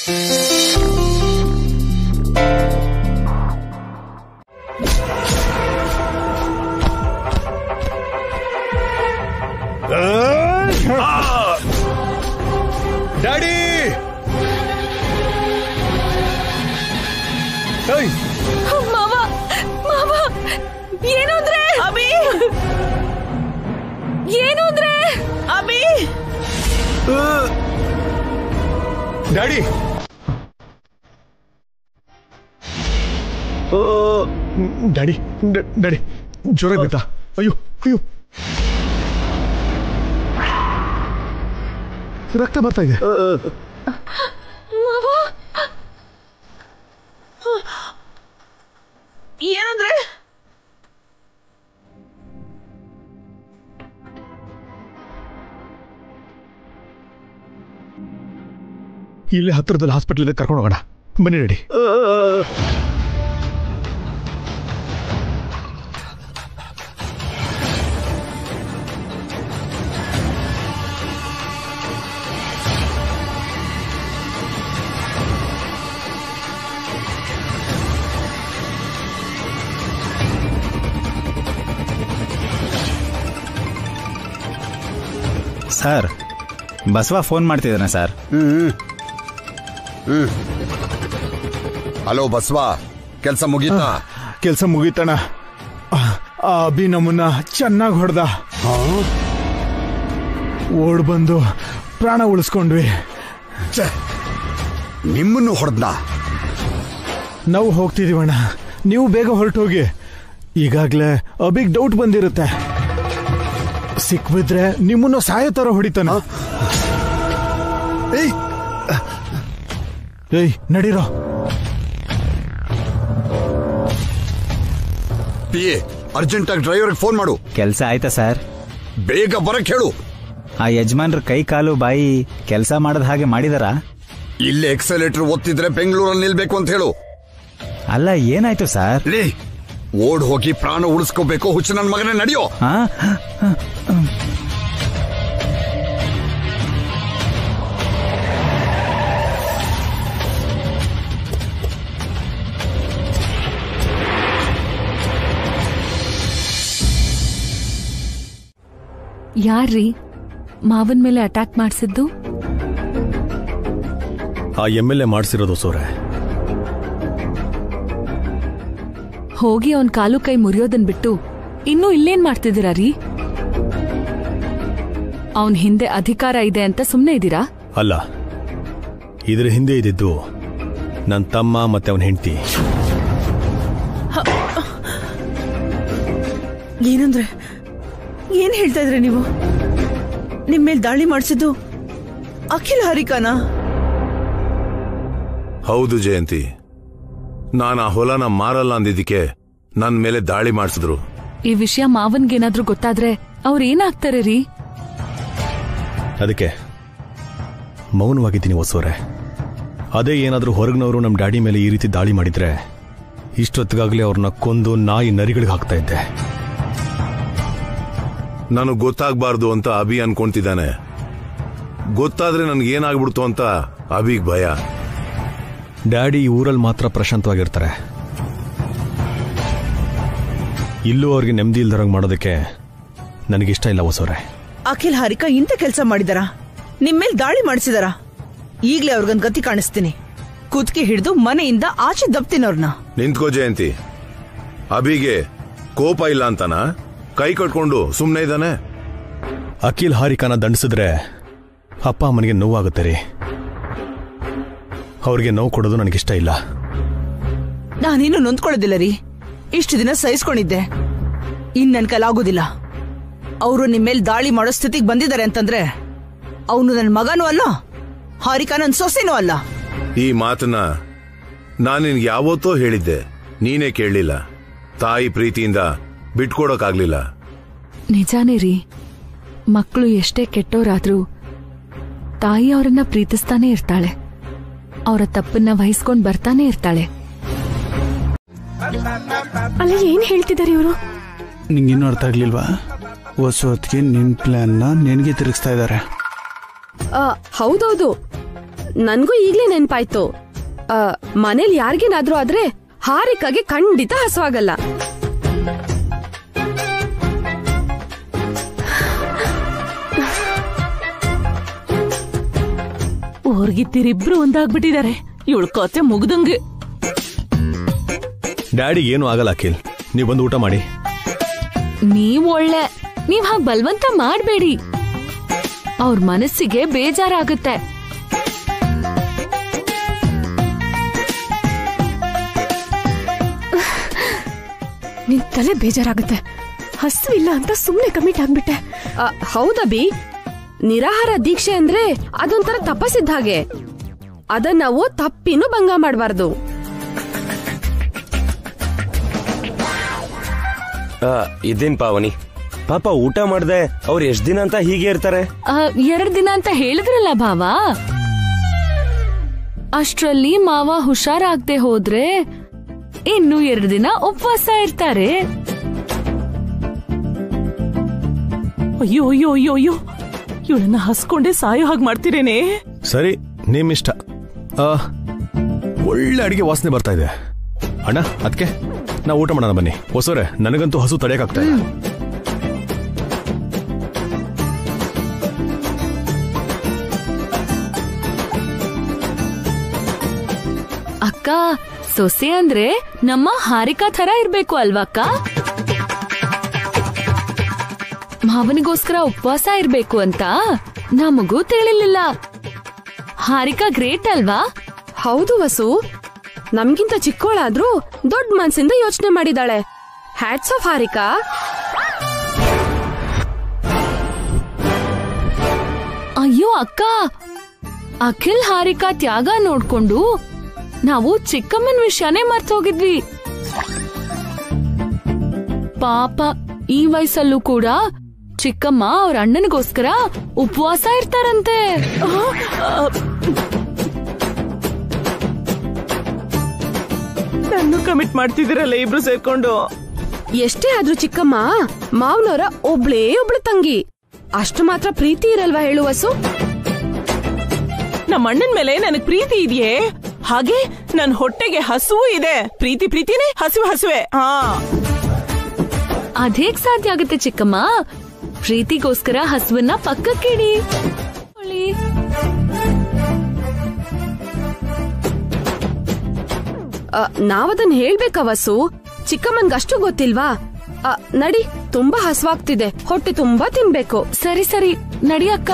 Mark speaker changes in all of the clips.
Speaker 1: Daddy ಏಯ್
Speaker 2: ಮಾವ ಮಾವ ಏನು ಅಂದ್ರೆ
Speaker 3: ಅಭಿ
Speaker 2: ಏನು ಅಂದ್ರೆ
Speaker 3: ಅಭಿ
Speaker 1: ಡ್ಯಾಡಿ ಡ್ಯಾಡಿ ಡ- ಡ್ಯಾಡಿ ಜ್ವರ ಬಿತ್ತಾ ಅಯ್ಯೋ ಅಯ್ಯೋ ರಕ್ತ ಬರ್ತಾ ಇದೆ
Speaker 3: ಏನಂದ್ರೆ
Speaker 1: ಇಲ್ಲೇ ಹತ್ತಿರದಲ್ಲಿ ಹಾಸ್ಪಿಟಲ್ ಇದೆ ಕರ್ಕೊಂಡು ಹೋಗೋಣ ಬನ್ನಿ ಡ್ಯಾಡಿ
Speaker 4: ಸರ್ ಬಸವ ಫೋನ್ ಮಾಡ್ತಿದ್ದಾನೆ ಸರ್
Speaker 5: ಹಲೋ ಬಸ್ವಾ ಕೆಲಸ ಮುಗೀತಾ
Speaker 4: ಕೆಲಸ ಮುಗೀತಣ ಆ ಅಭಿ ನಮ್ಮನ್ನ ಚೆನ್ನಾಗಿ ಹೊಡೆದ ಓಡ್ ಬಂದು ಪ್ರಾಣ ಉಳಿಸ್ಕೊಂಡ್ವಿ
Speaker 5: ಛೆ, ನಿಮ್ಮನ್ನು ಹೊಡೆದ್ನಾ
Speaker 4: ನಾವು ಹೋಗ್ತಿದೀವಣ್ಣ ನೀವು ಬೇಗ ಹೊರಟೋಗಿ ಈಗಾಗ್ಲೇ ಅಭಿಗ್ ಡೌಟ್ ಬಂದಿರುತ್ತೆ ಸಿಕ್ಬಿದ್ರೆ ನಿಮ್ಮನ್ನು ಸಾಯೋ ತರ ಹೊಡಿತಾನ
Speaker 5: ಏಯ್
Speaker 4: ಏಯ್ ನಡೀರೋ
Speaker 5: ಪಿ ಎ ಅರ್ಜೆಂಟ್ ಆಗಿ ಡ್ರೈವರ್ಗೆ ಫೋನ್ ಮಾಡು
Speaker 6: ಕೆಲಸ ಆಯ್ತಾ ಸರ್
Speaker 5: ಬೇಗ ಬರಕ್ ಹೇಳು
Speaker 6: ಆ ಯಜಮಾನ್ರ ಕೈ ಕಾಲು ಬಾಯಿ ಕೆಲಸ ಮಾಡದ ಹಾಗೆ ಮಾಡಿದಾರ
Speaker 5: ಇಲ್ಲೇ ಎಕ್ಸಲೇಟರ್ ಒತ್ತಿದ್ರೆ ಬೆಂಗಳೂರಲ್ಲಿ ನಿಲ್ಬೇಕು ಅಂತ ಹೇಳು
Speaker 6: ಅಲ್ಲ ಏನಾಯ್ತು ಸರ್
Speaker 5: ಲೇ ಓಡ್ ಹೋಗಿ ಪ್ರಾಣ ಉಳಿಸ್ಕೋಬೇಕು ಹುಚ್ಚು ನನ್ನ ಮಗನೇ ನಡೆಯೋ
Speaker 6: ಹಾ
Speaker 2: ಯಾರ್ರೀ ಮಾವನ್ ಮೇಲೆ ಅಟ್ಯಾಕ್ ಮಾಡ್ಸಿದ್ದು
Speaker 1: ಆ ಎಮ್ ಎಲ್ ಎ ಮಾಡಿಸಿರೋದು ಸೋರೆ
Speaker 2: ಹೋಗಿ ಅವನ್ ಕಾಲು ಕೈ ಮುರಿಯೋದನ್ ಬಿಟ್ಟು ಇನ್ನೂ ಇಲ್ಲೇನ್ ಮಾಡ್ತಿದ್ದೀರಾ ರೀ ಅವನ್ ಹಿಂದೆ ಅಧಿಕಾರ ಇದೆ ಅಂತ ಸುಮ್ನೆ ಇದ್ದೀರಾ
Speaker 1: ಅಲ್ಲ ಇದ್ರ ಹಿಂದೆ ಇದ್ದಿದ್ದು ನನ್ನ ತಮ್ಮ ಮತ್ತೆ ಅವನ ಹೆಂಡತಿ
Speaker 3: ಏನಂದ್ರೆ ಏನ್ ಹೇಳ್ತಾ ಇದ್ರಿ ನೀವು ನಿಮ್ ಮೇಲೆ ದಾಳಿ ಮಾಡಿಸಿದ್ದು ಅಖಿಲ್ ಹರಿಕಾನ
Speaker 7: ಹೌದು ಜಯಂತಿ ನಾನು ಆ ಹೊಲನ ಮಾರಲ್ಲ ಅಂದಿದ್ದಕ್ಕೆ ನನ್ ಮೇಲೆ ದಾಳಿ ಮಾಡಿಸಿದ್ರು
Speaker 2: ಈ ವಿಷಯ ಮಾವನ್ಗೇನಾದ್ರೂ ಗೊತ್ತಾದ್ರೆ ಅವ್ರ ಏನಾಗ್ತಾರೆ ರೀ
Speaker 1: ಅದಕ್ಕೆ ಮೌನವಾಗಿದ್ದೀನಿ ಹೊಸೋರೆ ಅದೇ ಏನಾದರೂ ಹೊರಗಿನವರು ನಮ್ಮ ಡ್ಯಾಡಿ ಮೇಲೆ ಈ ರೀತಿ ದಾಳಿ ಮಾಡಿದ್ರೆ ಇಷ್ಟೊತ್ತಿಗಾಗಲೇ ಅವ್ರನ್ನ ಕೊಂದು ನಾಯಿ ನರಿಗಳಿಗೆ ಹಾಕ್ತಾ ಇದ್ದೆ
Speaker 7: ನನಗ್ ಗೊತ್ತಾಗ್ಬಾರ್ದು ಅಂತ ಅಭಿ ಅನ್ಕೊಂತಿದ್ದಾನೆ ಗೊತ್ತಾದ್ರೆ ನನ್ಗೇನಾಗ್ಬಿಡ್ತು ಅಂತ ಅಭಿಗ್ ಭಯ
Speaker 1: ಡ್ಯಾಡಿ ಈ ಊರಲ್ಲಿ ಮಾತ್ರ ಪ್ರಶಾಂತವಾಗಿರ್ತಾರೆ ಇಲ್ಲೂ ಅವ್ರಿಗೆ ನೆಮ್ಮದಿ ಇಲ್ದರಂಗ್ ಮಾಡೋದಕ್ಕೆ ನನಗಿಷ್ಟ ಇಲ್ಲ ಹೊಸೋರೆ
Speaker 3: ಅಖಿಲ್ ಹಾರಿಕಾ ಇಂಥ ಕೆಲಸ ಮಾಡಿದಾರ ನಿಮ್ ಮೇಲೆ ದಾಳಿ ಮಾಡಿಸಿದಾರ ಈಗ್ಲೇ ಅವ್ರಿಗೊಂದ್ ಗತಿ ಕಾಣಿಸ್ತೀನಿ ಕುತ್ಕೆ ಹಿಡಿದು ಮನೆಯಿಂದ ಆಚೆ ದಬ್ತೀನಿ ಅವ್ರನ್ನ
Speaker 7: ನಿಂತ್ಕೋ ಜಯಂತಿ ಅಭಿಗೆ ಕೋಪ ಇಲ್ಲ ಅಂತನಾ ಕೈ ಕಟ್ಕೊಂಡು ಸುಮ್ನೆ ಇದ್ದಾನೆ
Speaker 1: ಅಖಿಲ್ ಹಾರಿಕಾನ ದಂಡಿಸಿದ್ರೆ ಅಪ್ಪ ಅಮ್ಮನಿಗೆ ನೋವಾಗುತ್ತೆ ರೀ ಅವ್ರಿಗೆ ನೋವು ಕೊಡೋದು ನನಗಿಷ್ಟ ಇಲ್ಲ
Speaker 3: ನಾನೇನು ನೊಂದ್ಕೊಳ್ಳೋದಿಲ್ಲ ರೀ ಇಷ್ಟು ದಿನ ಸಹಿಸ್ಕೊಂಡಿದ್ದೆ ಇನ್ ನನ್ ಕೈಲಾಗೋದಿಲ್ಲ ಅವರು ನಿಮ್ ಮೇಲೆ ದಾಳಿ ಮಾಡೋ ಸ್ಥಿತಿಗೆ ಬಂದಿದ್ದಾರೆ ಅಂತಂದ್ರೆ ಅವನು ನನ್ನ ಮಗನೂ ಅಲ್ಲ ಹಾರಿಕಾ ನನ್ ಸೊಸೆನೂ ಅಲ್ಲ
Speaker 7: ಈ ಮಾತನ್ನ ನಾನು ನಿನ್ಗೆ ಯಾವತ್ತೋ ಹೇಳಿದ್ದೆ ನೀನೇ ಕೇಳಲಿಲ್ಲ ತಾಯಿ ಪ್ರೀತಿಯಿಂದ ಬಿಟ್ಕೊಡಕ್ಕಾಗ್ಲಿಲ್ಲ
Speaker 2: ನಿಜಾನೇ ರೀ ಮಕ್ಕಳು ಎಷ್ಟೇ ಕೆಟ್ಟೋರಾದ್ರೂ ತಾಯಿ ಅವರನ್ನ ಪ್ರೀತಿಸ್ತಾನೆ ಇರ್ತಾಳೆ ಅವರ ತಪ್ಪನ್ನ ವಹಿಸ್ಕೊಂಡ್ ಬರ್ತಾನೆ ಇರ್ತಾಳೆ
Speaker 8: ಅಲ್ಲ ಏನ್ ಹೇಳ್ತಿದ್ದಾರೆ ಇವರು
Speaker 9: ನಿಂಗಿನ್ನೂ ಅರ್ಥ ಆಗ್ಲಿಲ್ವಾ ಹೊಸ ಹೊತ್ತಿಗೆ ನಿನ್ ಪ್ಲಾನ್ನ ನಿನಗೆ ತಿರುಗಿಸ್ತಾ ಇದ್ದಾರೆ
Speaker 8: ಹೌದೌದು
Speaker 10: ನನ್ಗೂ ಈಗ್ಲೇ ನೆನ್ಪಾಯ್ತು ಆ, ಮನೇಲಿ ಯಾರಿಗೇನಾದ್ರೂ ಆದ್ರೆ ಹಾರಿಕಾಗೆ ಖಂಡಿತ ಹಸುವಾಗಲ್ಲ
Speaker 3: ಊರ್ಗಿತ್ತಿರಿಬ್ರು ಒಂದಾಗ್ಬಿಟ್ಟಿದ್ದಾರೆ ಇವಳು ಕತೆ ಮುಗ್ದಂಗೆ
Speaker 1: ಡ್ಯಾಡಿ ಏನೂ ಆಗಲ್ಲ ಅಖಿಲ್ ನೀವು ಬಂದು ಊಟ ಮಾಡಿ
Speaker 2: ನೀವ್ ಒಳ್ಳೆ ನೀವ್ ಹಾಗ್ ಬಲ್ವಂತ ಮಾಡ್ಬೇಡಿ ಅವ್ರ ಮನಸ್ಸಿಗೆ ಬೇಜಾರಾಗುತ್ತೆ
Speaker 8: ನಿನ್ ತಲೆ ಬೇಜಾರಾಗುತ್ತೆ ಹಸುವಿಲ್ಲ ಅಂತ ಸುಮ್ನೆ ಕಮಿಟ್ ಆಗ್ಬಿಟ್ಟೆ
Speaker 10: ಆ, ಹೌದಬಿ ನಿರಾಹಾರ ದೀಕ್ಷೆ ಅಂದ್ರೆ ಅದೊಂಥರ ತಪಸ್ಸಿದ್ದ ಹಾಗೆ ಅದನ್ನ ನಾವು ತಪ್ಪಿನೂ ಭಂಗ ಮಾಡಬಾರ್ದು
Speaker 11: ಇದೇನ್ ಪಾವನಿ ಪಾಪ ಊಟ ಮಾಡ್ದೆ ಅವ್ರು ಎಷ್ಟ್ ದಿನ ಅಂತ ಹೀಗೆ ಇರ್ತಾರೆ
Speaker 2: ಆ, ಎರಡ್ ದಿನ ಅಂತ ಹೇಳಿದ್ರಲ್ಲ ಭಾವ ಅಷ್ಟ್ರಲ್ಲಿ ಮಾವ ಹುಷಾರಾಗ್ದೆ ಹೋದ್ರೆ ಇನ್ನು ಎರಡು ದಿನ ಉಪವಾಸ ಇರ್ತಾರೆ
Speaker 3: ಅಯ್ಯೋ ಅಯ್ಯೋ ಅಯ್ಯೋ ಅಯ್ಯೋ ಇವಳನ್ನ ಹಸ್ಕೊಂಡೆ ಸಾಯೋ ಹಾಗೆ ಮಾಡ್ತೀರೇನೆ
Speaker 1: ಸರಿ ನಿಮ್ಮಿಷ್ಟ ಆ, ಒಳ್ಳೆ ಅಡಿಗೆ ವಾಸನೆ ಬರ್ತಾ ಇದೆ ಅಣ್ಣ ಅದಕ್ಕೆ ನಾವು ಊಟ ಮಾಡೋಣ ಬನ್ನಿ ಹೊಸರೆ ನನಗಂತೂ ಹಸು ತಡೆಯಕ್ಕಾಗ್ತಾ ಇಲ್ಲ
Speaker 2: ಅಕ್ಕ ಸೊಸೆ ಅಂದ್ರೆ ನಮ್ಮ ಹಾರಿಕಾ ಥರ ಇರ್ಬೇಕು ಅಲ್ವಾ ಅಕ್ಕ ಮಾವನಿಗೋಸ್ಕರ ಉಪವಾಸ ಇರ್ಬೇಕು ಅಂತ ನಮಗೂ ತಿಳಿಲಿಲ್ಲ ಹಾರಿಕಾ ಗ್ರೇಟ್ ಅಲ್ವಾ
Speaker 10: ಹೌದು ವಸು ನಮ್ಗಿಂತ ಚಿಕ್ಕೋಳಾದ್ರೂ ದೊಡ್ಡ ಮನ್ಸಿಂದ ಯೋಚನೆ ಮಾಡಿದಾಳೆ ಹ್ಯಾಟ್ಸ್ ಆಫ್ ಹಾರಿಕಾ
Speaker 2: ಅಯ್ಯೋ ಅಕ್ಕ ಅಖಿಲ್ ಹಾರಿಕಾ ತ್ಯಾಗ ನೋಡ್ಕೊಂಡು ನಾವು ಚಿಕ್ಕಮ್ಮನ ವಿಷಯನೇ ಮರ್ತೋಗಿದ್ವಿ ಪಾಪ ಈ ವಯಸ್ಸಲ್ಲೂ ಕೂಡ ಚಿಕ್ಕಮ್ಮ ಅವ್ರ ಅಣ್ಣನಿಗೋಸ್ಕರ ಉಪವಾಸ ಇರ್ತಾರಂತೆ
Speaker 3: ನನ್ನ ಕಮಿಟ್ ಮಾಡ್ತಿದ್ದೀರಲ್ಲ ಇಬ್ರು ಸೇರ್ಕೊಂಡು
Speaker 10: ಎಷ್ಟೇ ಆದ್ರೂ ಚಿಕ್ಕಮ್ಮ ಮಾವನವರ ಒಬ್ಳೇ ಒಬ್ಳು ತಂಗಿ ಅಷ್ಟು ಮಾತ್ರ ಪ್ರೀತಿ ಇರಲ್ವಾ ಹೇಳು ವಸು
Speaker 3: ನಮ್ಮ ಅಣ್ಣನ್ ಮೇಲೆ ನನಗ್ ಪ್ರೀತಿ ಇದೆಯೇ ಹಾಗೆ ನನ್ ಹೊಟ್ಟೆಗೆ ಹಸುವು ಇದೆ ಪ್ರೀತಿ ಪ್ರೀತಿನೇ ಹಸುವೆ ಹಸುವೆ ಹಾ
Speaker 2: ಅದೇಗ್ ಸಾಧ್ಯ ಆಗುತ್ತೆ ಚಿಕ್ಕಮ್ಮ ಪ್ರೀತಿಗೋಸ್ಕರ ಹಸುವನ್ನ ಪಕ್ಕಕ್ಕಿಡಿ ಒಳಿ.
Speaker 10: ಆ, ನಾವದನ್ ಹೇಳ್ಬೇಕಾ ವಸು ಚಿಕ್ಕಮ್ಮನ್ಗೆ ಅಷ್ಟು ಗೊತ್ತಿಲ್ವಾ ಆ, ನಡಿ ತುಂಬಾ ಹಸ್ವಾಗ್ತಿದೆ ಹೊಟ್ಟೆ ತುಂಬಾ ತಿನ್ಬೇಕು
Speaker 2: ಸರಿ ಸರಿ ನಡಿಯಕ್ಕ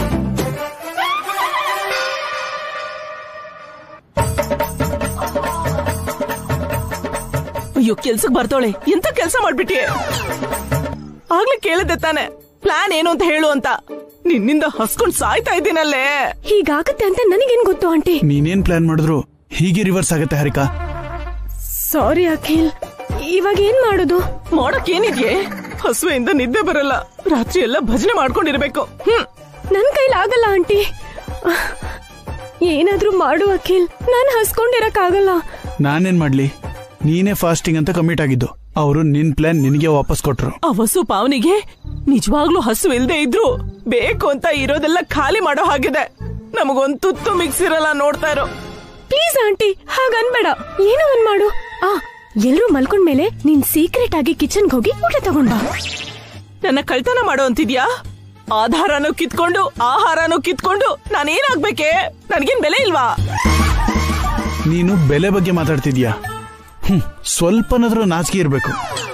Speaker 3: ಅಯ್ಯೋ ಕೆಲ್ಸಕ್ ಬರ್ತವಳೆ ಎಂತ ಕೆಲ್ಸ ಮಾಡ್ಬಿಟ್ಟಿಯೆ ಆಗ್ಲೇ ಕೇಳಿದ್ದೆ ತಾನೆ ಪ್ಲಾನ್ ಏನು ಅಂತ ಹೇಳು ಅಂತ ನಿನ್ನಿಂದ ಹಸ್ಕೊಂಡ್ ಸಾಯ್ತಾ ಇದ್ದೀನಲ್ಲೇ
Speaker 8: ಹೀಗಾಗತ್ತೆ ಅಂತ ನನಗೇನ್ ಗೊತ್ತು ಆಂಟಿ
Speaker 9: ನೀನೇನ್ ಪ್ಲಾನ್ ಮಾಡಿದ್ರು ಹೀಗೆ ರಿವರ್ಸ್ ಆಗುತ್ತೆ ಹರಿಕಾ
Speaker 8: ಸಾರಿ ಅಖಿಲ್ ಇವಾಗ ಏನ್ ಮಾಡೋದು
Speaker 3: ಮಾಡಕ್ ಏನಿದ್ಯೆ ಹಸುವೆಯಿಂದ ನಿದ್ದೆ ಬರಲ್ಲ ರಾತ್ರಿ ಎಲ್ಲ ಭಜನೆ ಮಾಡ್ಕೊಂಡಿರ್ಬೇಕು ಹ್ಮ್
Speaker 8: ನನ್ ಕೈಲಿ ಆಗಲ್ಲ ಆಂಟಿ ಏನಾದ್ರೂ ಮಾಡು ಅಖಿಲ್ ನಾನು ಹಸ್ಕೊಂಡಿರಕ್ಕಾಗಲ್ಲ
Speaker 9: ನಾನೇನ್ ಮಾಡ್ಲಿ ನೀನೇ ಫಾಸ್ಟಿಂಗ್ ಅಂತ ಕಮಿಟ್ ಆಗಿದ್ದು ಅವರು ನಿನ್ ಪ್ಲಾನ್ ನಿನಗೆ ವಾಪಸ್ ಕೊಟ್ರು
Speaker 3: ಆ ವಸು ಪಾವನಿಗೆ ನಿಜವಾಗ್ಲೂ ಹಸು ಇಲ್ದೇ ಇದ್ರು ಬೇಕು ಅಂತ ಇರೋದೆಲ್ಲ ಖಾಲಿ ಮಾಡೋ ಹಾಗಿದೆ ನಮಗೊಂದ್ ತುತ್ತು ಮಿಕ್ಸ್ ಇರಲ್ಲ ನೋಡ್ತಾ ಇರೋ
Speaker 8: ಪ್ಲೀಸ್ ಆಂಟಿ ಹಾಗನ್ಬೇಡ ಏನೋ ಒಂದ್ ಮಾಡು ಆ ಎಲ್ರೂ ಮಲ್ಕೊಂಡ್ಮೇಲೆ ನೀನ್ ಸೀಕ್ರೆಟ್ ಆಗಿ ಕಿಚನ್ಗೆ ಹೋಗಿ ಊಟ ತಗೊಂಡ್ ಬಾ
Speaker 3: ನನ್ನ ಕಳ್ತನ ಮಾಡೋ ಅಂತಿದ್ಯಾ ಆಧಾರನೂ ಕಿತ್ಕೊಂಡು ಆಹಾರನೂ ಕಿತ್ಕೊಂಡು ನಾನೇನಾಗ್ಬೇಕೆ ನನ್ಗೇನ್ ಬೆಲೆ ಇಲ್ವಾ
Speaker 9: ನೀನು ಬೆಲೆ ಬಗ್ಗೆ ಮಾತಾಡ್ತಿದ್ಯಾ ಹ್ಮ್ ಸ್ವಲ್ಪನಾದ್ರೂ ನಾಚಿಕೆ ಇರ್ಬೇಕು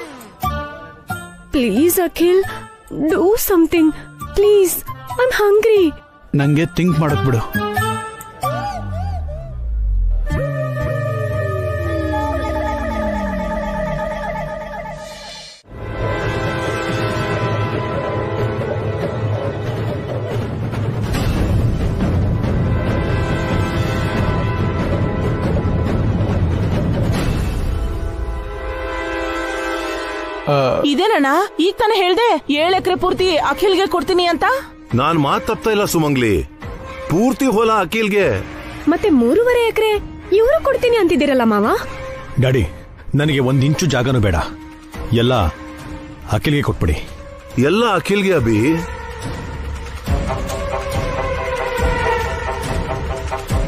Speaker 8: please Akhil do something please I hungry
Speaker 9: ನಂಗೆ ಥಿಂಕ್ ಮಾಡಕ್ ಬಿಡು ಆ,
Speaker 3: ಇದೇನಣ್ಣ ಈಗ ತಾನೇ ಹೇಳ್ದೆ ಏಳು ಎಕರೆ ಪೂರ್ತಿ ಅಖಿಲ್ಗೆ ಕೊಡ್ತೀನಿ ಅಂತ
Speaker 7: ನಾನ್ ಮಾತ್ ತಪ್ತಾ ಇಲ್ಲ ಸುಮಂಗ್ಲಿ ಪೂರ್ತಿ ಹೊಲ ಅಖಿಲ್ಗೆ
Speaker 8: ಮತ್ತೆ ಮೂರುವರೆ ಎಕರೆ ಇವರು ಕೊಡ್ತೀನಿ ಅಂತಿದ್ದೀರಲ್ಲ ಮಾವ
Speaker 1: ಡ್ಯಾಡಿ ನನಗೆ ಒಂದ್ ಇಂಚು ಜಾಗನೂ ಬೇಡ ಎಲ್ಲ ಅಖಿಲ್ಗೆ ಕೊಟ್ಬಿಡಿ
Speaker 7: ಎಲ್ಲ ಅಖಿಲ್ಗೆ ಅಭಿ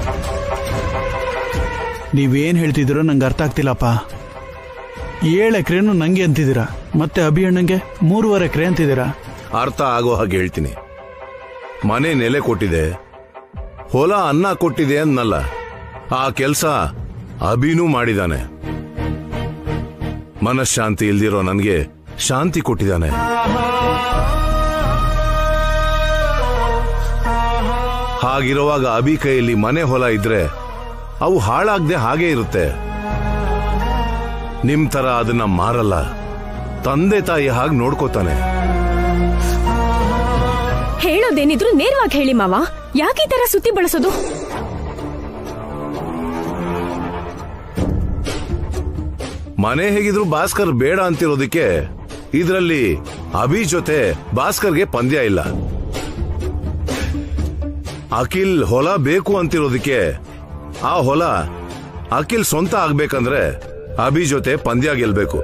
Speaker 9: ನೀವೇನ್ ಹೇಳ್ತಿದ್ದೀರೋ ನಂಗೆ ಅರ್ಥ ಆಗ್ತಿಲ್ಲಪ್ಪ ಏಳು ಎಕರೆನು ನಂಗೆ ಅಂತಿದ್ದೀರಾ ಮತ್ತೆ ಅಭಿ ಅಣ್ಣಂಗೆ ಮೂರುವರೆ ಎಕರೆ ಅಂತಿದ್ದೀರಾ
Speaker 7: ಅರ್ಥ ಆಗೋ ಹಾಗೆ ಹೇಳ್ತೀನಿ ಮನೆ ನೆಲೆ ಕೊಟ್ಟಿದೆ ಹೊಲ ಅನ್ನ ಕೊಟ್ಟಿದೆ ಅನ್ನಲ್ಲ ಆ ಕೆಲಸ ಅಭಿನೂ ಮಾಡಿದಾನೆ ಮನಃಶಾಂತಿ ಇಲ್ದಿರೋ ನನಗೆ ಶಾಂತಿ ಕೊಟ್ಟಿದ್ದಾನೆ ಹಾಗಿರುವಾಗ ಅಭಿ ಕೈಯಲ್ಲಿ ಮನೆ ಹೊಲ ಇದ್ರೆ ಅವು ಹಾಳಾಗದೆ ಹಾಗೆ ಇರುತ್ತೆ ನಿಮ್ ತರ ಅದನ್ನ ಮಾರಲ್ಲ ತಂದೆ ತಾಯಿ ಹಾಗೆ ನೋಡ್ಕೋತಾನೆ
Speaker 8: ಹೇಳೋದೇನಿದ್ರು ನೇರವಾಗಿ ಹೇಳಿ ಮಾವ ಯಾಕೆ ಈ ತರ ಸುತ್ತಿ ಬಳಸೋದು
Speaker 7: ಮನೆ ಹೇಗಿದ್ರು ಭಾಸ್ಕರ್ ಬೇಡ ಅಂತಿರೋದಕ್ಕೆ ಇದರಲ್ಲಿ ಅಭಿ ಜೊತೆ ಭಾಸ್ಕರ್ಗೆ ಪಂದ್ಯ ಇಲ್ಲ ಅಖಿಲ್ ಹೊಲ ಬೇಕು ಅಂತಿರೋದಕ್ಕೆ ಆ ಹೊಲ ಅಖಿಲ್ ಸ್ವಂತ ಆಗ್ಬೇಕಂದ್ರೆ ಅಭಿ ಜೊತೆ ಪಂದ್ಯ ಗೆಲ್ಬೇಕು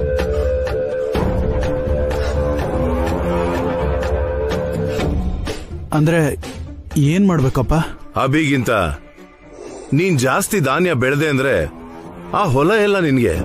Speaker 9: ಅಂದ್ರೆ ಏನ್ ಮಾಡ್ಬೇಕಪ್ಪ
Speaker 7: ಅಭಿಗಿಂತ ನೀನ್ ಜಾಸ್ತಿ ಧಾನ್ಯ ಬೆಳೆದೆ ಅಂದ್ರೆ ಆ ಹೊಲ ಎಲ್ಲ ನಿನ್ಗೆ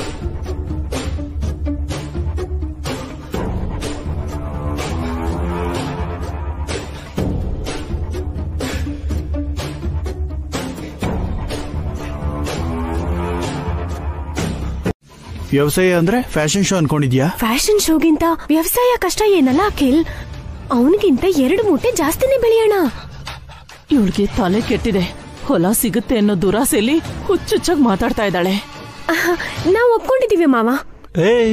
Speaker 9: ವ್ಯವಸಾಯ ಅಂದ್ರೆ ಫ್ಯಾಷನ್ ಶೋ ಅನ್ಕೊಂಡಿದ್ಯಾ
Speaker 8: ಫ್ಯಾಷನ್ ಶೋಗಿಂತ ವ್ಯವಸಾಯ ಕಷ್ಟ ಏನಲ್ಲ ಅಖಿಲ್ ಅವನಿಗಿಂತ ಎರಡು ಮೂಟೆ ಜಾಸ್ತಿನೇ ಬೆಳೆಯೋಣ
Speaker 3: ಇವಳಿಗೆ ತಲೆ ಕೆಟ್ಟಿದೆ ಹೊಲ ಸಿಗುತ್ತೆ ಅನ್ನೋ ದುರಾಸೆಯಲ್ಲಿ ಹುಚ್ಚುಚ್ಚಾಗಿ ಮಾತಾಡ್ತಾ ಇದ್ದಾಳೆ
Speaker 8: ನಾವು ಒಪ್ಕೊಂಡಿದೀವಿ ಮಾವ
Speaker 9: ಏಯ್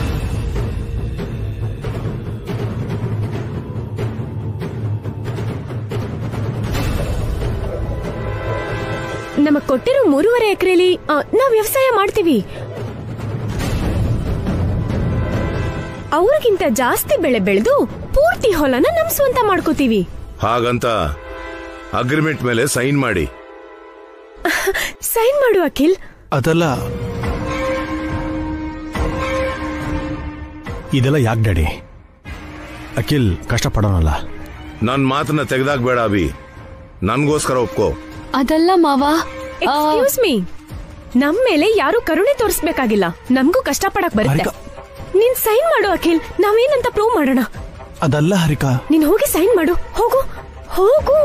Speaker 8: ನಮಗ್ ಕೊಟ್ಟಿರೋ ಮೂರುವರೆ ಎಕರೆಲಿ ನಾವ್ ವ್ಯವಸಾಯ ಮಾಡ್ತೀವಿ ಅವ್ರಿಗಿಂತ ಜಾಸ್ತಿ ಬೆಳೆ ಬೆಳೆದು ಪೂರ್ತಿ ಹೊಲನ ನಮ್ ಸ್ವಂತ ಮಾಡ್ಕೋತೀವಿ
Speaker 7: ಹಾಗಂತ ಅಗ್ರಿಮೆಂಟ್ ಮೇಲೆ ಸೈನ್ ಮಾಡಿ
Speaker 8: ಸೈನ್ ಮಾಡು ಅಖಿಲ್
Speaker 9: ಅದಲ್ಲ
Speaker 1: ಇದೆಲ್ಲ ಯಾಕೆ ಡ್ಯಾಡಿ ಅಖಿಲ್ ಕಷ್ಟಪಡೋನಲ್ಲ
Speaker 7: ನನ್ ಮಾತನ್ನ ತೆಗೆದಾಕ್ಬೇಡ ಅಭಿ ನನ್ಗೋಸ್ಕರ ಒಪ್ಕೋ
Speaker 2: ಅದಲ್ಲ ಮಾವ
Speaker 8: ಎಕ್ಸ್ಕ್ಯೂಸ್ ಮೀ ನಮ್ ಮೇಲೆ ಯಾರು ಕರುಣೆ ತೋರಿಸ್ಬೇಕಾಗಿಲ್ಲ ನಮ್ಗೂ ಕಷ್ಟ ಪಡಕ್ ಬರುತ್ತೆ
Speaker 9: ಹರಿಕಾ.
Speaker 8: ನೀನ್ ಸೈನ್ ಮಾಡು ಅಖಿಲ್ ನಾವೇನಂತ ಪ್ರೂವ್ ಮಾಡೋಣ
Speaker 9: ಅದಲ್ಲ ಹರಿಕಾ
Speaker 8: ನೀನ್ ಹೋಗಿ ಸೈನ್ ಮಾಡು ಹೋಗು ಹೋಗು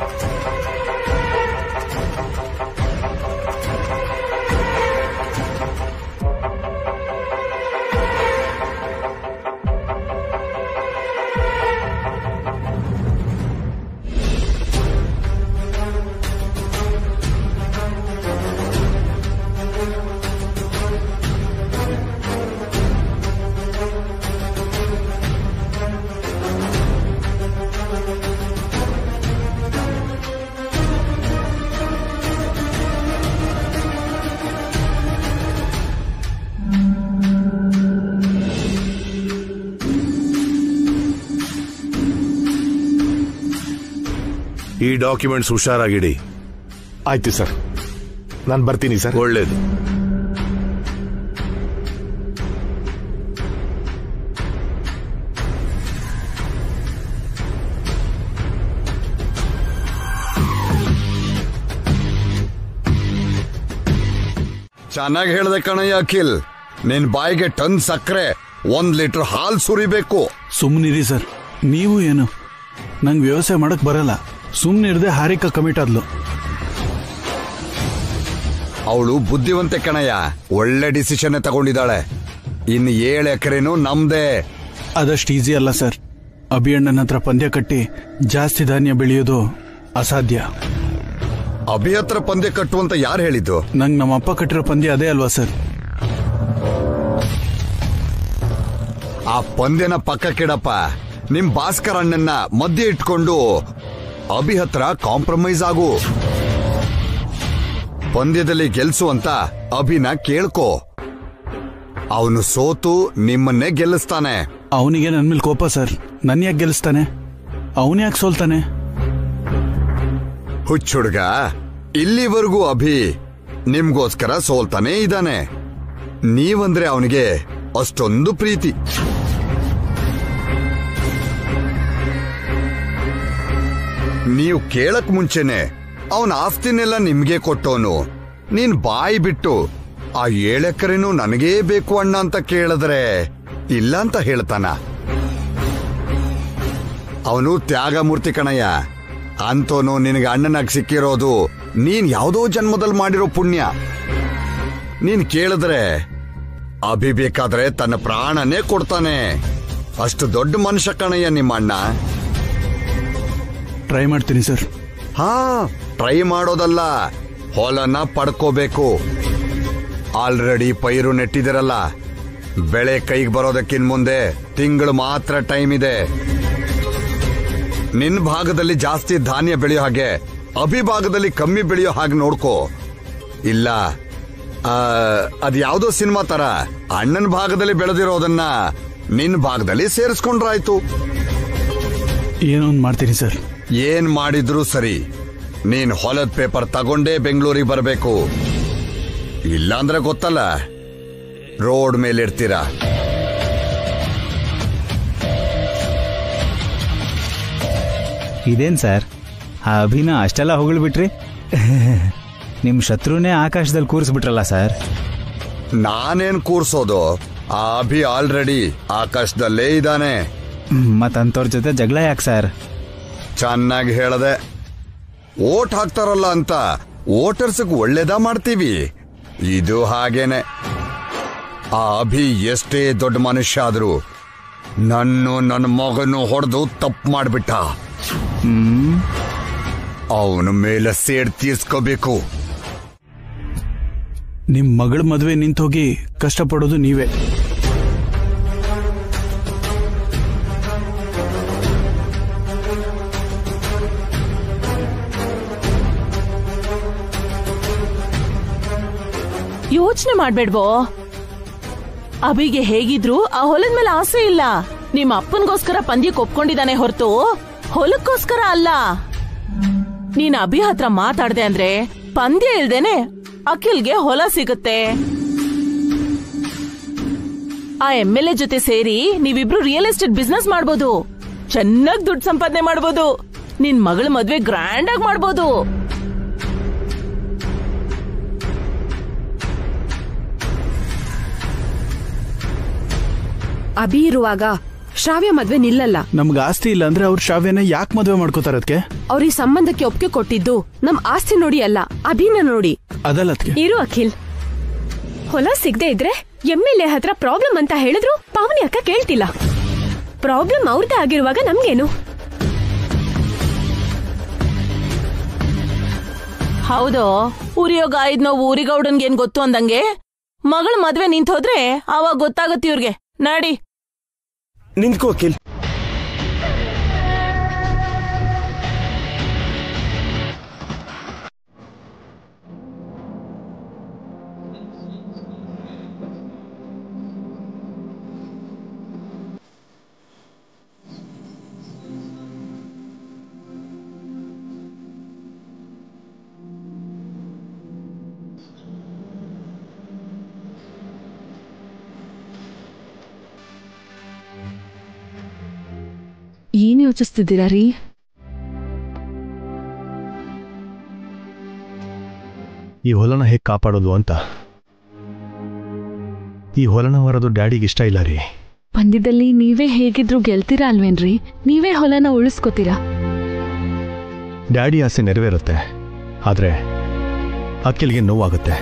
Speaker 7: ಈ ಡಾಕ್ಯುಮೆಂಟ್ಸ್ ಹುಷಾರಾಗಿಡಿ
Speaker 12: ಆಯ್ತು ಸರ್ ನಾನು ಬರ್ತೀನಿ ಸರ್
Speaker 7: ಒಳ್ಳೇದು
Speaker 5: ಚೆನ್ನಾಗಿ ಹೇಳ್ದೆ ಕಣಯ್ಯ ಅಖಿಲ್ ನಿನ್ ಬಾಯಿಗೆ ಟನ್ ಸಕ್ಕರೆ ಒಂದ್ ಲೀಟರ್ ಹಾಲ್ ಸುರಿಬೇಕು
Speaker 9: ಸುಮ್ನಿರಿ ಸರ್ ನೀವು ಏನು ನಂಗೆ ವ್ಯವಸಾಯ ಮಾಡಕ್ ಬರಲ್ಲ ಸುಮ್ನಿರ್ದೆ ಹಾರಿಕಾ ಕಮಿಟ್ ಆದ್ಲು
Speaker 5: ಅವಳು ಬುದ್ಧಿವಂತೆ ಕಣಯ್ಯ ಒಳ್ಳೆ ಡಿಸಿಷನ್ ತಗೊಂಡಿದ್ದಾಳೆ ಇನ್ ಏಳು ಎಕರೆನು ನಮ್ದೇ
Speaker 9: ಅದಷ್ಟು ಈಸಿ ಅಲ್ಲ ಸರ್ ಅಭಿ ಅಣ್ಣನ ಹತ್ರ ಪಂದ್ಯ ಕಟ್ಟಿ ಜಾಸ್ತಿ ಧಾನ್ಯ ಬೆಳೆಯೋದು ಅಸಾಧ್ಯ
Speaker 5: ಅಭಿ ಹತ್ರ ಪಂದ್ಯ ಕಟ್ಟುವಂತ ಯಾರು ಹೇಳಿದ್ದು
Speaker 9: ನಂಗೆ ನಮ್ಮ ಅಪ್ಪ ಕಟ್ಟಿರೋ ಪಂದ್ಯ ಅದೇ ಅಲ್ವಾ ಸರ್
Speaker 5: ಆ ಪಂದ್ಯನ ಪಕ್ಕಕ್ಕಿಡಪ್ಪ ನಿಮ್ ಭಾಸ್ಕರ್ ಅಣ್ಣನ್ನ ಮಧ್ಯೆ ಇಟ್ಕೊಂಡು ಅಭಿ ಹತ್ರ ಕಾಂಪ್ರಮೈಸ್ ಆಗು ಪಂದ್ಯದಲ್ಲಿ ಗೆಲ್ಸು ಅಂತ ಅಭಿನ ಕೇಳ್ಕೋ ಅವನು ಸೋತು ನಿಮ್ಮನ್ನೇ ಗೆಲ್ಲಿಸ್ತಾನೆ
Speaker 9: ಅವನಿಗೆ ನನ್ನ ಮೇಲೆ ಕೋಪ ಸರ್ ನನ್ನ ಯಾಕೆ ಗೆಲ್ಲಿಸ್ತಾನೆ ಅವನ್ ಯಾಕೆ ಸೋಲ್ತಾನೆ
Speaker 5: ಹುಚ್ಚುಡ್ಗ ಇಲ್ಲಿವರೆಗೂ ಅಭಿ ನಿಮ್ಗೋಸ್ಕರ ಸೋಲ್ತಾನೇ ಇದ್ದಾನೆ ನೀವಂದ್ರೆ ಅವನಿಗೆ ಅಷ್ಟೊಂದು ಪ್ರೀತಿ ನೀವು ಕೇಳಕ್ ಮುಂಚೆನೆ ಅವನ ಆಸ್ತಿನೆಲ್ಲ ನಿಮ್ಗೆ ಕೊಟ್ಟೋನು ನೀನ್ ಬಾಯಿ ಬಿಟ್ಟು ಆ ಏಳೆಕರೆನೂ ನನಗೇ ಬೇಕು ಅಣ್ಣ ಅಂತ ಕೇಳಿದ್ರೆ ಇಲ್ಲ ಅಂತ ಹೇಳ್ತಾನ ಅವನು ತ್ಯಾಗಮೂರ್ತಿ ಕಣಯ್ಯ ಅಂತೋನು ನಿನಗೆ ಅಣ್ಣನಾಗಿ ಸಿಕ್ಕಿರೋದು ನೀನ್ ಯಾವುದೋ ಜನ್ಮದಲ್ಲಿ ಮಾಡಿರೋ ಪುಣ್ಯ ನೀನ್ ಕೇಳಿದ್ರೆ ಅಭಿ ಬೇಕಾದ್ರೆ ತನ್ನ ಪ್ರಾಣನೇ ಕೊಡ್ತಾನೆ ಅಷ್ಟು ದೊಡ್ಡ ಮನುಷ್ಯ ಕಣಯ್ಯ ನಿಮ್ಮ ಅಣ್ಣ
Speaker 9: ಟ್ರೈ ಮಾಡ್ತೀನಿ ಸರ್
Speaker 5: ಹಾ ಟ್ರೈ ಮಾಡೋದಲ್ಲ ಹೊಲನ ಪಡ್ಕೋಬೇಕು ಆಲ್ರೆಡಿ ಪೈರು ನೆಟ್ಟಿದಿರಲ್ಲ ಬೆಳೆ ಕೈಗೆ ಬರೋದಕ್ಕಿನ್ ಮುಂದೆ ತಿಂಗಳು ಮಾತ್ರ ಟೈಮ್ ಇದೆ ನಿನ್ ಭಾಗದಲ್ಲಿ ಜಾಸ್ತಿ ಧಾನ್ಯ ಬೆಳೆಯೋ ಹಾಗೆ ಅಭಿ ಭಾಗದಲ್ಲಿ ಕಮ್ಮಿ ಬೆಳೆಯೋ ಹಾಗೆ ನೋಡ್ಕೋ ಇಲ್ಲ ಆ, ಅದ್ ಯಾವ್ದೋ ಸಿನಿಮಾ ತರ ಅಣ್ಣನ ಭಾಗದಲ್ಲಿ ಬೆಳೆದಿರೋದನ್ನ ನಿನ್ ಭಾಗದಲ್ಲಿ ಸೇರಿಸ್ಕೊಂಡ್ರಾಯ್ತು
Speaker 9: ಏನೋ ಒಂದು ಮಾಡ್ತೀನಿ ಸರ್
Speaker 5: ಏನ್ ಮಾಡಿದ್ರು ಸರಿ ನೀನ್ ಹೊಲದ ಪೇಪರ್ ತಗೊಂಡೇ ಬೆಂಗಳೂರಿಗೆ ಬರಬೇಕು ಇಲ್ಲಾಂದ್ರೆ ಗೊತ್ತಲ್ಲ ರೋಡ್ ಮೇಲೆ ಇರ್ತೀರಾ
Speaker 6: ಇದೇನ್ ಸರ್ ಆ ಅಭಿನ ಅಷ್ಟೆಲ್ಲ ಹೊಗಳ್ಬಿಟ್ರಿ ನಿಮ್ ಶತ್ರುನೇ ಆಕಾಶದಲ್ಲಿ ಕೂರಿಸ್ಬಿಟ್ರಲ್ಲ ಸರ್
Speaker 5: ನಾನೇನ್ ಕೂರ್ಸೋದು ಆ ಅಭಿ ಆಲ್ರೆಡಿ ಆಕಾಶದಲ್ಲೇ ಇದ್ದಾನೆ
Speaker 6: ಮತ್ತಂತವ್ರ ಜೊತೆ ಜಗಳ ಯಾಕೆ ಸರ್
Speaker 5: ಚೆನ್ನಾಗಿ ಹೇಳದೆ ಓಟ್ ಹಾಕ್ತಾರಲ್ಲ ಅಂತ ವೋಟರ್ಸ್ಗ್ ಒಳ್ಳೇದ ಮಾಡ್ತೀವಿ ಇದು ಹಾಗೇನೆ ಆ ಅಭಿ ಎಷ್ಟೇ ದೊಡ್ಡ ಮನುಷ್ಯ ಆದ್ರೂ ನನ್ನು ನನ್ನ ಮಗನು ಹೊಡೆದು ತಪ್ಪು ಮಾಡ್ಬಿಟ್ಟ ಅವನ ಮೇಲೆ ಸೇಡ್ ತೀರ್ಸ್ಕೋಬೇಕು
Speaker 9: ನಿಮ್ ಮಗಳ ಮದುವೆ ನಿಂತೋಗಿ ಕಷ್ಟಪಡೋದು ನೀವೇ
Speaker 13: ಯೋಚನೆ ಮಾಡ್ಬೇಡ್ವೋ ಅಭಿಗೆ ಹೇಗಿದ್ರು ಆ ಹೊಲದ ಮೇಲೆ ಆಸೆ ಇಲ್ಲ ನಿಮ್ಮ ಅಪ್ಪನ್ಗೋಸ್ಕರ ಪಂದ್ಯಕ್ಕೆ ಒಪ್ಕೊಂಡಿದ್ದಾನೆ ಹೊರತು ಹೊಲಕ್ಕೋಸ್ಕರ ಅಲ್ಲ ನೀನ್ ಅಭಿ ಹತ್ರ ಮಾತಾಡ್ದೆ ಅಂದ್ರೆ ಪಂದ್ಯ ಇಲ್ದೇನೆ ಅಖಿಲ್ಗೆ ಹೊಲ ಸಿಗುತ್ತೆ ಆ ಎಂ ಎಲ್ ಎ ಜೊತೆ ಸೇರಿ ನೀವಿಬ್ರು ರಿಯಲ್ ಎಸ್ಟೇಟ್ ಬಿಸ್ನೆಸ್ ಮಾಡ್ಬೋದು ಚೆನ್ನಾಗ್ ದುಡ್ಡು ಸಂಪಾದನೆ ಮಾಡ್ಬೋದು ನಿನ್ ಮಗಳ ಮದ್ವೆ ಗ್ರ್ಯಾಂಡ್ ಆಗಿ ಮಾಡ್ಬೋದು
Speaker 10: ಅಭಿ ಇರುವಾಗ ಶ್ರಾವ್ಯ ಮದ್ವೆ ನಿಲ್ಲಲ್ಲ
Speaker 9: ನಮ್ಗೆ ಆಸ್ತಿ ಇಲ್ಲ ಅಂದ್ರೆ ಅವ್ರ ಶಾವ್ಯನ ಯಾಕೆ ಮದುವೆ ಮಾಡ್ಕೋತಾರ ಅದಕ್ಕೆ
Speaker 10: ಅವ್ರ ಈ ಸಂಬಂಧಕ್ಕೆ ಒಪ್ಪಿಗೆ ಕೊಟ್ಟಿದ್ದು ನಮ್ ಆಸ್ತಿ ನೋಡಿ ಅಲ್ಲ ಅಭಿನ ನೋಡಿ
Speaker 9: ಅದಲ್ಲ ಅದಕ್ಕೆ
Speaker 8: ಇರು ಅಖಿಲ್ ಹೊಲ ಸಿಗದೆ ಇದ್ರೆ ಎಂ ಎಲ್ ಎ ಹತ್ರ ಪ್ರಾಬ್ಲಮ್ ಅಂತ ಹೇಳಿದ್ರು ಪಾವನಿ ಅಕ್ಕ ಕೇಳ್ತಿಲ್ಲ ಪ್ರಾಬ್ಲಮ್ ಅವ್ರದ್ದೇ ಆಗಿರುವಾಗ ನಮ್ಗೇನು
Speaker 13: ಹೌದು ಉರಿಯೋ ಗಾಯದ್ ನೋವು ಊರಿಗೌಡನ್ಗೆ ಏನ್ ಗೊತ್ತು ಅಂದಂಗೆ ಮಗಳ ಮದ್ವೆ ನಿಂತ್ ಹೋದ್ರೆ ಅವಾಗ ಗೊತ್ತಾಗತ್ತೆ ಇವ್ರಿಗೆ ನಡಿ
Speaker 11: ನಿಂತ್ಕೋ ಅಖಿಲ್
Speaker 2: ಏನ್ ಯೋಚಿಸ್ತಿದ್ದೀರಾ ರೀ
Speaker 1: ಈ ಹೊಲನ ಹೇಗೆ ಕಾಪಾಡೋದು ಅಂತ ಈ ಹೊಲನ ಹೊರೋದು ಡ್ಯಾಡಿಗೆ ಇಷ್ಟ ಇಲ್ಲ ರೀ
Speaker 2: ಪಂದ್ಯದಲ್ಲಿ ನೀವೇ ಹೇಗಿದ್ರು ಗೆಲ್ತೀರಾ ಅಲ್ವೇನ್ರಿ ನೀವೇ ಹೊಲನ ಉಳಿಸ್ಕೋತೀರಾ
Speaker 1: ಡ್ಯಾಡಿ ಆಸೆ ನೆರವೇರುತ್ತೆ ಆದರೆ ಅಕ್ಕಿಲ್ಗೆ ನೋವಾಗುತ್ತೆ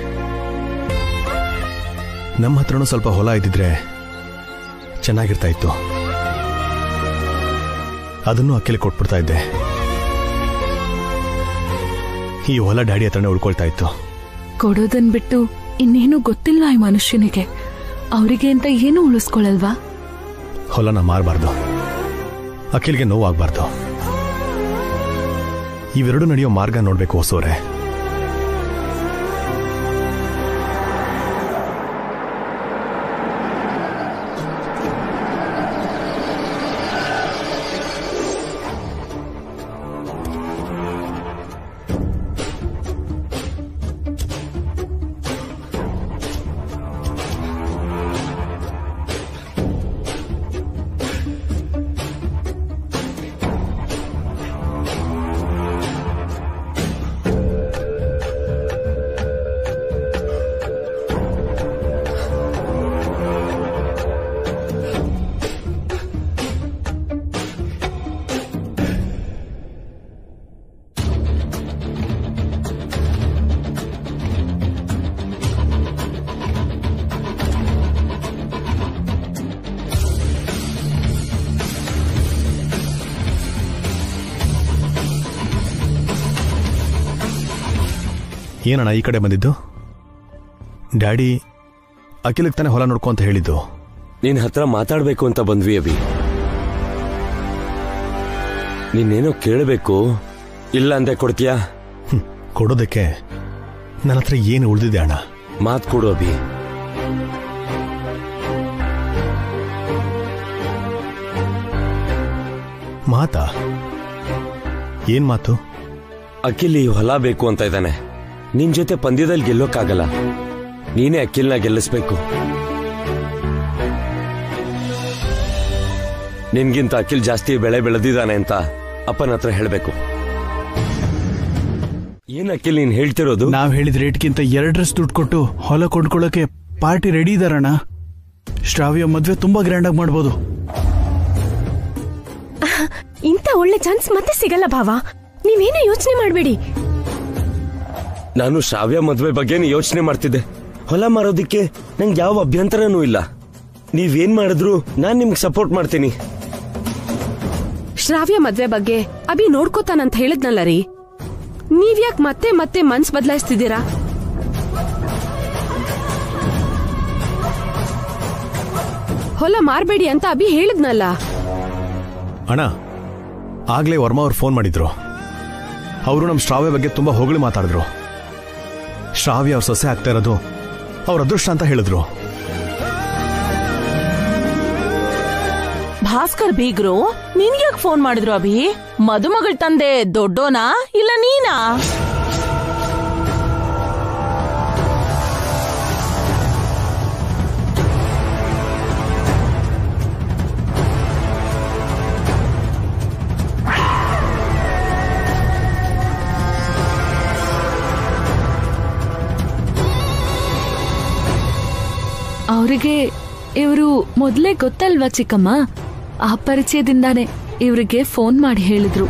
Speaker 1: ನಮ್ಮ ಹತ್ರನೂ ಸ್ವಲ್ಪ ಹೊಲ ಇದ್ದಿದ್ರೆ ಚೆನ್ನಾಗಿರ್ತಾ ಇತ್ತು ಅದನ್ನು ಅಕ್ಕಿಲಿ ಕೊಟ್ಬಿಡ್ತಾ ಇದ್ದೆ ಈ ಹೊಲ ಡ್ಯಾಡಿ ಹತ್ರನೇ ಉಳ್ಕೊಳ್ತಾ ಇತ್ತು
Speaker 2: ಕೊಡೋದನ್ ಬಿಟ್ಟು ಇನ್ನೇನು ಗೊತ್ತಿಲ್ವಾ ಈ ಮನುಷ್ಯನಿಗೆ ಅವರಿಗೆ ಅಂತ ಏನು ಉಳಿಸ್ಕೊಳಲ್ವಾ
Speaker 1: ಹೊಲನ ಮಾರಬಾರ್ದು ಅಖಿಲ್ಗೆ ನೋವಾಗಬಾರ್ದು ಇವೆರಡು ನಡೆಯೋ ಮಾರ್ಗ ನೋಡ್ಬೇಕು ಹೊಸೋರೆ ಏನಣ್ಣ ಈ ಕಡೆ ಬಂದಿದ್ದು ಡ್ಯಾಡಿ ಅಖಿಲಕ್ಕೆ ತಾನೇ ಹೊಲ ನೋಡ್ಕೊ ಅಂತ ಹೇಳಿದ್ದು
Speaker 11: ನಿನ್ ಹತ್ರ ಮಾತಾಡ್ಬೇಕು ಅಂತ ಬಂದ್ವಿ ಅಭಿ ನೀನೇನೋ ಕೇಳಬೇಕು ಇಲ್ಲ ಅಂದೆ ಕೊಡ್ತೀಯಾ
Speaker 1: ಕೊಡೋದಕ್ಕೆ ನನ್ನ ಹತ್ರ ಏನು ಉಳಿದಿದೆ ಅಣ್ಣ
Speaker 11: ಮಾತ್ ಕೊಡು ಅಭಿ
Speaker 1: ಮಾತಾ ಏನ್ ಮಾತು
Speaker 11: ಅಖಿಲ್ ಈ ಹೊಲ ಬೇಕು ಅಂತ ಇದ್ದಾನೆ ನಿನ್ ಜೊತೆ ಪಂದ್ಯದಲ್ಲಿ ಗೆಲ್ಲೋಕ್ಕಾಗಲ್ಲ ನೀನೇ ಅಖಿಲ್ನ ಗೆಲ್ಲಿಸ್ಬೇಕು ನಿನ್ಗಿಂತ ಅಖಿಲ್ ಜಾಸ್ತಿ ಬೆಳೆ ಬೆಳೆದಿದ್ದಾನೆ ಅಂತ ಅಪ್ಪನ ಹತ್ರ ಹೇಳ್ಬೇಕು ಏನ್ ಅಖಿಲ್ ನೀನ್ ಹೇಳ್ತಿರೋದು
Speaker 9: ನಾವ್ ಹೇಳಿದ ರೇಟ್ಗಿಂತ ಎರಡರಷ್ಟು ದುಡ್ಡು ಕೊಟ್ಟು ಹೊಲ ಕೊಂಡ್ಕೊಳ್ಳೋಕೆ ಪಾರ್ಟಿ ರೆಡಿ ಇದಾರಣ್ಣ ಶ್ರಾವ್ಯ ಮದ್ವೆ ತುಂಬಾ ಗ್ರ್ಯಾಂಡ್ ಆಗಿ ಮಾಡ್ಬೋದು
Speaker 8: ಇಂಥ ಒಳ್ಳೆ ಚಾನ್ಸ್ ಮತ್ತೆ ಸಿಗಲ್ಲ ಭಾವ ನೀವೇನು ಯೋಚನೆ ಮಾಡಬೇಡಿ
Speaker 11: ನಾನು ಶ್ರಾವ್ಯ ಮದ್ವೆ ಬಗ್ಗೆನೇ ಯೋಚನೆ ಮಾಡ್ತಿದ್ದೆ ಹೊಲ ಮಾರೋದಿಕ್ಕೆ ನಂಗೆ ಯಾವ ಅಭ್ಯಂತರನೂ ಇಲ್ಲ ನೀವೇನ್ ಮಾಡಿದ್ರು ನಾನ್ ನಿಮ್ಗೆ ಸಪೋರ್ಟ್ ಮಾಡ್ತೀನಿ
Speaker 10: ಶ್ರಾವ್ಯ ಮದ್ವೆ ಬಗ್ಗೆ ಅಭಿ ನೋಡ್ಕೋತಾನಂತ ಹೇಳಿದ್ನಲ್ಲ ರೀ ನೀವ್ಯಾಕ್ ಮತ್ತೆ ಮತ್ತೆ ಮನ್ಸ್ ಬದಲಾಯಿಸ್ತಿದ್ದೀರಾ ಹೊಲ ಮಾರ್ಬೇಡಿ ಅಂತ ಅಭಿ ಹೇಳಿದ್ನಲ್ಲ
Speaker 1: ಅಣ್ಣ ಆಗ್ಲೇ ವರ್ಮಾ ಅವ್ರು ಫೋನ್ ಮಾಡಿದ್ರು ಅವರು ನಮ್ಮ ಶ್ರಾವ್ಯ ಬಗ್ಗೆ ತುಂಬಾ ಹೊಗಳಿ ಮಾತಾಡಿದ್ರು ಶ್ರಾವ್ಯ ಅವ್ರ ಸೊಸೆ ಆಗ್ತಾ ಇರೋದು ಅವ್ರ ಅದೃಷ್ಟ ಅಂತ ಹೇಳಿದ್ರು
Speaker 13: ಭಾಸ್ಕರ್ ಬೀಗ್ರು ನಿನ್ಗ್ಯಾಕ್ ಫೋನ್ ಮಾಡಿದ್ರು ಅಭಿ ಮದುಮಗಳ ತಂದೆ ದೊಡ್ಡೋನಾ ಇಲ್ಲ ನೀನಾ
Speaker 2: ಅವರಿಗೆ ಇವರು ಮೊದಲೇ ಗೊತ್ತಲ್ವಾ ಚಿಕ್ಕಮ್ಮ ಆ ಪರಿಚಯದಿಂದಾನೆ ಇವರಿಗೆ ಫೋನ್ ಮಾಡಿ ಹೇಳಿದ್ರು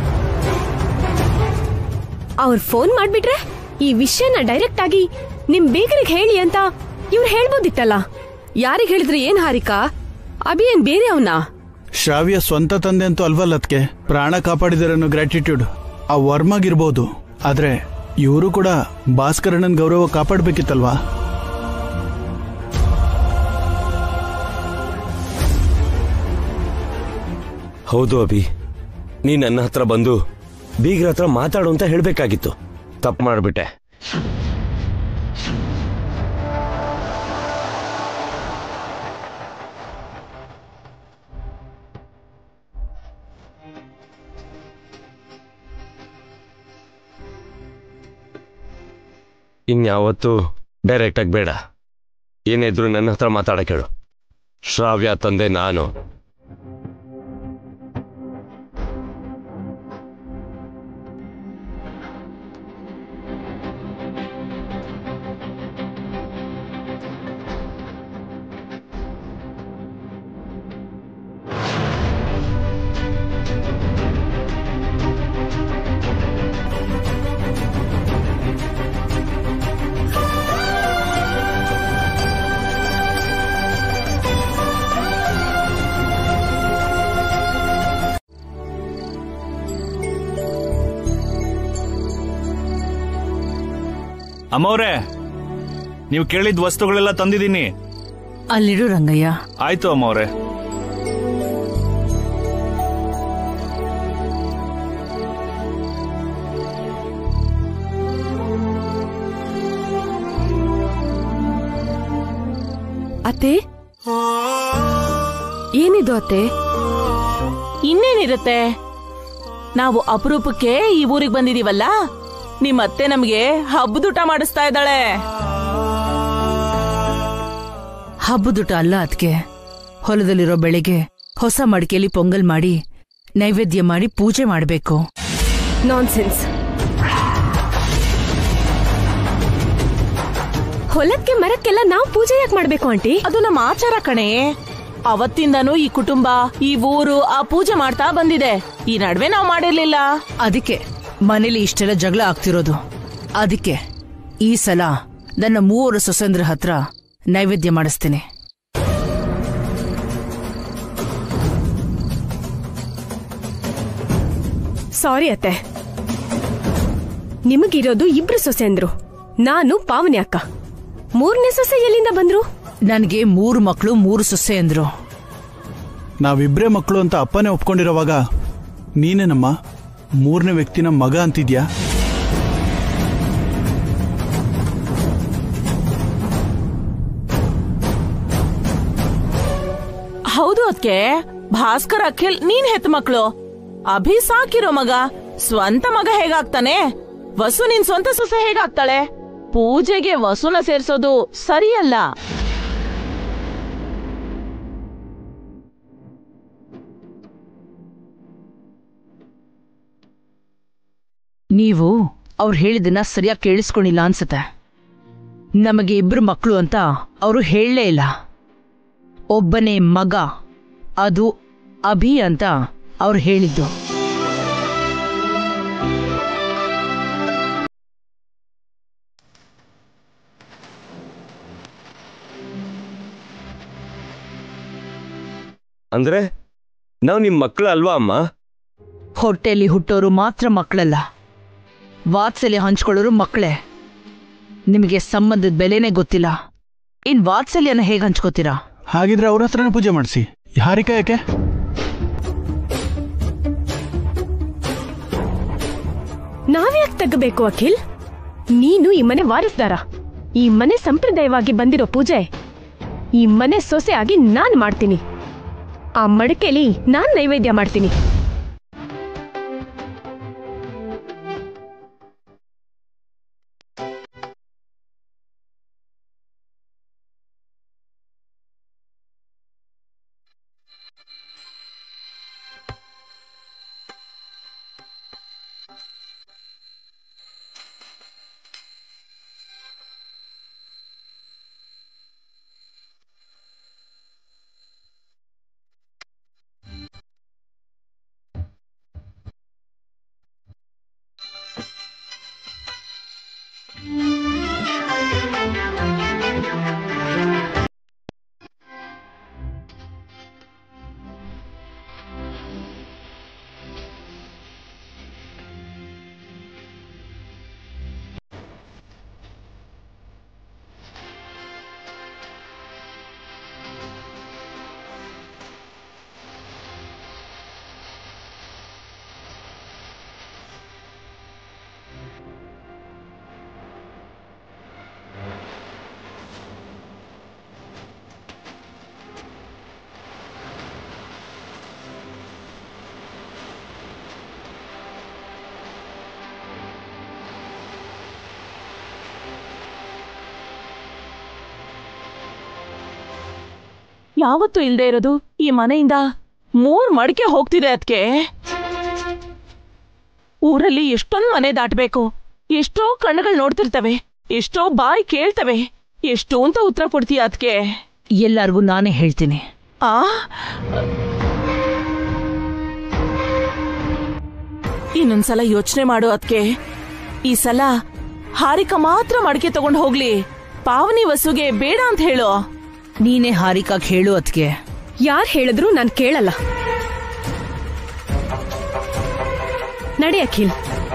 Speaker 8: ಅವ್ರು ಫೋನ್ ಮಾಡ್ಬಿಟ್ರೆ ಈ ವಿಷಯನ ಡೈರೆಕ್ಟ್ ಆಗಿ ನಿಮ್ ಬೇಕರಿಗೆ ಹೇಳಿ ಅಂತ ಇವ್ರು ಹೇಳ್ಬೋದಿತ್ತಲ್ಲ
Speaker 10: ಯಾರಿಗ್ ಹೇಳಿದ್ರೆ ಏನ್ ಹಾರಿಕಾ ಅಭಿ ಏನ್ ಬೇರೆ ಅವನ
Speaker 9: ಶ್ರಾವ್ಯ ಸ್ವಂತ ತಂದೆ ಅಂತೂ ಅಲ್ವಲ್ಲ ಅದ್ಕೆ ಪ್ರಾಣ ಕಾಪಾಡಿದಾರನ್ನೋ ಗ್ರಾಟಿಟ್ಯೂಡ್ ಆ ವರ್ಮಾಗಿರ್ಬೋದು ಆದ್ರೆ ಇವರು ಕೂಡ ಭಾಸ್ಕರಣ್ಣನ್ ಗೌರವ ಕಾಪಾಡ್ಬೇಕಿತ್ತಲ್ವಾ
Speaker 11: ಹೌದು ಅಭಿ ನೀ ನನ್ನ ಹತ್ರ ಬಂದು ಬೀಗ್ರ ಹತ್ರ ಮಾತಾಡು ಅಂತ ಹೇಳ್ಬೇಕಾಗಿತ್ತು ತಪ್ಪು ಮಾಡ್ಬಿಟ್ಟೆ ಇನ್ಯಾವತ್ತೂ ಡೈರೆಕ್ಟ್ ಆಗಿ ಬೇಡ ಏನಿದ್ರು ನನ್ನ ಹತ್ರ ಮಾತಾಡಕ್ಕೆ ಹೇಳು ಶ್ರಾವ್ಯ ತಂದೆ ನಾನು
Speaker 6: ಅಮ್ಮವ್ರೆ ನೀವು ಕೇಳಿದ ವಸ್ತುಗಳೆಲ್ಲ ತಂದಿದ್ದೀನಿ
Speaker 3: ಅಲ್ಲಿಡು ರಂಗಯ್ಯ
Speaker 6: ಆಯ್ತು ಅಮ್ಮವ್ರೆ
Speaker 10: ಅತ್ತೆ ಏನಿದು ಅತ್ತೆ
Speaker 13: ಇನ್ನೇನಿರುತ್ತೆ ನಾವು ಅಪರೂಪಕ್ಕೆ ಈ ಊರಿಗೆ ಬಂದಿದೀವಲ್ಲ ನಿಮ್ ಅತ್ತೆ ನಮ್ಗೆ ಹಬ್ಬದೂಟ ಮಾಡಿಸ್ತಾ ಇದ್ದಾಳೆ
Speaker 3: ಹಬ್ಬದುಟ ಅಲ್ಲ ಅದಕ್ಕೆ ಹೊಲದಲ್ಲಿರೋ ಬೆಳೆಗೆ ಹೊಸ ಮಡಿಕೆಯಲ್ಲಿ ಪೊಂಗಲ್ ಮಾಡಿ ನೈವೇದ್ಯ ಮಾಡಿ ಪೂಜೆ ಮಾಡಬೇಕು
Speaker 8: ನಾನ್ಸೆನ್ಸ್ ಹೊಲಕ್ಕೆ ಮರಕ್ಕೆಲ್ಲ ನಾವು ಪೂಜೆ ಯಾಕೆ ಮಾಡ್ಬೇಕು ಆಂಟಿ
Speaker 13: ಅದು ನಮ್ಮ ಆಚಾರ ಕಣೆ ಅವತ್ತಿಂದನೂ ಈ ಕುಟುಂಬ ಈ ಊರು ಆ ಪೂಜೆ ಮಾಡ್ತಾ ಬಂದಿದೆ ಈ ನಡುವೆ ನಾವು ಮಾಡಿರ್ಲಿಲ್ಲ
Speaker 3: ಅದಕ್ಕೆ ಮನೇಲಿ ಇಷ್ಟೆಲ್ಲ ಜಗಳ ಆಗ್ತಿರೋದು ಅದಕ್ಕೆ ಈ ಸಲ ನನ್ನ ಮೂವರು ಸೊಸೆಂದ್ರ ಹತ್ರ ನೈವೇದ್ಯ ಮಾಡಿಸ್ತೀನಿ
Speaker 8: ಸಾರಿ ಅತ್ತೆ ನಿಮಗಿರೋದು ಇಬ್ರು ಸೊಸೆಂದ್ರು ನಾನು ಪಾವನಿ ಅಕ್ಕ ಮೂರನೇ ಸೊಸೆ ಎಲ್ಲಿಂದ ಬಂದ್ರು
Speaker 3: ನನಗೆ ಮೂರು ಮಕ್ಕಳು ಮೂರು ಸೊಸೆ ಅಂದ್ರು
Speaker 9: ನಾವಿಬ್ರೇ ಮಕ್ಕಳು ಅಂತ ಅಪ್ಪನೇ ಒಪ್ಕೊಂಡಿರೋವಾಗ ನೀನೇನಮ್ಮ ಮೂರನೇ ವ್ಯಕ್ತಿನ ಮಗ ಅಂತಿದ್ಯಾ
Speaker 13: ಹೌದು ಅದ್ಕೆ ಭಾಸ್ಕರ್ ಅಖಿಲ್ ನೀನ್ ಹೆತ್ತ ಮಕ್ಳು ಅಭಿ ಸಾಕಿರೋ ಮಗ ಸ್ವಂತ ಮಗ ಹೇಗಾಗ್ತಾನೆ ವಸು ನಿನ್ ಸ್ವಂತ ಸೊಸೆ ಹೇಗಾಗ್ತಾಳೆ ಪೂಜೆಗೆ ವಸುನ ಸೇರ್ಸೋದು ಸರಿಯಲ್ಲ
Speaker 3: ನೀವು ಅವ್ರು ಹೇಳಿದ್ದನ್ನ ಸರಿಯಾಗಿ ಕೇಳಿಸ್ಕೊಂಡಿಲ್ಲ ಅನ್ಸುತ್ತೆ ನಮಗೆ ಇಬ್ರು ಮಕ್ಕಳು ಅಂತ ಅವರು ಹೇಳಲೇ ಇಲ್ಲ ಒಬ್ಬನೇ ಮಗ ಅದು ಅಭಿ ಅಂತ ಅವ್ರು ಹೇಳಿದ್ದು
Speaker 11: ಅಂದ್ರೆ ನಾವು ನಿಮ್ ಮಕ್ಕಳು ಅಲ್ವಾ ಅಮ್ಮ
Speaker 3: ಹೊಟ್ಟೆಯಲ್ಲಿ ಹುಟ್ಟೋರು ಮಾತ್ರ ಮಕ್ಕಳಲ್ಲ ವಾತ್ಸಲ್ಯ ಹಂಚ್ಕೊಳ್ಳೋರು ಮಕ್ಕಳೇ ನಿಮಗೆ ಸಂಬಂಧದ ಬೆಲೆನೇ ಗೊತ್ತಿಲ್ಲ ಇನ್ ವಾತ್ಸಲ್ಯನ ಹೇಗೆ ಹಂಚ್ಕೋತೀರಾ
Speaker 9: ಹಾಗಿದ್ರೆ ಅವ್ರ ಹತ್ರನೇ ಪೂಜೆ ಮಾಡಿಸಿ ಹಾರಿಕಾ ಯಾಕೆ
Speaker 8: ನಾವ್ಯಾಕ್ ತಗಬೇಕು ಅಖಿಲ್ ನೀನು ಈ ಮನೆ ವಾರಸ್ದಾರ ಈ ಮನೆ ಸಂಪ್ರದಾಯವಾಗಿ ಬಂದಿರೋ ಪೂಜೆ ಈ ಮನೆ ಸೊಸೆ ಆಗಿ ನಾನ್ ಮಾಡ್ತೀನಿ ಆ ಮಡಕೆಲಿ ನಾನ್ ನೈವೇದ್ಯ ಮಾಡ್ತೀನಿ
Speaker 13: ಯಾವತ್ತೂ ಇಲ್ದೇ ಇರೋದು ಈ ಮನೆಯಿಂದ ಮೂರ್ ಮಡಿಕೆ ಹೋಗ್ತಿದೆ ಅದಕ್ಕೆ ಊರಲ್ಲಿ ಎಷ್ಟೊಂದ್ ಮನೆ ದಾಟ್ಬೇಕು ಎಷ್ಟೋ ಕಣ್ಣುಗಳು ನೋಡ್ತಿರ್ತವೆ ಎಷ್ಟೋ ಬಾಯಿ ಕೇಳ್ತವೆ ಎಷ್ಟು ಅಂತ ಉತ್ತರ ಕೊಡ್ತೀಯ ಅದಕ್ಕೆ
Speaker 3: ಎಲ್ಲರಿಗೂ ನಾನೇ ಹೇಳ್ತೀನಿ
Speaker 13: ಆ ಇನ್ನೊಂದ್ಸಲ ಯೋಚನೆ ಮಾಡು ಅದಕ್ಕೆ ಈ ಸಲ ಹಾರಿಕ ಮಾತ್ರ ಮಡಿಕೆ ತಗೊಂಡು ಹೋಗ್ಲಿ ಪಾವನಿ ವಸುಗೆ ಬೇಡ ಅಂತ ಹೇಳು
Speaker 3: ನೀನೇ ಹಾರಿಕಾಗ್ ಹೇಳು ಅದ್ಕೆ
Speaker 8: ಯಾರ್ ಹೇಳಿದ್ರು ನಾನ್ ಕೇಳಲ್ಲ ನಡಿ ಅಖಿಲ್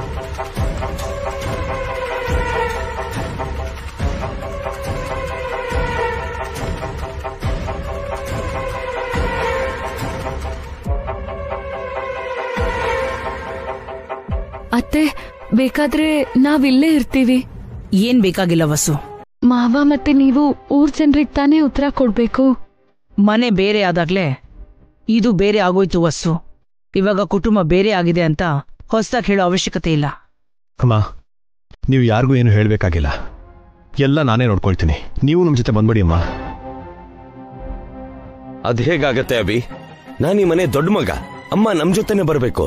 Speaker 2: ಅತ್ತೆ ಬೇಕಾದ್ರೆ ನಾವಿಲ್ಲೇ ಇರ್ತೀವಿ
Speaker 3: ಏನ್ ಬೇಕಾಗಿಲ್ಲ ವಸು
Speaker 2: ಮಾವ ಮತ್ತೆ ನೀವು ಊರ್ ಜನರಿಗೆ ತಾನೇ ಉತ್ತರ ಕೊಡ್ಬೇಕು
Speaker 3: ಮನೆ ಬೇರೆ ಆದಾಗ್ಲೇ ಇದು ಬೇರೆ ಆಗೋಯ್ತು ವಸ್ಸು ಇವಾಗ ಕುಟುಂಬ ಬೇರೆ ಆಗಿದೆ ಅಂತ ಹೊಸ್ದಾಗ್ ಹೇಳೋ ಅವಶ್ಯಕತೆ ಇಲ್ಲ
Speaker 1: ಅಮ್ಮ ನೀವು ಯಾರಿಗೂ ಏನು ಹೇಳಬೇಕಾಗಿಲ್ಲ ಎಲ್ಲ ನಾನೇ ನೋಡ್ಕೊಳ್ತೀನಿ ನೀವು ನಮ್ಮ ಜೊತೆ ಬಂದ್ಬಿಡಿ ಅಮ್ಮ
Speaker 11: ಅದ್ ಹೇಗಾಗತ್ತೆ ಅಭಿ ನಾನ್ ಈ ಮನೆ ದೊಡ್ಡ ಮಗ ಅಮ್ಮ ನಮ್ ಜೊತೆನೆ ಬರ್ಬೇಕು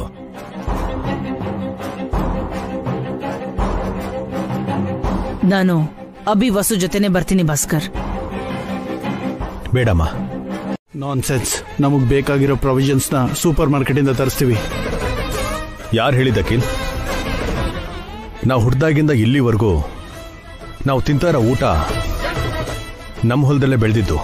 Speaker 3: ನಾನು ಅಭಿ ವಸು ಜೊತೆನೆ ಬರ್ತೀನಿ ಭಾಸ್ಕರ್
Speaker 1: ಬೇಡಮ್ಮ
Speaker 9: ನಾನ್ ಸೆನ್ಸ್ ನಮಗ್ ಬೇಕಾಗಿರೋ ಪ್ರೊವಿಷನ್ಸ್ನ ಸೂಪರ್ ಮಾರ್ಕೆಟಿಂದ ತರಿಸ್ತೀವಿ
Speaker 1: ಯಾರು ಹೇಳಿದ್ದ ಅಖಿಲ್ ನಾವು ಹುಡ್ದಾಗಿಂದ ಇಲ್ಲಿವರೆಗೂ ನಾವು ತಿಂತಾ ಇರೋ ಊಟ ನಮ್ಮ ಹೊಲದಲ್ಲೇ ಬೆಳೆದಿದ್ದು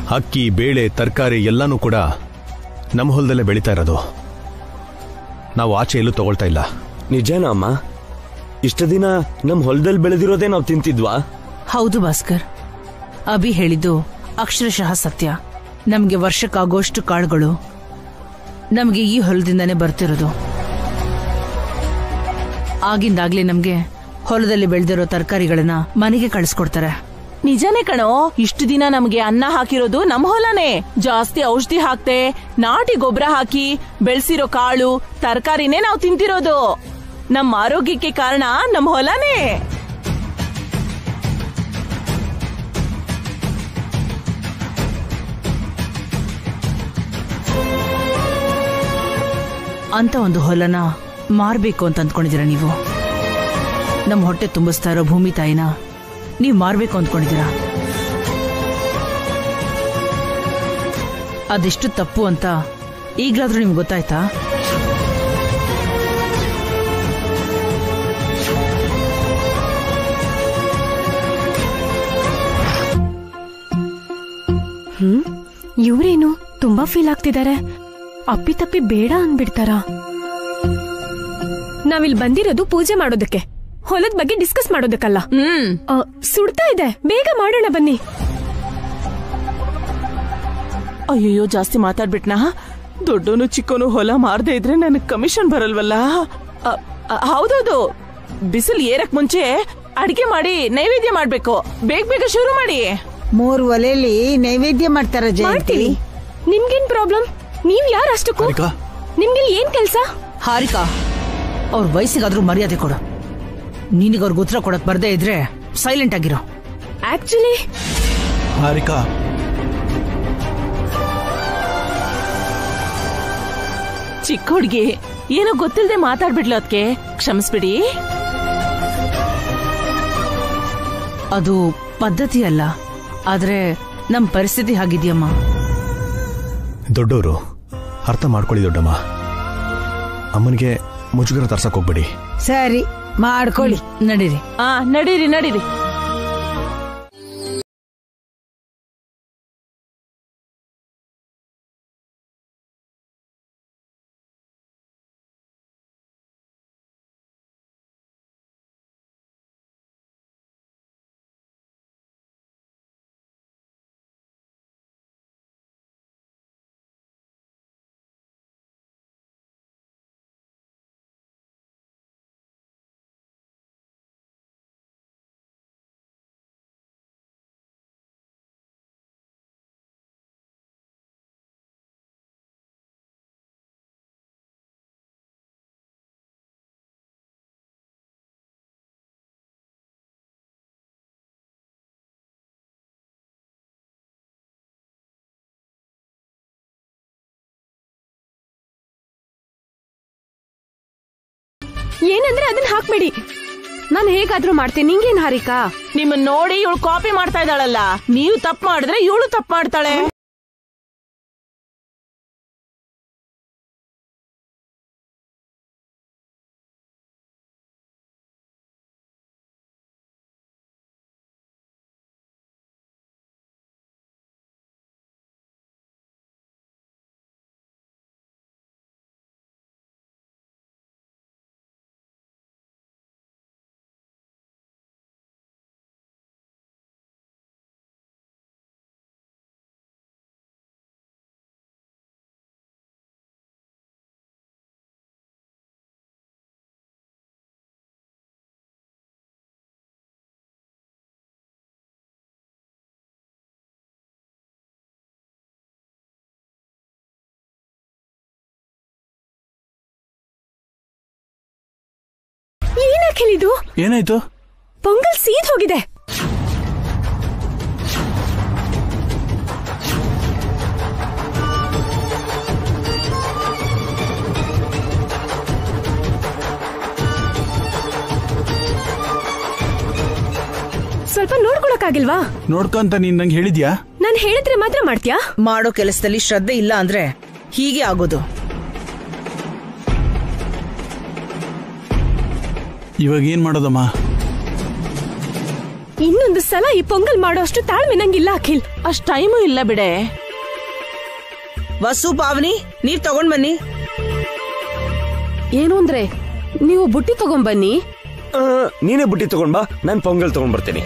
Speaker 1: ಅಕ್ಕಿ ಬೇಳೆ ತರಕಾರಿ ಎಲ್ಲನೂ ಕೂಡ ನಮ್ಮ ಹೊಲದಲ್ಲೇ ಬೆಳೀತಾ ಇರೋದು ನಾವು ಆಚೆ ಎಲ್ಲೂ ತಗೊಳ್ತಾ ಇಲ್ಲ
Speaker 11: ನಿಜನಾ ಅಮ್ಮ ಇಷ್ಟ ದಿನ ನಮ್ ಹೊಲದಲ್ಲಿ ಬೆಳೆದಿರೋದೇ ನಾವು ತಿಂತಿದ್ವಾ
Speaker 3: ಹೌದು ಭಾಸ್ಕರ್ ಅಭಿ ಹೇಳಿದ್ದು ಅಕ್ಷರಶಃ ಸತ್ಯ ನಮ್ಗೆ ವರ್ಷಕ್ಕಾಗೋಷ್ಟು ಕಾಳುಗಳು ನಮ್ಗೆ ಈ ಹೊಲದಿಂದಾನೇ ಬರ್ತಿರೋದು ಆಗಿಂದಾಗ್ಲೇ ನಮ್ಗೆ ಹೊಲದಲ್ಲಿ ಬೆಳೆದಿರೋ ತರಕಾರಿಗಳನ್ನ ಮನೆಗೆ ಕಳಿಸ್ಕೊಡ್ತಾರೆ
Speaker 13: ನಿಜನೇ ಕಣೋ ಇಷ್ಟು ದಿನ ನಮ್ಗೆ ಅನ್ನ ಹಾಕಿರೋದು ನಮ್ ಹೊಲನೇ ಜಾಸ್ತಿ ಔಷಧಿ ಹಾಕ್ತೆ ನಾಟಿ ಗೊಬ್ಬರ ಹಾಕಿ ಬೆಳ್ಸಿರೋ ಕಾಳು ತರಕಾರಿನೇ ನಾವು ತಿಂತಿರೋದು ನಮ್ಮ ಆರೋಗ್ಯಕ್ಕೆ ಕಾರಣ ನಮ್ ಹೊಲನೇ
Speaker 3: ಅಂತ ಒಂದು ಹೊಲನ ಮಾರ್ಬೇಕು ಅಂತ ಅಂದ್ಕೊಂಡಿದ್ದೀರಾ ನೀವು ನಮ್ಮ ಹೊಟ್ಟೆ ತುಂಬಿಸ್ತಾ ಇರೋ ಭೂಮಿ ತಾಯಿನ ನೀವು ಮಾರ್ಬೇಕು ಅಂದ್ಕೊಂಡಿದ್ದೀರಾ ಅದೆಷ್ಟು ತಪ್ಪು ಅಂತ ಈಗ್ಲಾದ್ರೂ ನಿಮ್ಗೆ ಗೊತ್ತಾಯ್ತಾ
Speaker 8: ಹ್ಮ್ ಇವ್ರೇನು ತುಂಬಾ ಫೀಲ್ ಆಗ್ತಿದ್ದಾರೆ ಅಪ್ಪಿ ತಪ್ಪಿ ಬೇಡ ಅನ್ಬಿಡ್ತಾರ ನಾವಿಲ್ ಬಂದಿರೋದು ಪೂಜೆ ಮಾಡೋದಕ್ಕೆ ಹೊಲದ ಬಗ್ಗೆ ಡಿಸ್ಕಸ್ ಮಾಡೋದಕ್ಕಲ್ಲ
Speaker 13: ಹ್ಮ್
Speaker 8: ಆ, ಸುಡ್ತಾ ಇದೆ ಬೇಗ ಮಾಡೋಣ ಬನ್ನಿ
Speaker 13: ಅಯ್ಯಯ್ಯೋ ಜಾಸ್ತಿ ಮಾತಾಡ್ಬಿಟ್ನಾ ದೊಡ್ಡೋನು ಚಿಕ್ಕೋನು ಹೊಲ ಮಾರದೆ ಇದ್ರೆ ನನಗ್ ಕಮಿಷನ್ ಬರಲ್ವಲ್ಲ ಅ, ಅ, ಹೌದೌದು ಬಿಸಿಲು ಏರಕ್ ಮುಂಚೆ ಅಡಿಗೆ ಮಾಡಿ ನೈವೇದ್ಯ ಮಾಡ್ಬೇಕು ಬೇಗ ಬೇಗ ಶುರು ಮಾಡಿ
Speaker 14: ಮೂರ್ ಒಲೆಯಲ್ಲಿ ನೈವೇದ್ಯ ಮಾಡ್ತಾರ ಜಯಂತಿ
Speaker 8: ಮಾಡ್ತೀವಿ ನಿಮ್ಗೇನ್ ಪ್ರಾಬ್ಲಮ್ ನೀವ್ ಯಾರು ಅಷ್ಟಕ್ಕೂ
Speaker 1: ಹಾರಿಕಾ?
Speaker 8: ನಿಮ್ಗೆ ಏನ್ ಕೆಲ್ಸ
Speaker 3: ಹಾರಿಕಾ ಅವ್ರ ವಯಸ್ಸಿಗಾದ್ರೂ ಮರ್ಯಾದೆ ಕೊಡು ನಿನಗೆ ಅವ್ರಿಗೆ ಉತ್ತರ ಕೊಡಕ್ ಬರ್ದೇ ಇದ್ರೆ ಸೈಲೆಂಟ್ ಆಗಿರೋ
Speaker 8: ಆಕ್ಚುಲಿ
Speaker 9: ಹಾರಿಕಾ
Speaker 13: ಚಿಕ್ಕ ಹುಡ್ಗಿ ಏನೋ ಗೊತ್ತಿಲ್ಲದೆ ಮಾತಾಡ್ಬಿಡ್ಲು ಅದಕ್ಕೆ ಕ್ಷಮಿಸ್ಬಿಡಿ
Speaker 3: ಅದು ಪದ್ಧತಿ ಅಲ್ಲ ಆದ್ರೆ ನಮ್ ಪರಿಸ್ಥಿತಿ ಹಾಗಿದ್ಯಮ್ಮ
Speaker 1: ದೊಡ್ಡವರು ಅರ್ಥ ಮಾಡ್ಕೊಳ್ಳಿ ದೊಡ್ಡಮ್ಮ ಅಮ್ಮನಿಗೆ ಮುಜುಗರ ತರ್ಸಕ್ ಹೋಗ್ಬೇಡಿ
Speaker 14: ಸರಿ ಮಾಡ್ಕೊಳ್ಳಿ
Speaker 3: ನಡೀರಿ
Speaker 13: ಆ ನಡೀರಿ ನಡೀರಿ
Speaker 8: ಏನಂದ್ರೆ ಅದನ್ನ ಹಾಕ್ಬೇಡಿ
Speaker 10: ನಾನು ಹೇಗಾದ್ರೂ ಮಾಡ್ತೀನಿ ನಿಂಗೇನ್ ಹಾರಿಕಾ
Speaker 13: ನಿಮ್ಮನ್ನ ನೋಡಿ ಇವಳು ಕಾಪಿ ಮಾಡ್ತಾ ಇದ್ದಾಳಲ್ಲ ನೀವು ತಪ್ಪು ಮಾಡಿದ್ರೆ ಇವಳು ತಪ್ಪು ಮಾಡ್ತಾಳೆ
Speaker 8: ಏನಕ್ಕೆ ಹೇಳಿದು
Speaker 9: ಏನಾಯ್ತು
Speaker 8: ಪೊಂಗಲ್ ಸೀದ್ ಹೋಗಿದೆ ಸ್ವಲ್ಪ ನೋಡ್ಕೊಳಕ್ಕಾಗಿಲ್ವಾ
Speaker 9: ನೋಡ್ಕೊಂತ ನೀನ್ ನಂಗೆ ಹೇಳಿದ್ಯಾ
Speaker 8: ನಾನ್ ಹೇಳಿದ್ರೆ ಮಾತ್ರ ಮಾಡ್ತ್ಯಾ
Speaker 3: ಮಾಡೋ ಕೆಲಸದಲ್ಲಿ ಶ್ರದ್ಧೆ ಇಲ್ಲ ಅಂದ್ರೆ ಹೀಗೆ ಆಗೋದು
Speaker 9: ಇವಾಗ ಏನ್ ಮಾಡೋದಮ್ಮ
Speaker 8: ಇನ್ನೊಂದು ಸಲ ಈ ಪೊಂಗಲ್ ಮಾಡೋ ಅಷ್ಟು ತಾಳ್ಮೆ ನಂಗಿಲ್ಲ ಅಖಿಲ್
Speaker 13: ಅಷ್ಟ್ ಟೈಮು ಇಲ್ಲ ಬಿಡೆ
Speaker 3: ವಸು ಪಾವನಿ ನೀವ್ ತಗೊಂಡ್ ಬನ್ನಿ
Speaker 10: ಏನು ಅಂದ್ರೆ ನೀವು ಬುಟ್ಟಿ ತಗೊಂಬನ್ನಿ
Speaker 11: ಆ, ನೀನೇ ಬುಟ್ಟಿ ತಗೊಂಡ್ ಬಾ ನಾನು ಪೊಂಗಲ್ ತಗೊಂಡ್ ಬರ್ತೀನಿ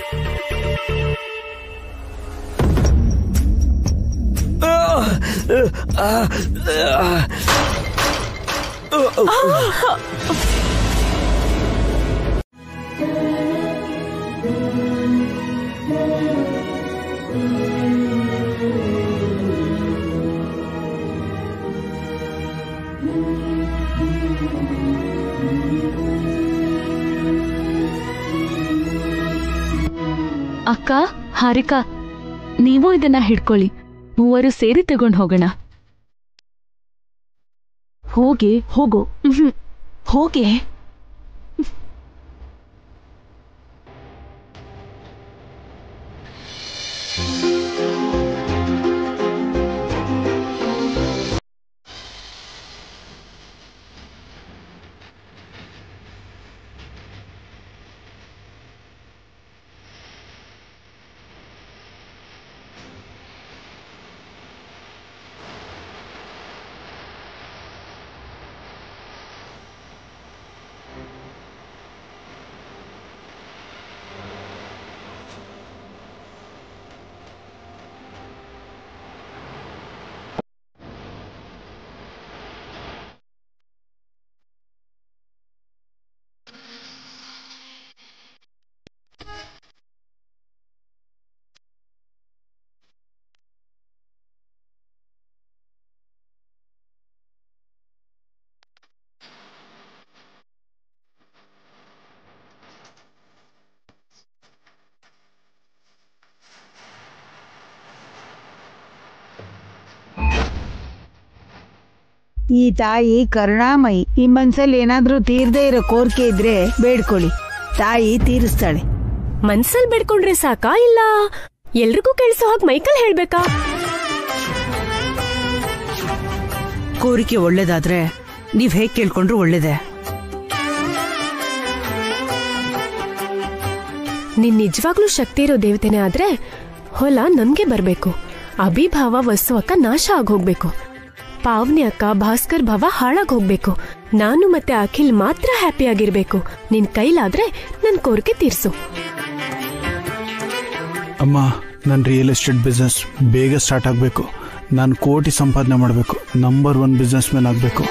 Speaker 2: ಅಕ್ಕ ಹಾರಿಕಾ ನೀವು ಇದನ್ನ ಹಿಡ್ಕೊಳ್ಳಿ ಮೂವರು ಸೇರಿ ತಗೊಂಡ್ ಹೋಗೋಣ
Speaker 13: ಹೋಗಿ ಹೋಗು ಹೋಗೆ
Speaker 14: ಈ ತಾಯಿ ಕರುಣಾಮಯಿ ಈ ಮನ್ಸಲ್ಲಿ ಏನಾದ್ರೂ ತೀರ್ದೇ ಇರೋ ಕೋರಿಕೆ ಇದ್ರೆ ಬೇಡ್ಕೊಳ್ಳಿ ತಾಯಿ ತೀರಿಸ್ತಾಳೆ
Speaker 8: ಮನ್ಸಲ್ ಬೇಡ್ಕೊಂಡ್ರೆ ಸಾಕಾ ಇಲ್ಲ ಎಲ್ರಿಗೂ ಕೇಳಿಸೋ ಹಾಗೆ ಮೈಕಲ್ ಹೇಳ್ಬೇಕಾ
Speaker 3: ಕೋರಿಕೆ ಒಳ್ಳೇದಾದ್ರೆ ನೀವ್ ಹೇಗ್ ಕೇಳ್ಕೊಂಡ್ರು ಒಳ್ಳೇದೆ
Speaker 8: ನಿನ್ ನಿಜವಾಗ್ಲೂ ಶಕ್ತಿ ಇರೋ ದೇವತೆನೇ ಆದ್ರೆ ಹೊಲ ನಮ್ಗೆ ಬರ್ಬೇಕು ಅಭಿಭಾವ ವಸ್ತು ಅಕ್ಕ ನಾಶ ಆಗೋಗ್ಬೇಕು ಪಾವನಿ ಅಕ್ಕ ಭಾಸ್ಕರ್ ಭಾವ ಹಾಳಾಗ್ ಹೋಗ್ಬೇಕು ನಾನು ಮತ್ತೆ ಅಖಿಲ್ ಮಾತ್ರ ಹ್ಯಾಪಿ ಆಗಿರ್ಬೇಕು ನಿನ್ ಕೈಲಾದ್ರೆ ನನ್ ಕೋರಿಕೆ ತೀರ್ಸು
Speaker 9: ಅಮ್ಮ ನನ್ನ ರಿಯಲ್ ಎಸ್ಟೇಟ್ ಬಿಸ್ನೆಸ್ ಬೇಗ ಸ್ಟಾರ್ಟ್ ಆಗಬೇಕು ನಾನು ಕೋಟಿ ಸಂಪಾದನೆ ಮಾಡಬೇಕು ನಂಬರ್ ಒನ್ ಬಿಸ್ನೆಸ್ ಮ್ಯಾನ್ ಆಗಬೇಕು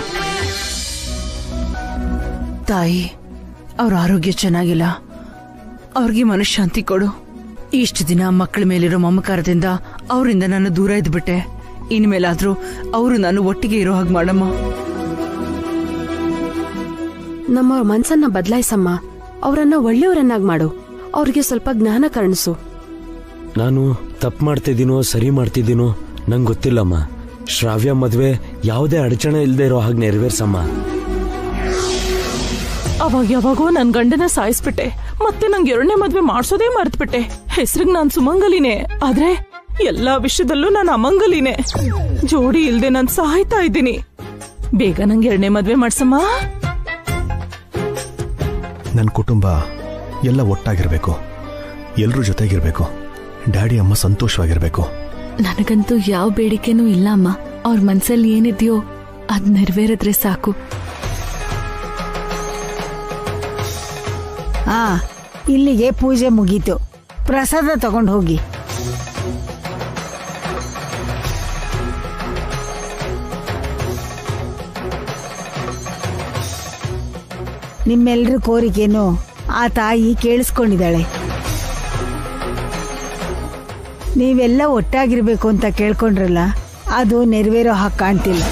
Speaker 3: ತಾಯಿ ಅವ್ರ ಆರೋಗ್ಯ ಚೆನ್ನಾಗಿಲ್ಲ ಅವ್ರಿಗೆ ಮನಃಶಾಂತಿ ಕೊಡು ಇಷ್ಟು ದಿನ ಮಕ್ಕಳ ಮೇಲಿರೋ ಮಮಕಾರದಿಂದ ಅವರಿಂದ ನಾನು ದೂರ ಇದ್ಬಿಟ್ಟೆ ಇನ್ಮೇಲಾದ್ರೂ ಅವರು ನಾನು ಒಟ್ಟಿಗೆ ಇರೋ ಹಾಗೆ ಮಾಡಮ್ಮ
Speaker 10: ನಮ್ಮ ಮನ್ಸನ್ನ ಬದಲಾಯಿಸಮ್ಮ ಅವರನ್ನ ಒಳ್ಳೆಯವರನ್ನಾಗಿ ಮಾಡು ಅವ್ರಿಗೆ ಸ್ವಲ್ಪ ಜ್ಞಾನ ಕರುಣಿಸು
Speaker 11: ನಾನು ತಪ್ಪು ಮಾಡ್ತಿದ್ದೀನೋ ಸರಿ ಮಾಡ್ತಿದ್ದೀನೋ ನಂಗೆ ಗೊತ್ತಿಲ್ಲಮ್ಮ ಶ್ರಾವ್ಯ ಮದ್ವೆ ಯಾವುದೇ ಅಡಚಣೆ ಇಲ್ಲದೆ ಇರೋ ಹಾಗೆ ನೆರವೇರ್ಸಮ್ಮ
Speaker 13: ಅವಾಗ ಯಾವಾಗೋ ನನ್ ಗಂಡನ ಸಾಯಿಸ್ಬಿಟ್ಟೆ ಮತ್ತೆ ನಂಗೆ ಎರಡನೇ ಮದ್ವೆ ಮಾಡ್ಸೋದೇ ಮರ್ತ್ಬಿಟ್ಟೆ ಹೆಸ್ರಿಗ್ ನಾನ್ ಸುಮಂಗಲಿನೇ ಆದ್ರೆ ಎಲ್ಲಾ ವಿಷಯದಲ್ಲೂ ನಾನು ಅಮಂಗಲಿನೇ ಜೋಡಿ ಇಲ್ದೆ ನಾನ್ ಸಾಯ್ತಾ ಇದ್ದೀನಿ ಬೇಗ ನಂಗೆ ಎರಡನೇ ಮದ್ವೆ ಮಾಡ್ಸಮ್ಮ
Speaker 1: ನನ್ನ ಕುಟುಂಬ ಎಲ್ಲ ಒಟ್ಟಾಗಿರ್ಬೇಕು ಎಲ್ಲರೂ ಜೊತೆಗಿರ್ಬೇಕು ಡ್ಯಾಡಿ ಅಮ್ಮ ಸಂತೋಷವಾಗಿರ್ಬೇಕು
Speaker 2: ನನಗಂತೂ ಯಾವ ಬೇಡಿಕೆನೂ ಇಲ್ಲ ಅಮ್ಮ ಅವ್ರ ಮನ್ಸಲ್ಲಿ ಏನಿದೆಯೋ ಅದ್ ನೆರವೇರಿದ್ರೆ ಸಾಕು
Speaker 14: ಹಾ ಇಲ್ಲಿಗೆ ಪೂಜೆ ಮುಗೀತು ಪ್ರಸಾದ ತಗೊಂಡು ಹೋಗಿ ನಿಮ್ಮೆಲ್ಲರ ಕೋರಿಕೆನು ಆ ತಾಯಿ ಕೇಳಿಸ್ಕೊಂಡಿದ್ದಾಳೆ ನೀವೆಲ್ಲ ಒಟ್ಟಾಗಿರ್ಬೇಕು ಅಂತ ಕೇಳ್ಕೊಂಡ್ರಲ್ಲ ಅದು ನೆರವೇರೋ ಹಾಗೆ ಕಾಣ್ತಿಲ್ಲ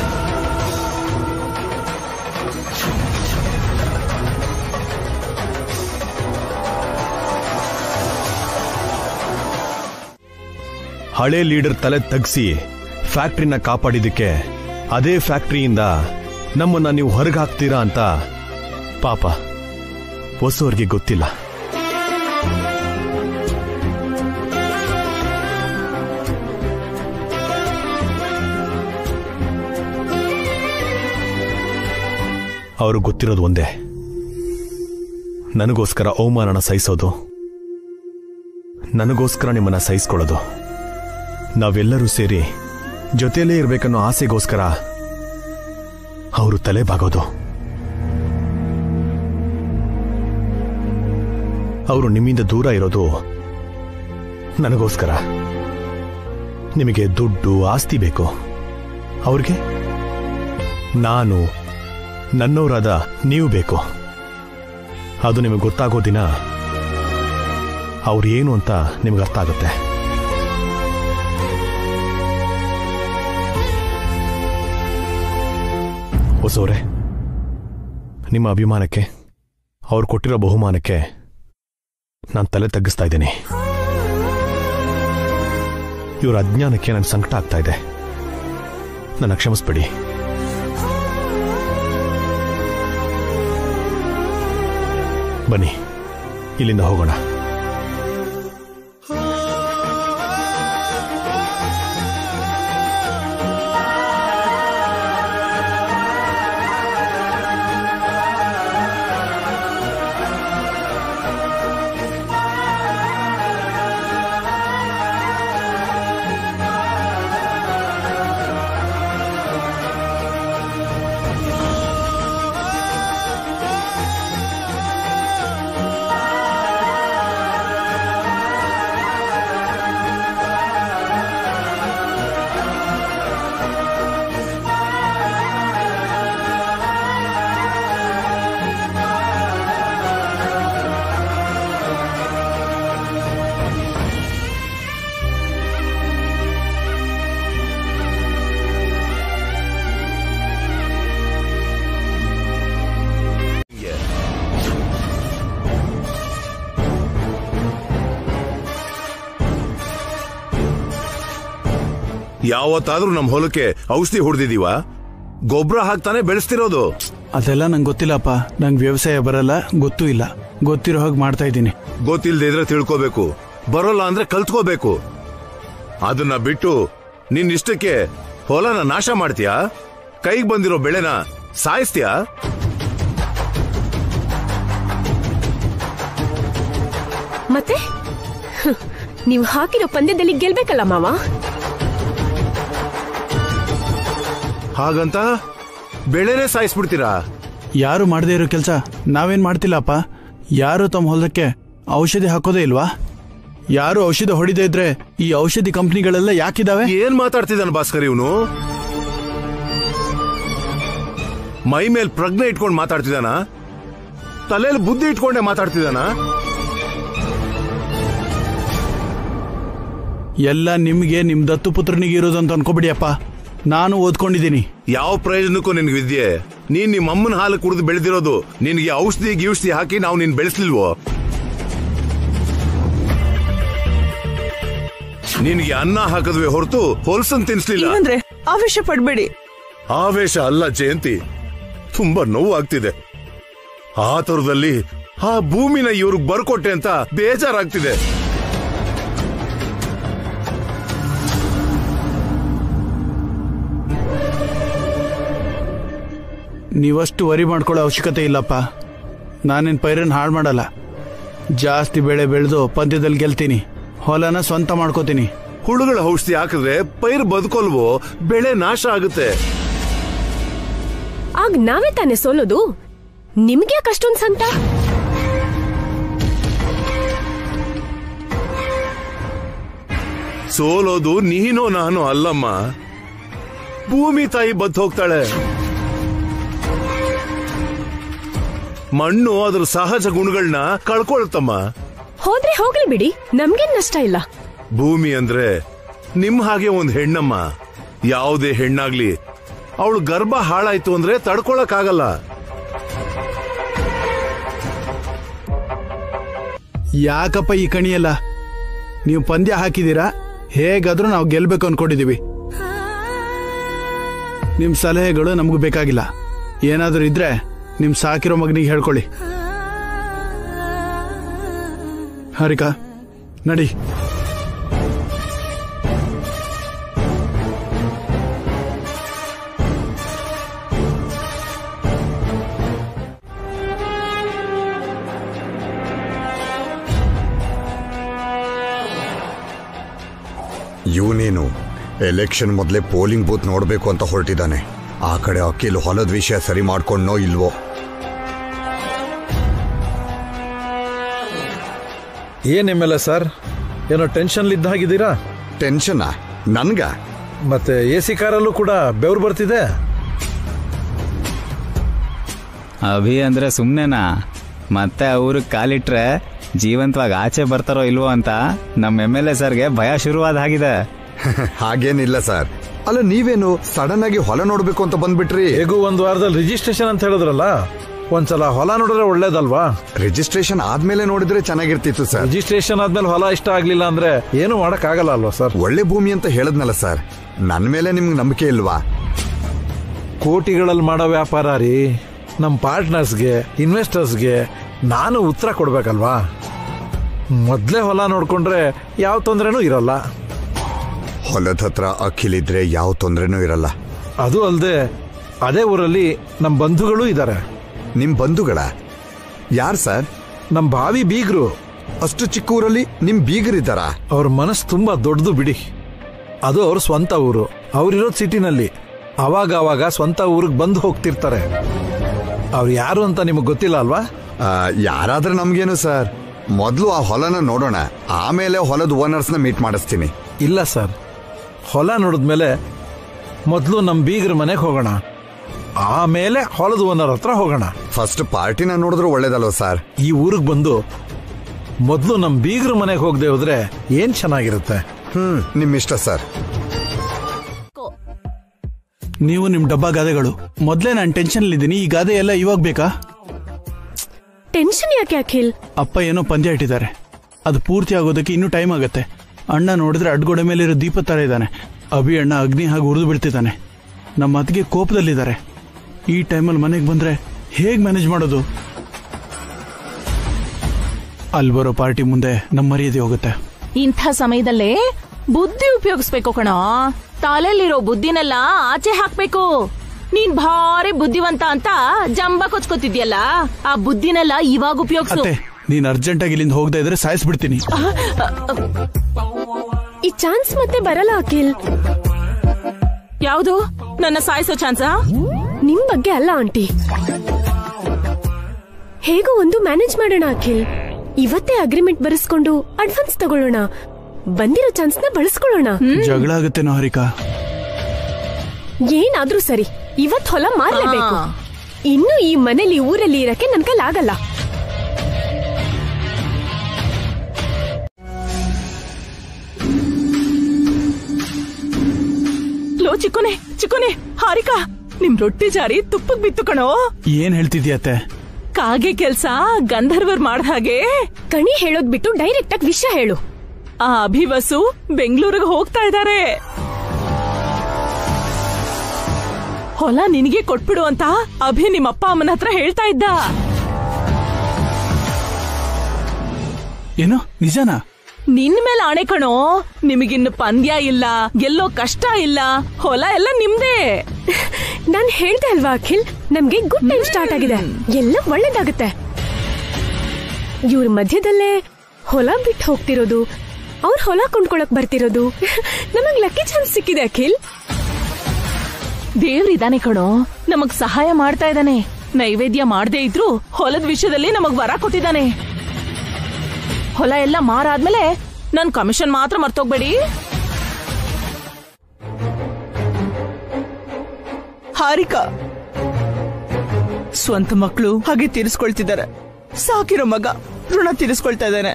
Speaker 1: ಹಳೆ ಲೀಡರ್ ತಲೆ ತಗ್ಸಿ ಫ್ಯಾಕ್ಟ್ರಿನ ಕಾಪಾಡಿದ್ದಕ್ಕೆ ಅದೇ ಫ್ಯಾಕ್ಟ್ರಿಯಿಂದ ನಮ್ಮನ್ನ ನೀವು ಹೊರಗೆ ಹಾಕ್ತೀರಾ ಅಂತ ಪಾಪ ಹೊಸವ್ರಿಗೆ ಗೊತ್ತಿಲ್ಲ ಅವರು ಗೊತ್ತಿರೋದು ಒಂದೇ ನನಗೋಸ್ಕರ ಅವಮಾನನ ಸಹಿಸೋದು ನನಗೋಸ್ಕರ ನಿಮ್ಮನ್ನ ಸಹಿಸ್ಕೊಳ್ಳೋದು ನಾವೆಲ್ಲರೂ ಸೇರಿ ಜೊತೆಯಲ್ಲೇ ಇರ್ಬೇಕನ್ನೋ ಆಸೆಗೋಸ್ಕರ ಅವರು ತಲೆ ಬಾಗೋದು ಅವರು ನಿಮ್ಮಿಂದ ದೂರ ಇರೋದು ನನಗೋಸ್ಕರ ನಿಮಗೆ ದುಡ್ಡು ಆಸ್ತಿ ಬೇಕು ಅವ್ರಿಗೆ ನಾನು ನನ್ನವರಾದ ನೀವು ಬೇಕು ಅದು ನಿಮಗೆ ಗೊತ್ತಾಗೋ ದಿನ ಅವ್ರು ಏನು ಅಂತ ನಿಮ್ಗೆ ಅರ್ಥ ಆಗುತ್ತೆ ಹೊಸವ್ರೆ ನಿಮ್ಮ ಅಭಿಮಾನಕ್ಕೆ ಅವ್ರು ಕೊಟ್ಟಿರೋ ಬಹುಮಾನಕ್ಕೆ ನಾನು ತಲೆ ತಗ್ಗಿಸ್ತಾ ಇದ್ದೀನಿ ಇವರ ಅಜ್ಞಾನಕ್ಕೆ ನನಗೆ ಸಂಕಟ ಆಗ್ತಾ ಇದೆ ನನ್ನ ಕ್ಷಮಿಸ್ಬೇಡಿ ಬನ್ನಿ ಇಲ್ಲಿಂದ ಹೋಗೋಣ
Speaker 7: ಯಾವತ್ತಾದ್ರೂ ನಮ್ ಹೊಲಕ್ಕೆ ಔಷಧಿ ಹೊಡೆದಿದೀವ ಗೊಬ್ಬರ ಹಾಕ್ತಾನೆ ಬೆಳೆಸ್ತಿರೋದು
Speaker 9: ಅದೆಲ್ಲ ನಂಗೆ ಗೊತ್ತಿಲ್ಲಪ್ಪ ನಂಗೆ ವ್ಯವಸಾಯ ಬರಲ್ಲ ಗೊತ್ತೂ ಇಲ್ಲ ಗೊತ್ತಿರೋ ಹಾಗೆ ಮಾಡ್ತಾ ಇದ್ದೀನಿ
Speaker 7: ಗೊತ್ತಿಲ್ದೇ ಇದ್ರೆ ತಿಳ್ಕೋಬೇಕು ಬರೋಲ್ಲ ಅಂದ್ರೆ ಕಲ್ತ್ಕೋಬೇಕು ಅದನ್ನ ಬಿಟ್ಟು ನಿನ್ ಇಷ್ಟಕ್ಕೆ ಹೊಲನ ನಾಶ ಮಾಡ್ತೀಯಾ ಕೈಗೆ ಬಂದಿರೋ ಬೆಳೆನ ಸಾಯಿಸ್ತೀಯಾ
Speaker 8: ಮತ್ತೆ ಹ್ಮ್, ನೀವು ಹಾಕಿರೋ ಪಂದ್ಯದಲ್ಲಿ ಗೆಲ್ಬೇಕಲ್ಲ ಮಾವ
Speaker 7: ಹಾಗಂತ ಬೆಳೆನೇ ಸಾಯಿಸ್ಬಿಡ್ತೀರಾ
Speaker 9: ಯಾರು ಮಾಡದೇ ಇರೋ ಕೆಲಸ ನಾವೇನ್ ಮಾಡ್ತಿಲ್ಲಪ್ಪ ಯಾರು ತಮ್ಮ ಹೊಲಕ್ಕೆ ಔಷಧಿ ಹಾಕೋದೇ ಇಲ್ವಾ ಯಾರು ಔಷಧಿ ಹೊಡಿದೇ ಇದ್ರೆ ಈ ಔಷಧಿ ಕಂಪ್ನಿಗಳೆಲ್ಲ ಯಾಕಿದಾವೆ
Speaker 7: ಏನ್ ಮಾತಾಡ್ತಿದ್ದಾನ ಭಾಸ್ಕರ್ ಇವನು ಮೈ ಮೇಲ್ ಪ್ರಜ್ಞೆ ಇಟ್ಕೊಂಡು ಮಾತಾಡ್ತಿದ್ದಾನ ತಲೆಯಲ್ಲಿ ಬುದ್ಧಿ ಇಟ್ಕೊಂಡೆ ಮಾತಾಡ್ತಿದ್ದಾನ
Speaker 9: ಎಲ್ಲ ನಿಮ್ಗೆ ನಿಮ್ ದತ್ತು ಪುತ್ರನಿಗೆ ಇರೋದು ಅಂತ ಅನ್ಕೋಬಿಡಿಯಪ್ಪ ನಾನು ಓದ್ಕೊಂಡಿದ್ದೀನಿ
Speaker 7: ಯಾವ ಪ್ರಯೋಜನಕ್ಕೂ ನಿನ್ಗೆ ವಿದ್ಯೆ ನೀನ್ ನಿಮ್ಮ ಅಮ್ಮನ ಹಾಲು ಕುಡಿದು ಬೆಳೆದಿರೋದು ನಿನ್ಗೆ ಔಷಧಿ ಗಿಔಷಧಿ ಹಾಕಿ ನಾವು ನಿನ್ ಬೆಳೆಸ್ಲಿಲ್ವೋ ನಿನ್ಗೆ ಅನ್ನ ಹಾಕದ್ವಿ ಹೊರತು ಹೊಲ್ಸನ್ ತಿನ್ಸ್ಲಿಲ್ಲ
Speaker 3: ಏನಂದ್ರೆ ಆವೇಶ ಪಡ್ಬೇಡಿ
Speaker 7: ಆವೇಶ ಅಲ್ಲ ಜಯಂತಿ ತುಂಬಾ ನೋವು ಆಗ್ತಿದೆ ಆ ತರದಲ್ಲಿ ಆ ಭೂಮಿನ ಇವ್ರಿಗೆ ಬರ್ಕೊಟ್ಟೆ ಅಂತ ಬೇಜಾರಾಗ್ತಿದೆ
Speaker 9: ನೀವಷ್ಟು ವರಿ ಮಾಡ್ಕೊಳ್ಳೋ ಅವಶ್ಯಕತೆ ಇಲ್ಲಪ್ಪ ನಾನೇನು ಪೈರನ್ ಹಾಳು ಮಾಡಲ್ಲ ಜಾಸ್ತಿ ಬೆಳೆ ಬೆಳೆದು ಪಂದ್ಯದಲ್ಲಿ ಗೆಲ್ತೀನಿ ಹೊಲನ ಸ್ವಂತ ಮಾಡ್ಕೋತೀನಿ
Speaker 7: ಹುಳುಗಳ ಔಷಧಿ ಹಾಕಿದ್ರೆ ಪೈರು ಬದುಕೊಲ್ವೋ ಬೆಳೆ ನಾಶ ಆಗುತ್ತೆ
Speaker 8: ಆಗ ನಾವೇ ತಾನೇ ಸೋಲೋದು ನಿಮ್ಗೆ ಯಾಕೆ ಅಷ್ಟೊಂದ್ ಸಂತ
Speaker 7: ಸೋಲೋದು ನೀನೋ ನಾನು ಅಲ್ಲಮ್ಮ ಭೂಮಿ ತಾಯಿ ಬದ್ದು ಹೋಗ್ತಾಳೆ ಮಣ್ಣು ಅದ್ರ ಸಹಜ ಗುಣಗಳನ್ನ ಕಳ್ಕೊಳ್ತಮ್ಮ
Speaker 8: ಹೋದ್ರೆ ಹೋಗ್ಲಿ ಬಿಡಿ ನಮ್ಗೇನ್ ನಷ್ಟ ಇಲ್ಲ
Speaker 7: ಭೂಮಿ ಅಂದ್ರೆ ನಿಮ್ ಹಾಗೆ ಒಂದ್ ಹೆಣ್ಣಮ್ಮ ಯಾವುದೇ ಹೆಣ್ಣಾಗ್ಲಿ ಅವಳು ಗರ್ಭ ಹಾಳಾಯ್ತು ಅಂದ್ರೆ ತಡ್ಕೊಳಕ್ಕಾಗಲ್ಲ
Speaker 9: ಯಾಕಪ್ಪ ಈ ಕಣಿಯಲ್ಲ ನೀವು ಪಂದ್ಯ ಹಾಕಿದ್ದೀರಾ ಹೇಗಾದ್ರೂ ನಾವು ಗೆಲ್ಬೇಕು ಅನ್ಕೊಂಡಿದೀವಿ ನಿಮ್ ಸಲಹೆಗಳು ನಮಗೂ ಬೇಕಾಗಿಲ್ಲ ಏನಾದ್ರೂ ಇದ್ರೆ ನಿಮ್ ಸಾಕಿರೋ ಮಗನಿಗೆ ಹೇಳ್ಕೊಳ್ಳಿ ಹಾರಿಕಾ ನಡಿ
Speaker 5: ಇವನೇನು ಎಲೆಕ್ಷನ್ ಮೊದಲೇ ಪೋಲಿಂಗ್ ಬೂತ್ ನೋಡ್ಬೇಕು ಅಂತ ಹೊರಟಿದ್ದಾನೆ ಆ ಕಡೆ ಅಖಿಲ್ ಹೊಲದ ವಿಷಯ ಸರಿ ಮಾಡ್ಕೊಂಡೋ ಇಲ್ವೋ
Speaker 15: ಏನ್ ಎಮ್ ಎಲ್ ಎ ಸರ್ ಏನೋ ಟೆನ್ಷನ್ ಇದ್ದ ಹಾಗಿದ್ದೀರಾ
Speaker 5: ಟೆನ್ಷನ್ ನನ್ಗ
Speaker 15: ಮತ್ತೆ ಎ ಸಿ ಕಾರಲ್ಲೂ ಕೂಡ ಬೆವ್ರು ಬರ್ತಿದೆ
Speaker 6: ಅಭಿ ಅಂದ್ರೆ ಸುಮ್ನೆನಾ ಮತ್ತೆ ಅವ್ರಿಗೆ ಕಾಲಿಟ್ರೆ ಜೀವಂತವಾಗಿ ಆಚೆ ಬರ್ತಾರೋ ಇಲ್ವೋ ಅಂತ ನಮ್ಮ ಎಮ್ ಎಲ್ ಎ ಸರ್ಗೆ ಭಯ ಶುರುವಾದ ಹಾಗಿದೆ
Speaker 5: ಹಾಗೇನಿಲ್ಲ ಸರ್ ಅಲ್ಲ ನೀವೇನು ಸಡನ್ ಆಗಿ ಹೊಲ ನೋಡ್ಬೇಕು ಅಂತ ಬಂದ್ಬಿಟ್ರಿ
Speaker 15: ಹೇಗೂ ಒಂದ್ ವಾರದಲ್ಲಿ ರಿಜಿಸ್ಟ್ರೇಷನ್ ಅಂತ ಹೇಳಿದ್ರಲ್ಲ ಒಂದ್ಸಲ ಹೊಲ ನೋಡಿದ್ರೆ ಒಳ್ಳೇದಲ್ವಾ
Speaker 5: ರಿಜಿಸ್ಟ್ರೇಷನ್ ಆದ್ಮೇಲೆ ನೋಡಿದ್ರೆ ಚೆನ್ನಾಗಿರ್ತಿತ್ತು ಸರ್
Speaker 15: ರಿಜಿಸ್ಟ್ರೇಷನ್ ಆದ್ಮೇಲೆ ಹೊಲ ಇಷ್ಟ ಆಗ್ಲಿಲ್ಲ ಅಂದ್ರೆ ಏನು ಮಾಡಕ್ ಆಗಲ್ಲ ಅಲ್ವಾ ಸರ್
Speaker 5: ಒಳ್ಳೆ ಭೂಮಿ ಅಂತ ಹೇಳದ್ನಲ್ಲ ಸರ್ ನನ್ ಮೇಲೆ ನಿಮ್ಗೆ ನಂಬಿಕೆ ಇಲ್ವಾ
Speaker 15: ಕೋಟಿಗಳಲ್ಲಿ ಮಾಡೋ ವ್ಯಾಪಾರ ರೀ ನಮ್ಮ ಪಾರ್ಟ್ನರ್ಸ್ಗೆ ಇನ್ವೆಸ್ಟರ್ಸ್ಗೆ ನಾನು ಉತ್ತರ ಕೊಡ್ಬೇಕಲ್ವಾ ಮೊದಲೇ ಹೊಲ ನೋಡ್ಕೊಂಡ್ರೆ ಯಾವ ತೊಂದರೆನೂ ಇರಲ್ಲ
Speaker 5: ಹೊಲದ ಹತ್ರ ಅಖಿಲ್ ಇದ್ರೆ ಯಾವ ತೊಂದ್ರೆನೂ ಇರಲ್ಲ
Speaker 15: ಅದು ಅಲ್ಲದೆ ಅದೇ ಊರಲ್ಲಿ ನಮ್ಮ ಬಂಧುಗಳು ಇದ್ದಾರೆ
Speaker 5: ನಿಮ್ ಬಂಧುಗಳ ಯಾರ್ ಸರ್
Speaker 15: ನಮ್ಮ ಭಾವಿ ಬೀಗರು
Speaker 5: ಅಷ್ಟು ಚಿಕ್ಕ ಊರಲ್ಲಿ ನಿಮ್ ಬೀಗರಿದ್ದಾರಾ
Speaker 15: ಅವ್ರ ಮನಸ್ಸು ತುಂಬಾ ದೊಡ್ಡದು ಬಿಡಿ ಅದು ಅವ್ರ ಸ್ವಂತ ಊರು ಅವ್ರಿರೋದು ಸಿಟಿನಲ್ಲಿ ಅವಾಗ ಅವಾಗ ಸ್ವಂತ ಊರಿಗೆ ಬಂದು ಹೋಗ್ತಿರ್ತಾರೆ ಅವ್ರು ಯಾರು ಅಂತ ನಿಮಗೆ ಗೊತ್ತಿಲ್ಲ ಅಲ್ವಾ
Speaker 5: ಆ, ಯಾರಾದ್ರೆ ನಮ್ಗೇನು ಸರ್ ಮೊದಲು ಆ ಹೊಲನ ನೋಡೋಣ ಆಮೇಲೆ ಹೊಲದ ಓನರ್ಸ್ನ ಮೀಟ್ ಮಾಡಿಸ್ತೀನಿ
Speaker 15: ಇಲ್ಲ ಸರ್ ಹೊಲ ನೋಡಿದ್ಮೇಲೆ ಮೊದಲು ನಮ್ಮ ಬೀಗರ ಮನೆಗೆ ಹೋಗೋಣ ಆಮೇಲೆ ಹೊಲದ ಓನರ್ ಹತ್ರ ಹೋಗೋಣ
Speaker 5: ಫಸ್ಟ್ ಪಾರ್ಟಿನ ನೋಡಿದ್ರೆ ಒಳ್ಳೇದಲ್ವ ಸರ್
Speaker 15: ಈ ಊರಿಗೆ ಬಂದು ಮೊದಲು ನಮ್ಮ ಬೀಗರ ಮನೆಗೆ ಹೋಗದೆ ಹೋದ್ರೆ ಏನ್ ಚೆನ್ನಾಗಿರುತ್ತೆ
Speaker 5: ಹ್ಮ್ ನಿಮ್ ಇಷ್ಟ ಸರ್
Speaker 9: ನೀವು ನಿಮ್ ಡಬ್ಬಾ ಗಾದೆಗಳು ಮೊದ್ಲೇ ನಾನು ಟೆನ್ಷನ್ ಇದ್ದೀನಿ ಈ ಗಾದೆ ಎಲ್ಲ ಇವಾಗ ಬೇಕಾ
Speaker 8: ಟೆನ್ಷನ್ ಯಾಕೆ ಅಖಿಲ್
Speaker 9: ಅಪ್ಪ ಏನೋ ಪಂದ್ಯ ಇಟ್ಟಿದ್ದಾರೆ ಅದು ಪೂರ್ತಿ ಆಗೋದಕ್ಕೆ ಇನ್ನೂ ಟೈಮ್ ಆಗುತ್ತೆ ಅಣ್ಣ ನೋಡಿದ್ರೆ ಅಡ್ಗೋಡೆ ಮೇಲೆ ಇರೋ ದೀಪ ತರ ಇದ್ದಾನೆ ಅಭಿ ಅಣ್ಣ ಅಗ್ನಿ ಹಾಗೆ ಉರಿದು ಬಿಡ್ತಿದ್ದಾನೆ ನಮ್ಮ ಅತ್ತಿಗೆ ಕೋಪದಲ್ಲಿದ್ದಾರೆ ಈ ಟೈಮಲ್ಲಿ ಮನೆಗೆ ಬಂದ್ರೆ ಹೇಗ್ ಮ್ಯಾನೇಜ್ ಮಾಡೋದು ಅಲ್ಲಿ ಬರೋ ಪಾರ್ಟಿ ಮುಂದೆ ನಮ್ಮ ಮರ್ಯಾದೆ ಹೋಗುತ್ತೆ
Speaker 13: ಇಂಥ ಸಮಯದಲ್ಲೇ ಬುದ್ಧಿ ಉಪಯೋಗಿಸ್ಬೇಕು ಕಣೋ ತಲೆಯಲ್ಲಿರೋ ಬುದ್ಧಿನೆಲ್ಲ ಆಚೆ ಹಾಕ್ಬೇಕು ನೀನ್ ಭಾರಿ ಬುದ್ಧಿವಂತ ಅಂತ ಜಂಬ ಕೊಚ್ಕೋತಿದ್ಯಲ್ಲ ಆ ಬುದ್ಧಿನೆಲ್ಲ ಇವಾಗ ಉಪಯೋಗಿಸು
Speaker 9: ಅತ್ತೆ ನೀನ್ ಅರ್ಜೆಂಟ್ ಆಗಿ ಇಲ್ಲಿಂದ ಹೋಗದೆ ಇದ್ರೆ ಸಾಯಿಸ್ಬಿಡ್ತೀನಿ
Speaker 8: ಈ ಚಾನ್ಸ್ ಮತ್ತೆ ಬರಲ್ಲ ಅಖಿಲ್
Speaker 13: ಯಾವುದು ನನ್ನ ಸಾಯಿಸೋ ಚಾನ್ಸಾ
Speaker 8: ನಿಮ್ ಬಗ್ಗೆ ಅಲ್ಲ ಆಂಟಿ ಹೇಗೋ ಒಂದು ಮ್ಯಾನೇಜ್ ಮಾಡೋಣ ಅಖಿಲ್ ಇವತ್ತೇ ಅಗ್ರಿಮೆಂಟ್ ಬರೆಸ್ಕೊಂಡು ಅಡ್ವಾನ್ಸ್ ತಗೊಳ್ಳೋಣ ಬಂದಿರೋ ಚಾನ್ಸ್ ನ ಬಳಸ್ಕೊಳ್ಳೋಣ
Speaker 9: ಜಗಳ ಆಗುತ್ತೇನೋ ಹರಿಕಾ
Speaker 8: ಏನಾದ್ರೂ ಸರಿ ಇವತ್ ಹೊಲ ಮಾರ್ಲೇಬೇಕು
Speaker 13: ಆ.
Speaker 8: ಇನ್ನು ಈ ಮನೇಲಿ ಊರಲ್ಲಿ ಇರಕ್ಕೆ ನನ್ ಕೈಲ್ ಆಗಲ್ಲ
Speaker 13: ಲೋ ಚಿಕ್ಕೋನೆ ಚಿಕ್ಕೋನೆ ಹಾರಿಕಾ ನಿಮ್ ರೊಟ್ಟಿ ಜಾರಿ ತುಪ್ಪಕ್ ಬಿತ್ತು ಕಣೋ
Speaker 9: ಏನ್ ಹೇಳ್ತಿದ್ಯಾ ಅತ್ತೆ
Speaker 13: ಕಾಗೆ ಕೆಲ್ಸ ಗಂಧರ್ವರ್ ಮಾಡ್ದ ಹಾಗೆ
Speaker 8: ಕಣಿ ಹೇಳೋದ್ ಬಿಟ್ಟು ಡೈರೆಕ್ಟ್ ಆಗಿ ವಿಷಯ ಹೇಳು
Speaker 13: ಆ ಅಭಿವಸು ಬೆಂಗಳೂರಿಗೆ ಹೋಗ್ತಾ ಇದ್ದಾರೆ ಹೊಲ ನಿನಗೆ ಕೊಟ್ಬಿಡು ಅಂತ ಅಭಿ ನಿಮ್ಮ ಅಪ್ಪ ಅಮ್ಮನ ಹತ್ರ ಹೇಳ್ತಾ ಇದ್ದ
Speaker 9: ಏನು ನಿಜನಾ
Speaker 13: ನಿನ್ ಮೇಲೆ ಆಣೆ ಕಣೋ ನಿಮಗಿನ್ನು ಪಂದ್ಯ ಇಲ್ಲ ಗೆಲ್ಲೋ ಕಷ್ಟ ಇಲ್ಲ ಹೊಲ ಎಲ್ಲ ನಿಮ್ದೇ
Speaker 8: ನಾನ್ ಹೇಳ್ದೆ ಅಲ್ವಾ ಅಖಿಲ್ ನಮ್ಗೆ ಗುಡ್ ಟೈಮ್ ಸ್ಟಾರ್ಟ್ ಆಗಿದೆ ಎಲ್ಲ ಒಳ್ಳೇದಾಗುತ್ತೆ ಇವ್ರ ಮಧ್ಯದಲ್ಲೇ ಹೊಲ ಬಿಟ್ಟು ಹೋಗ್ತಿರೋದು ಅವ್ರ ಹೊಲ ಕೊಂಡ್ಕೊಳಕ್ ಬರ್ತಿರೋದು ನಮಗ್ ಲಕ್ಕಿ ಚಾನ್ಸ್ ಸಿಕ್ಕಿದೆ ಅಖಿಲ್
Speaker 13: ದೇವ್ರಿದಾನೆ ಕಣೋ ನಮಗ್ ಸಹಾಯ ಮಾಡ್ತಾ ಇದ್ದಾನೆ ನೈವೇದ್ಯ ಮಾಡದೇ ಇದ್ರು ಹೊಲದ ವಿಷಯದಲ್ಲಿ ನಮಗ್ ವರ ಕೊಟ್ಟಿದ್ದಾನೆ ಹೊಲ ಎಲ್ಲ ಮಾರಾದ್ಮೇಲೆ ನನ್ ಕಮಿಷನ್ ಮಾತ್ರ ಮರ್ತೋಗ್ಬೇಡಿ
Speaker 3: ಹಾರಿಕಾ ಸ್ವಂತ ಮಕ್ಕಳು ಹಾಗೆ ತೀರಿಸ್ಕೊಳ್ತಿದ್ದಾರೆ ಸಾಕಿರೋ ಮಗ ಋಣ ತೀರಿಸ್ಕೊಳ್ತಾ ಇದ್ದಾನೆ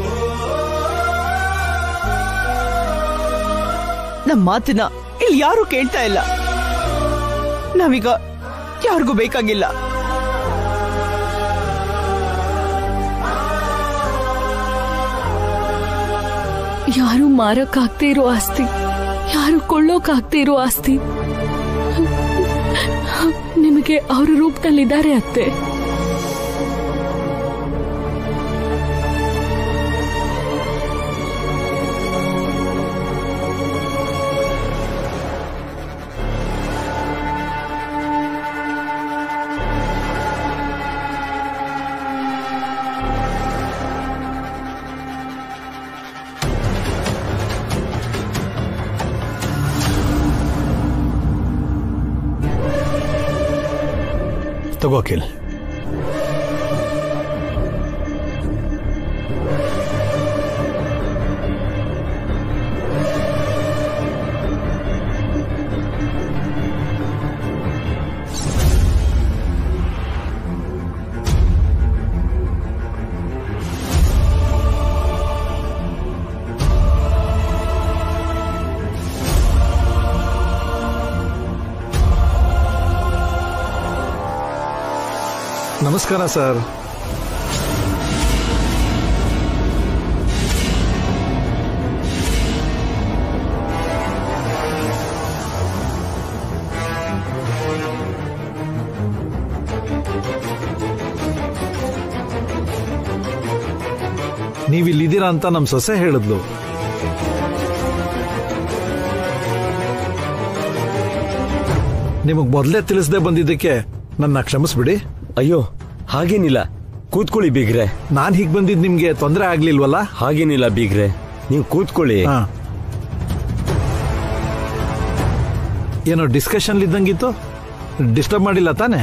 Speaker 3: ನಮ್ಮ ಮಾತನ್ನ ಇಲ್ಲಿ ಯಾರು ಕೇಳ್ತಾ ಇಲ್ಲ ನಾವೀಗ ಯಾರಿಗೂ ಬೇಕಾಗಿಲ್ಲ
Speaker 2: ಯಾರು ಮಾರಕ್ಕಾಗ್ದೇ ಇರೋ ಆಸ್ತಿ ಯಾರು ಕೊಳ್ಳೋಕಾಗ್ದೇ ಇರೋ ಆಸ್ತಿ ನಿಮಗೆ ಅವ್ರ ರೂಪದಲ್ಲಿದ್ದಾರೆ ಅತ್ತೆ
Speaker 1: ತಗೋ ಅಖಿಲ್
Speaker 15: ನಮಸ್ಕಾರ ಸರ್ ನೀವಿಲ್ಲಿದ್ದೀರಾ ಅಂತ ನಮ್ ಸೊಸೆ ಹೇಳಿದ್ಲು ನಿಮಗ್ ಮೊದಲೇ ತಿಳಿಸದೆ ಬಂದಿದ್ದಕ್ಕೆ ನನ್ನ ಕ್ಷಮಿಸ್ಬಿಡಿ
Speaker 11: ಅಯ್ಯೋ ಹಾಗೇನಿಲ್ಲ ಕೂತ್ಕೊಳ್ಳಿ ಬೀಗ್ರೆ
Speaker 15: ನಾನ್ ಹೀಗ್ ಬಂದಿದ್ ನಿಮ್ಗೆ ತೊಂದರೆ ಆಗ್ಲಿಲ್ವಲ್ಲ
Speaker 11: ಹಾಗೇನಿಲ್ಲ ಬೀಗ್ರೆ ನೀವು ಕೂತ್ಕೊಳ್ಳಿ
Speaker 15: ಹಾ. ಏನೋ ಡಿಸ್ಕಷನ್ ಇದ್ದಂಗಿತ್ತು ಡಿಸ್ಟರ್ಬ್ ಮಾಡಿಲ್ಲ ತಾನೆ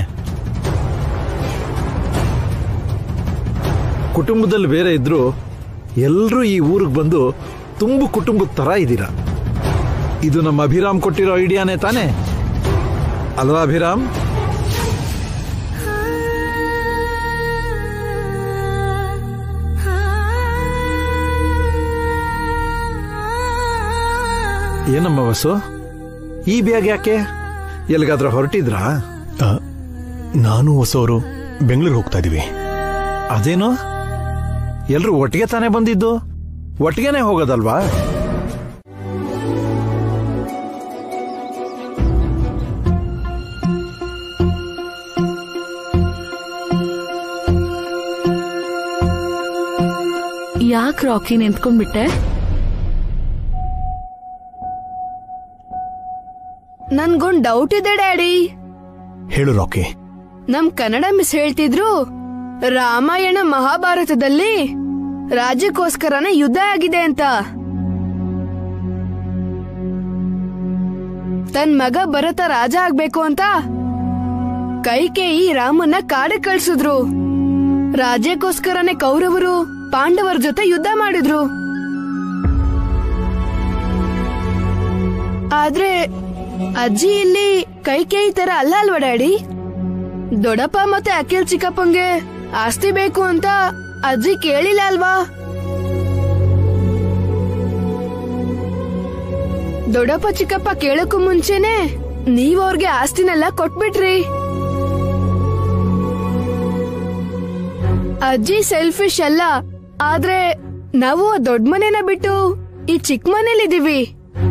Speaker 15: ಕುಟುಂಬದಲ್ಲಿ ಬೇರೆ ಇದ್ರು ಎಲ್ರೂ ಈ ಊರಿಗೆ ಬಂದು ತುಂಬು ಕುಟುಂಬದ ತರ ಇದ್ದೀರಾ ಇದು ನಮ್ಮ ಅಭಿರಾಮ್ ಕೊಟ್ಟಿರೋ ಐಡಿಯಾನೇ ತಾನೆ ಅಲ್ವಾ ಅಭಿರಾಮ್ ಏನಮ್ಮ ವಸು ಈ ಬ್ಯಾಗ್ ಯಾಕೆ ಎಲ್ಲಿಗಾದ್ರೂ ಹೊರಟಿದ್ರಾ
Speaker 1: ಆ, ನಾನು ಹೊಸವರು ಬೆಂಗಳೂರು ಹೋಗ್ತಾ ಇದೀವಿ
Speaker 15: ಅದೇನು ಎಲ್ರು ಒಟ್ಟಿಗೆ ತಾನೇ ಬಂದಿದ್ದು ಒಟ್ಟಿಗೆನೆ ಹೋಗೋದಲ್ವಾ
Speaker 2: ಯಾಕೆ ರಾಕಿ ನಿಂತ್ಕೊಂಡ್ಬಿಟ್ಟೆ
Speaker 10: ನನ್ಗೊಂದ್ ಡೌಟ್ ಇದೆ ಡ್ಯಾಡಿ
Speaker 1: ಹೇಳು ರಾಕಿ
Speaker 10: ನಮ್ ಕನ್ನಡ ಮಿಸ್ ಹೇಳ್ತಿದ್ರು ರಾಮಾಯಣ ಮಹಾಭಾರತದಲ್ಲಿ ರಾಜ್ಯಕ್ಕೋಸ್ಕರನೇ ಯುದ್ಧ ಆಗಿದೆ ಅಂತ ತನ್ ಮಗ ಭರತ ರಾಜ ಆಗ್ಬೇಕು ಅಂತ ಕೈಕೇಯಿ ರಾಮನ್ನ ಕಾಡ ಕಳ್ಸಿದ್ರು ರಾಜ್ಯಕ್ಕೋಸ್ಕರನೇ ಕೌರವರು ಪಾಂಡವರ ಜೊತೆ ಯುದ್ಧ ಮಾಡಿದ್ರು ಆದ್ರೆ ಅಜ್ಜಿ ಇಲ್ಲಿ ಕೈಕೇಯಿ ತರ ಅಲ್ಲ ಅಲ್ವಾ ಡ್ಯಾಡಿ ದೊಡ್ಡಪ್ಪ ಮತ್ತೆ ಅಖಿಲ್ ಚಿಕ್ಕಪ್ಪಂಗೆ ಆಸ್ತಿ ಬೇಕು ಅಂತ ಅಜ್ಜಿ ಕೇಳಿಲ್ಲ ಅಲ್ವಾ ದೊಡ್ಡಪ್ಪ ಚಿಕ್ಕಪ್ಪ ಕೇಳಕ್ಕೂ ಮುಂಚೆನೆ ನೀವ್ ಅವ್ರಿಗೆ ಆಸ್ತಿನೆಲ್ಲ ಕೊಟ್ಬಿಟ್ರಿ ಅಜ್ಜಿ ಸೆಲ್ಫಿಶ್ ಅಲ್ಲ ಆದ್ರೆ ನಾವು ಆ ದೊಡ್ಡ ಮನೆನ ಬಿಟ್ಟು ಈ ಚಿಕ್ಕ ಮನೇಲಿದೀವಿ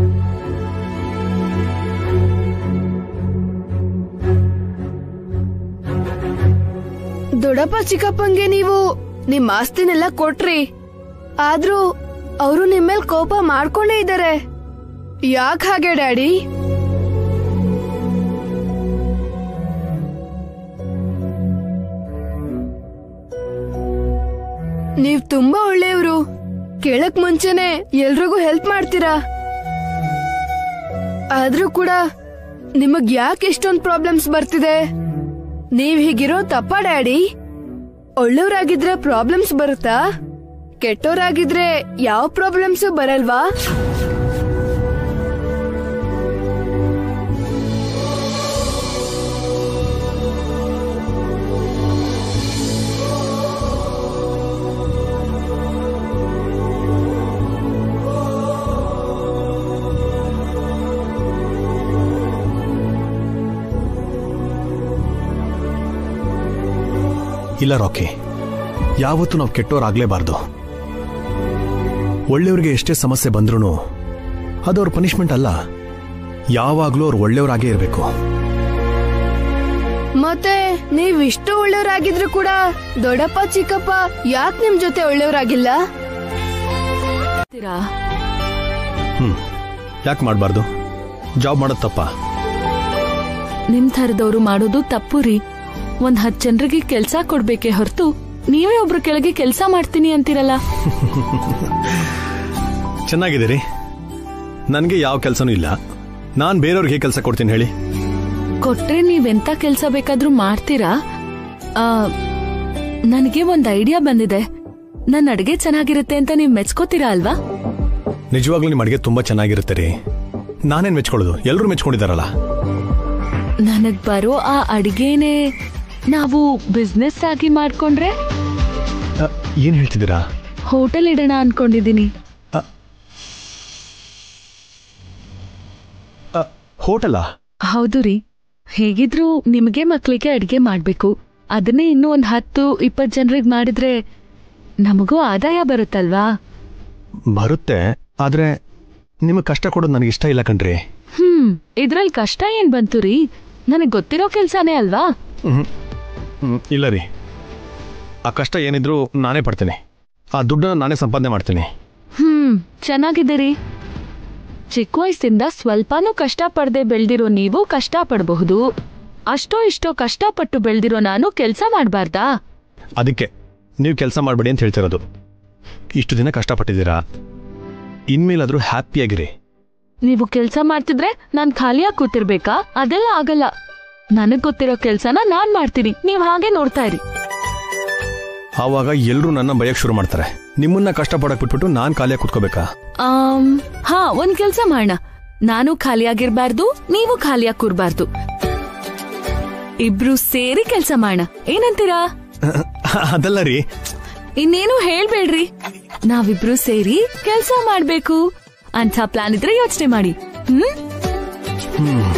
Speaker 10: ದೊಡ್ಡಪ್ಪ ಚಿಕ್ಕಪ್ಪಂಗೆ ನೀವು ನಿಮ್ ಆಸ್ತಿನೆಲ್ಲ ಕೊಟ್ರಿ ಆದ್ರೂ ಅವರು ನಿಮ್ಮೇಲ್ ಕೋಪ ಮಾಡ್ಕೊಂಡೇ ಇದ್ದಾರೆ ಯಾಕ್ ಹಾಗೆ ಡ್ಯಾಡಿ ನೀವ್ ತುಂಬಾ ಒಳ್ಳೆಯವರು ಕೇಳಕ್ ಮುಂಚೆನೆ ಎಲ್ರಿಗೂ ಹೆಲ್ಪ್ ಮಾಡ್ತೀರಾ ಆದ್ರೂ ಕೂಡ ನಿಮಗ್ ಯಾಕೆ ಇಷ್ಟೊಂದ್ ಪ್ರಾಬ್ಲಮ್ಸ್ ಬರ್ತಿದೆ ನೀವ್ ಹೀಗಿರೋ ತಪ್ಪ ಡ್ಯಾಡಿ ಒಳ್ಳೆಯವ್ರಾಗಿದ್ರೆ ಪ್ರಾಬ್ಲಮ್ಸ್ ಬರುತ್ತಾ ಕೆಟ್ಟೋರಾಗಿದ್ರೆ ಯಾವ ಪ್ರಾಬ್ಲಮ್ಸ್ ಬರಲ್ವಾ
Speaker 1: ಇಲ್ಲ ರಾಕಿ ಯಾವತ್ತೂ ನಾವು ಕೆಟ್ಟೋರಾಗ್ಲೇಬಾರ್ದು ಒಳ್ಳೆಯವ್ರಿಗೆ ಎಷ್ಟೇ ಸಮಸ್ಯೆ ಬಂದ್ರೂ ಅದು ಅವ್ರ ಪನಿಷ್ಮೆಂಟ್ ಅಲ್ಲ ಯಾವಾಗ್ಲೂ ಅವ್ರು ಒಳ್ಳೆಯವರಾಗೇ ಇರಬೇಕು
Speaker 10: ಮತ್ತೆ ನೀವ್ ಇಷ್ಟು ಒಳ್ಳೆಯವರಾಗಿದ್ರು ಕೂಡ ದೊಡ್ಡಪ್ಪ ಚಿಕ್ಕಪ್ಪ ಯಾಕ್ ನಿಮ್ ಜೊತೆ ಒಳ್ಳೆಯವರಾಗಿಲ್ಲ
Speaker 1: ಹ್ಮ್ ಯಾಕೆ ಮಾಡಬಾರ್ದು ಜಾಬ್ ಮಾಡೋದು ತಪ್ಪ
Speaker 2: ನಿಮ್ ಥರದವ್ರು ಮಾಡೋದು ತಪ್ಪು ರೀ ಒಂದ್ ಹತ್ ಜನರಿಗೆ ಕೆಲ್ಸ ಕೊಡ್ಬೇಕೇ ಹೊರತು ನೀವೇ ಒಬ್ರ ಕೆಳಗೆ ಕೆಲ್ಸ ಮಾಡ್ತೀನಿ ಅಂತೀರಲ್ಲ
Speaker 1: ಚೆನ್ನಾಗಿದ್ದೀರಿ ನನಗೆ ಯಾವ ಕೆಲಸನೂ ಇಲ್ಲ ನಾನು ಬೇರೆಯವ್ರಿಗೆ ಹೇಗೆ ಕೆಲಸ ಕೊಡ್ತೀನಿ ಹೇಳಿ
Speaker 2: ಕೊಟ್ರೆ ನೀವೆಂತ ಕೆಲ್ಸ ಬೇಕಾದ್ರೂ ಮಾಡ್ತೀರಾ ಆ, ನನಗೆ ಒಂದ್ ಐಡಿಯಾ ಬಂದಿದೆ ನನ್ನ ಅಡ್ಗೆ ಚೆನ್ನಾಗಿರುತ್ತೆ ಅಂತ ನೀವ್ ಮೆಚ್ಕೋತೀರಾ ಅಲ್ವಾ
Speaker 1: ನಿಜವಾಗ್ಲೂ ನಿಮ್ಮ ಅಡುಗೆ ತುಂಬಾ ಚೆನ್ನಾಗಿರುತ್ತೆ ರೀ ನಾನೇನ್ ಮೆಚ್ಕೊಳ್ಳೋದು ಎಲ್ಲರೂ ಮೆಚ್ಕೊಂಡಿದಾರಲ್ಲ
Speaker 2: ನನಗ್ ಬರೋ ಆ ಅಡ್ಗೆನೆ ನಾವು ಬಿಸ್ನೆಸ್ ಆಗಿ ಮಾಡ್ಕೊಂಡ್ರೆ
Speaker 1: ಅ, ಏನ್ ಹೇಳ್ತಿದ್ದೀರಾ
Speaker 2: ಹೋಟೆಲ್ ಇಡೋಣ ಅನ್ಕೊಂಡಿದೀನಿ
Speaker 1: ಹೋಟೆಲಾ
Speaker 2: ಹೌದು ರೀ ಹೇಗಿದ್ರು ನಿಮಗೆ ಮಕ್ಳಿಗೆ ಅಡ್ಗೆ ಮಾಡ್ಬೇಕು ಅದನ್ನೇ ಇನ್ನೂ ಒಂದ್ ಹತ್ತು ಇಪ್ಪತ್ ಜನರಿಗೆ ಮಾಡಿದ್ರೆ ನಮಗೂ ಆದಾಯ ಬರುತ್ತಲ್ವಾ
Speaker 1: ಬರುತ್ತೆ ಆದ್ರೆ ನಿಮಗೆ ಕಷ್ಟ ಕೊಡೋದು ನನಗೆ ಇಷ್ಟ ಇಲ್ಲ ಕಣ್ರಿ
Speaker 2: ಹ್ಮ್ ಇದ್ರಲ್ಲಿ ಕಷ್ಟ ಏನ್ ಬಂತು ರೀ ನನಗ್ ಗೊತ್ತಿರೋ ಕೆಲ್ಸಾನೇ ಅಲ್ವಾ
Speaker 1: ಹ್ಮ್. ಹ್ಮ್, ಇಲ್ಲ ರೀ ಆ ಕಷ್ಟ ಏನಿದ್ರು ನಾನೇ ಪಡ್ತೀನಿ ಆ ದುಡ್ಡನ್ನ ನಾನೇ ಸಂಪಾದನೆ ಮಾಡ್ತೀನಿ
Speaker 2: ಹ್ಮ್ ಚೆನ್ನಾಗಿದ್ದೀರಿ ಚಿಕ್ಕ ವಯಸ್ಸಿಂದ ಸ್ವಲ್ಪನೂ ಕಷ್ಟ ಪಡದೆ ಬೆಳ್ದಿರೋ ನೀವು ಕಷ್ಟ ಪಡಬಹುದು ಅಷ್ಟೋ ಇಷ್ಟೋ ಕಷ್ಟಪಟ್ಟು ಬೆಳ್ದಿರೋ ನಾನು ಕೆಲ್ಸ ಮಾಡ್ಬಾರ್ದಾ
Speaker 1: ಅದಕ್ಕೆ ನೀವು ಕೆಲಸ ಮಾಡಬೇಡಿ ಅಂತ ಹೇಳ್ತಿರೋದು ಇಷ್ಟು ದಿನ ಕಷ್ಟಪಟ್ಟಿದ್ದೀರಾ ಇನ್ಮೇಲಾದ್ರೂ ಹ್ಯಾಪಿಯಾಗಿರಿ
Speaker 2: ನೀವು ಕೆಲ್ಸ ಮಾಡ್ತಿದ್ರೆ ನಾನ್ ಖಾಲಿಯಾಗಿ ಕೂತಿರ್ಬೇಕಾ ಅದೆಲ್ಲ ಆಗಲ್ಲ ನನಗ್ ಗೊತ್ತಿರೋ ಕೆಲ್ಸನ ನಾನ್ ಮಾಡ್ತೀನಿ ನೀವ್ ಹಾಗೆ ನೋಡ್ತಾ ಇರಿ
Speaker 1: ಆವಾಗ ಎಲ್ಲರೂ ನನ್ನ ಬಯಕ್ ಶುರು ಮಾಡ್ತಾರೆ ನಿಮ್ಮನ್ನ ಕಷ್ಟಪಡಕ್ ಬಿಟ್ಬಿಟ್ಟು ನಾನ್ ಖಾಲಿಯಾಗಿ ಕುತ್ಕೋಬೇಕಾ
Speaker 2: ಆಮ್, ಹಾ ಒಂದ್ ಕೆಲ್ಸ ಮಾಡೋಣ ನಾನು ಖಾಲಿಯಾಗಿರ್ಬಾರ್ದು ನೀವು ಖಾಲಿಯಾಗಿ ಕೂರ್ಬಾರ್ದು ಇಬ್ರು ಸೇರಿ ಕೆಲ್ಸ ಮಾಡೋಣ ಏನಂತೀರಾ
Speaker 1: ಅದಲ್ಲ ರೀ
Speaker 2: ಇನ್ನೇನು ಹೇಳ್ಬೇಡ್ರಿ ನಾವಿಬ್ರು ಸೇರಿ ಕೆಲ್ಸ ಮಾಡ್ಬೇಕು ಅಂತ ಪ್ಲಾನ್ ಇದ್ರೆ ಯೋಚನೆ ಮಾಡಿ ಹ್ಮ್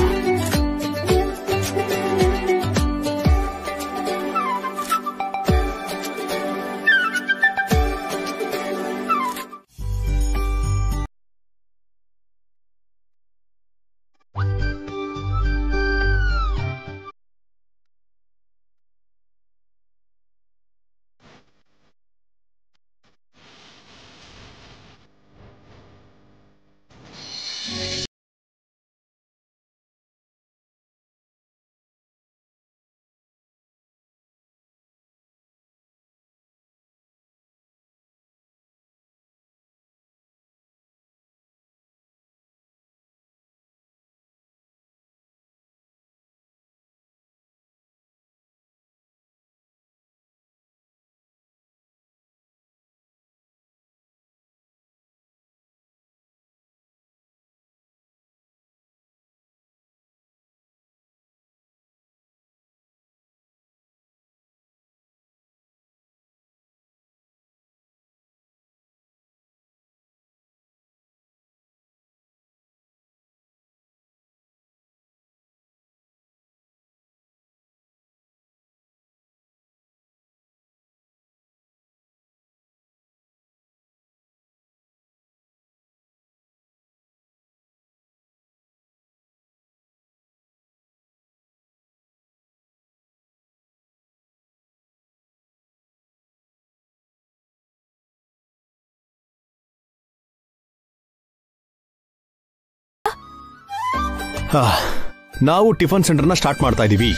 Speaker 1: ಹಾ, ನಾವು ಟಿಫನ್ ಸೆಂಟರ್ನ ಸ್ಟಾರ್ಟ್ ಮಾಡ್ತಾ ಇದೀವಿ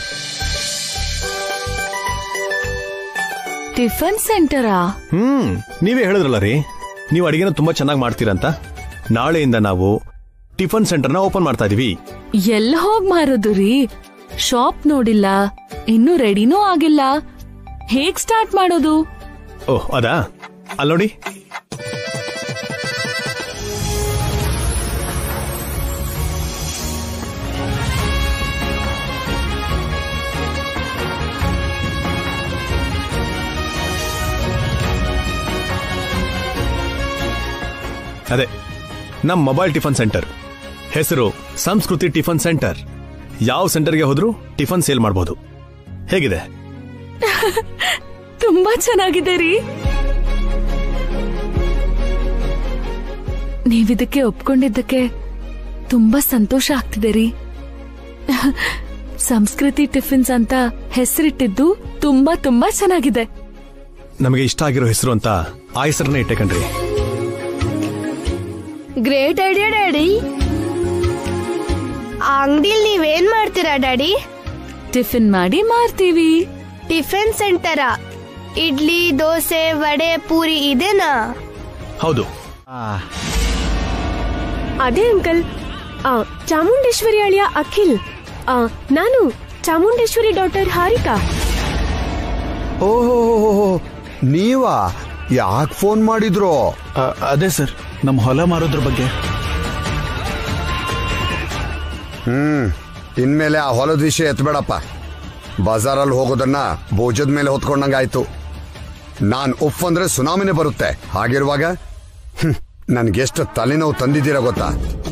Speaker 2: ಟಿಫನ್ ಸೆಂಟರಾ
Speaker 1: ಹ್ಮ್ ನೀವೇ ಹೇಳಿದ್ರಲ್ಲ ರೀ ನೀವು ಅಡಿಗೆನ ತುಂಬಾ ಚೆನ್ನಾಗಿ ಮಾಡ್ತೀರಂತ ನಾಳೆಯಿಂದ ನಾವು ಟಿಫನ್ ಸೆಂಟರ್ನ ಓಪನ್ ಮಾಡ್ತಾ ಇದೀವಿ
Speaker 2: ಎಲ್ ಹೋಗ್ ಮಾರೋದು ರೀ ಶಾಪ್ ನೋಡಿಲ್ಲ ಇನ್ನೂ ರೆಡಿನೂ ಆಗಿಲ್ಲ ಹೇಗ್ ಸ್ಟಾರ್ಟ್ ಮಾಡೋದು
Speaker 1: ಓಹ್ ಅದಾ ಅಲ್ಲೋಡಿ ಅದೇ ನಮ್ ಮೊಬೈಲ್ ಟಿಫನ್ ಸೆಂಟರ್ ಹೆಸರು ಸಂಸ್ಕೃತಿ ಟಿಫನ್ ಸೆಂಟರ್ ಯಾವ ಸೆಂಟರ್ಗೆ ಹೋದ್ರೂ ಟಿಫನ್ ಸೇಲ್ ಮಾಡಬಹುದು ಹೇಗಿದೆ
Speaker 2: ತುಂಬಾ ಚೆನ್ನಾಗಿದೆ ರೀ ನೀವಿದಕ್ಕೆ ಒಪ್ಕೊಂಡಿದ್ದಕ್ಕೆ ತುಂಬಾ ಸಂತೋಷ ಆಗ್ತಿದೆ ರೀ ಸಂಸ್ಕೃತಿ ಟಿಫಿನ್ಸ್ ಅಂತ ಹೆಸರಿಟ್ಟಿದ್ದು ತುಂಬಾ ತುಂಬಾ ಚೆನ್ನಾಗಿದೆ
Speaker 1: ನಮಗೆ ಇಷ್ಟ ಆಗಿರೋ ಹೆಸರು ಅಂತ ಆ ಹೆಸರನ್ನೇ ಇಟ್ಟೆ ಕಣ್ರಿ
Speaker 10: ಗ್ರೇಟ್ ಐಡಿಯಾ ಡ್ಯಾಡಿ ಆ ಅಂಗಡಿಲಿ ನೀವೇನ್ ಮಾಡ್ತೀರಾ ಡ್ಯಾಡಿ
Speaker 2: ಟಿಫಿನ್ ಮಾಡಿ ಮಾರ್ತೀವಿ
Speaker 10: ಟಿಫಿನ್ ಸೆಂಟರಾ ಇಡ್ಲಿ ದೋಸೆ ವಡೆ ಪೂರಿ ಇದೇನಾ
Speaker 1: ಹೌದು
Speaker 8: ಅದೇ ಅಂಕಲ್ ಆ, ಚಾಮುಂಡೇಶ್ವರಿ ಅಳಿಯ ಅಖಿಲ್ ಆ, ನಾನು ಚಾಮುಂಡೇಶ್ವರಿ ಡಾಕ್ಟರ್ ಹಾರಿಕಾ
Speaker 5: ಓಹೋ ನೀವಾ ಯಾಕೆ ಫೋನ್ ಮಾಡಿದ್ರು
Speaker 9: ಅದೇ ಸರ್ ನಮ್ಮ ಹೊಲ ಮಾರೋದ್ರ ಬಗ್ಗೆ
Speaker 5: ಹ್ಮ್ ಇನ್ಮೇಲೆ ಆ ಹೊಲದ ವಿಷಯ ಎತ್ಬೇಡಪ್ಪ ಬಜಾರಲ್ಲಿ ಹೋಗೋದನ್ನ ಭೋಜದ ಮೇಲೆ ಹೊತ್ಕೊಂಡಂಗಾಯ್ತು ನಾನ್ ಉಫ್ ಅಂದ್ರೆ ಸುನಾಮಿನೇ ಬರುತ್ತೆ ಹಾಗಿರುವಾಗ ಹ್ಮ್, ನನ್ಗೆಷ್ಟು ತಲೆನೋವು ತಂದಿದ್ದೀರಾ ಗೊತ್ತಾ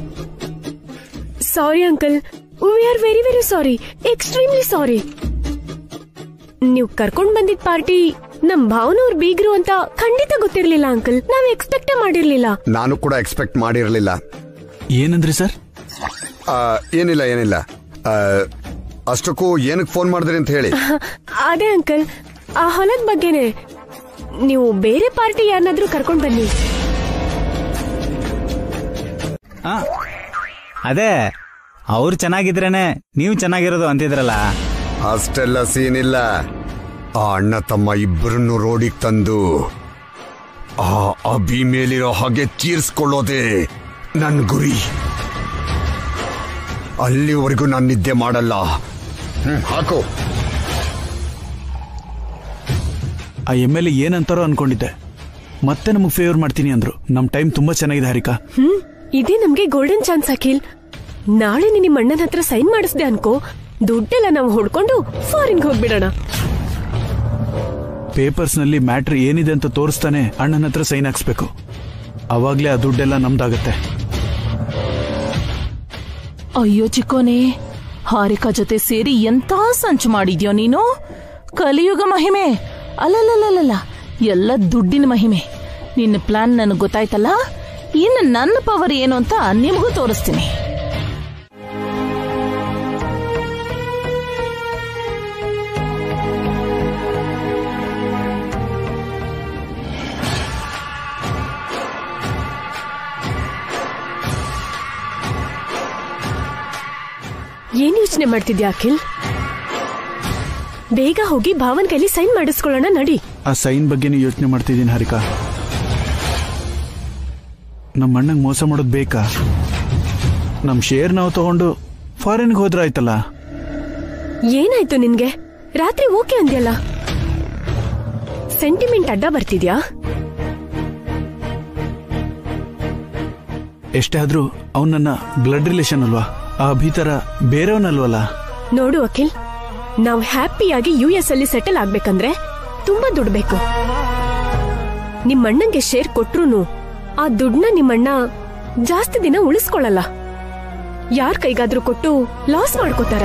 Speaker 8: sorry uncle we are very very sorry extremely sorry ನೀವು ಕರ್ಕೊಂಡ್ ಬಂದಿದ್ ಪಾರ್ಟಿ ನಮ್ ಭಾವನವ್ರ ಬೀಗ್ರು ಅಂತ ಖಂಡಿತ ಗೊತ್ತಿರ್ಲಿಲ್ಲ ಅಂಕಲ್ ನಾವ್ ಎಕ್ಸ್ಪೆಕ್ಟೇ ಮಾಡಿರ್ಲಿಲ್ಲ
Speaker 5: ನಾನು ಕೂಡ ಎಕ್ಸ್ಪೆಕ್ಟ್ ಮಾಡಿರಲಿಲ್ಲ
Speaker 9: ಏನಂದ್ರಿ ಸರ್
Speaker 5: ಏನಿಲ್ಲ ಏನಿಲ್ಲ ಆ, ಅಷ್ಟಕ್ಕೂ ಏನಕ್ಕೆ ಫೋನ್ ಮಾಡಿದ್ರಿ ಅಂತ ಹೇಳಿ
Speaker 8: ಅದೇ ಅಂಕಲ್ ಆ ಹೊಲದ ಬಗ್ಗೆನೆ ನೀವು ಬೇರೆ ಪಾರ್ಟಿ ಯಾರನ್ನಾದ್ರೂ ಕರ್ಕೊಂಡ್ ಬನ್ನಿ
Speaker 6: ಆ, ಅದೇ ಅವ್ರು ಚೆನ್ನಾಗಿದ್ರೇನೆ ನೀವು ಚೆನ್ನಾಗಿರೋದು ಅಂತಿದ್ರಲ್ಲ
Speaker 5: ಅಷ್ಟೆಲ್ಲ ಸೀನ್ ಇಲ್ಲ ಆ ಅಣ್ಣ ತಮ್ಮ ಇಬ್ಬರನ್ನು ರೋಡಿಗೆ ತಂದು ಆ ಅಭಿ ಮೇಲಿರೋ ಹಾಗೆ ತೀರ್ಸ್ಕೊಳ್ಳೋದೇ ನನ್ ಗುರಿ ಅಲ್ಲಿವರೆಗೂ ನಾನು ನಿದ್ದೆ ಮಾಡಲ್ಲ ಹ್ಮ್, ಹಾಕು
Speaker 9: ಆ ಎಮ್ ಎಲ್ ಎ ಏನಂತಾರೋ ಅನ್ಕೊಂಡಿದ್ದೆ ಮತ್ತೆ ನಮಗೆ ಫೇವರ್ ಮಾಡ್ತೀನಿ ಅಂದ್ರು ನಮ್ ಟೈಮ್ ತುಂಬಾ ಚೆನ್ನಾಗಿದೆ ಹರಿಕಾ
Speaker 8: ಹ್ಮ್ ಇದೇ ನಮ್ಗೆ ಗೋಲ್ಡನ್ ಚಾನ್ಸ್ ಅಖಿಲ್ ನಾಳೆ ನೀನ್ ನಿಮ್ಮ ಅಣ್ಣನ ಹತ್ರ ಸೈನ್ ಮಾಡಿಸ್ದೆ ಅನ್ಕೋ ದುಡ್ಡೆಲ್ಲ ನಾವು ಹೊಡ್ಕೊಂಡು ಫಾರಿನ್ಗೆ ಹೋಗ್ಬಿಡೋಣ
Speaker 9: ಪೇಪರ್ಸ್ ನಲ್ಲಿ ಮ್ಯಾಟ್ರ್ ಏನಿದೆ ಅಂತ ತೋರಿಸ್ತಾನೆ ಅಣ್ಣನ ಹತ್ರ ಸೈನ್ ಹಾಕ್ಸ್ಬೇಕು ಅವಾಗ್ಲೇ ಆ ದುಡ್ಡೆಲ್ಲ ನಮ್ದಾಗತ್ತೆ
Speaker 13: ಅಯ್ಯೋ ಚಿಕ್ಕೋನೆ ಹಾರಿಕಾ ಜೊತೆ ಸೇರಿ ಎಂತ ಸಂಚು ಮಾಡಿದ್ಯೋ ನೀನು ಕಲಿಯುಗ ಮಹಿಮೆ ಅಲ್ಲಲ್ಲಲ್ಲಲ್ಲ ಎಲ್ಲ ದುಡ್ಡಿನ ಮಹಿಮೆ ನಿನ್ನ ಪ್ಲಾನ್ ನನಗೆ ಗೊತ್ತಾಯ್ತಲ್ಲ ಇನ್ನು ನನ್ನ ಪವರ್ ಏನು ಅಂತ ನಿಮಗೂ ತೋರಿಸ್ತೀನಿ
Speaker 8: ಏನ್ ಯೋಚನೆ ಮಾಡ್ತಿದ್ಯಾ ಅಖಿಲ್ ಬೇಗ ಹೋಗಿ ಭಾವನ್ ಕೈಲಿ ಸೈನ್ ಮಾಡಿಸ್ಕೊಳ್ಳೋಣ ನಡಿ
Speaker 9: ಆ ಸೈನ್ ಬಗ್ಗೆನೇ ಯೋಚನೆ ಮಾಡ್ತಿದ್ದೀನಿ ಹರಿಕಾ ನಮ್ಮ ಅಣ್ಣಂಗ್ ಮೋಸ ಮಾಡೋದು ಬೇಕಾ ನಮ್ ಶೇರ್ ನಾವು ತಗೊಂಡು ಫಾರಿನ್ಗೆ ಹೋದ್ರ ಆಯ್ತಲ್ಲ
Speaker 8: ಏನಾಯ್ತು ನಿನ್ಗೆ ರಾತ್ರಿ ಓಕೆ ಅಂದ್ಯಲ್ಲ ಸೆಂಟಿಮೆಂಟ್ ಅಡ್ಡ ಬರ್ತಿದ್ಯಾ
Speaker 9: ಎಷ್ಟೇ ಆದ್ರೂ ಅವ್ನ್ ನನ್ನ ಬ್ಲಡ್ ರಿಲೇಷನ್ ಅಲ್ವಾ ಆ ಅಭಿ ತರ ಬೇರೆಯವನಲ್ವಲ್ಲ
Speaker 8: ನೋಡು ಅಖಿಲ್ ನಾವು ಹ್ಯಾಪಿಯಾಗಿ ಯು ಎಸ್ ಅಲ್ಲಿ ಸೆಟಲ್ ಆಗ್ಬೇಕಂದ್ರೆ ತುಂಬಾ ದುಡ್ಡು ಬೇಕು ನಿಮ್ಮಣ್ಣಂಗೆ ಶೇರ್ ಕೊಟ್ರುನು ಆ ದುಡ್ಡನ್ನ ನಿಮ್ಮಣ್ಣ ಜಾಸ್ತಿ ದಿನ ಉಳಿಸ್ಕೊಳ್ಳಲ್ಲ ಯಾರ್ ಕೈಗಾದ್ರೂ ಕೊಟ್ಟು ಲಾಸ್ ಮಾಡ್ಕೋತಾರೆ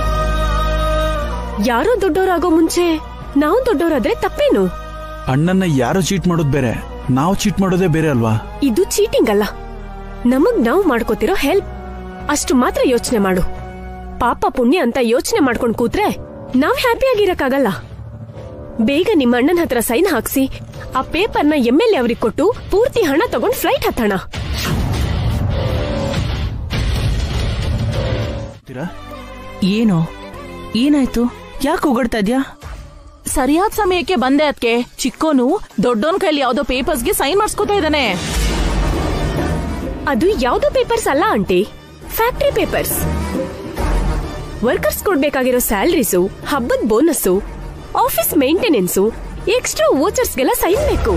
Speaker 8: ಯಾರೋ ದೊಡ್ಡವರಾಗೋ ಮುಂಚೆ ನಾವು ದೊಡ್ಡವರಾದ್ರೆ ತಪ್ಪೇನು
Speaker 9: ಅಣ್ಣನ್ನ ಯಾರೋ ಚೀಟ್ ಮಾಡೋದು ಬೇರೆ ನಾವು ಚೀಟ್ ಮಾಡೋದೇ ಬೇರೆ ಅಲ್ವಾ
Speaker 8: ಇದು ಚೀಟಿಂಗ್ ಅಲ್ಲ ನಮಗ್ ನಾವು ಮಾಡ್ಕೋತಿರೋ ಹೆಲ್ಪ್ ಅಷ್ಟು ಮಾತ್ರ ಯೋಚನೆ ಮಾಡು ಪಾಪ ಪುಣ್ಯ ಅಂತ ಯೋಚನೆ ಮಾಡ್ಕೊಂಡ್ ಕೂತ್ರೆ ನಾವ್ ಹ್ಯಾಪಿಯಾಗಿರಕ್ಕಾಗಲ್ಲ ಬೇಗ ನಿಮ್ಮ ಅಣ್ಣನ ಹತ್ರ ಸೈನ್ ಹಾಕ್ಸಿ ಆ ಪೇಪರ್ನ ಎಮ್ ಎಲ್ ಎ ಅವ್ರಿಗೆ ಕೊಟ್ಟು ಪೂರ್ತಿ ಹಣ ತಗೊಂಡ್ ಫ್ಲೈಟ್ ಹತ್ತೋಣ
Speaker 13: ಏನು ಏನಾಯ್ತು ಯಾಕೆ ಹೊಗಡ್ತಾ ಇದ್ಯಾ ಸರಿಯಾದ ಸಮಯಕ್ಕೆ ಬಂದೆ ಅದಕ್ಕೆ ಚಿಕ್ಕೋನು ದೊಡ್ಡೋನ್ ಕೈಲಿ ಯಾವ್ದೋ ಪೇಪರ್ಸ್ಗೆ ಸೈನ್ ಮಾಡಿಸ್ಕೊತಾ ಇದ್ದಾನೆ
Speaker 8: ಅದು ಯಾವ್ದೋ ಪೇಪರ್ಸ್ ಅಲ್ಲ ಆಂಟಿ ಫ್ಯಾಕ್ಟ್ರಿ ಪೇಪರ್ಸ್ ವರ್ಕರ್ಸ್ ಕೊಡ್ಬೇಕಾಗಿರೋ ಸ್ಯಾಲ್ರೀಸು ಹಬ್ಬದ ಬೋನಸ್ಸು ಆಫೀಸ್ ಮೇಂಟೆನೆನ್ಸು ಎಕ್ಸ್ಟ್ರಾ ವೋಚರ್ಸ್ಗೆಲ್ಲ ಸೈನ್ ಬೇಕು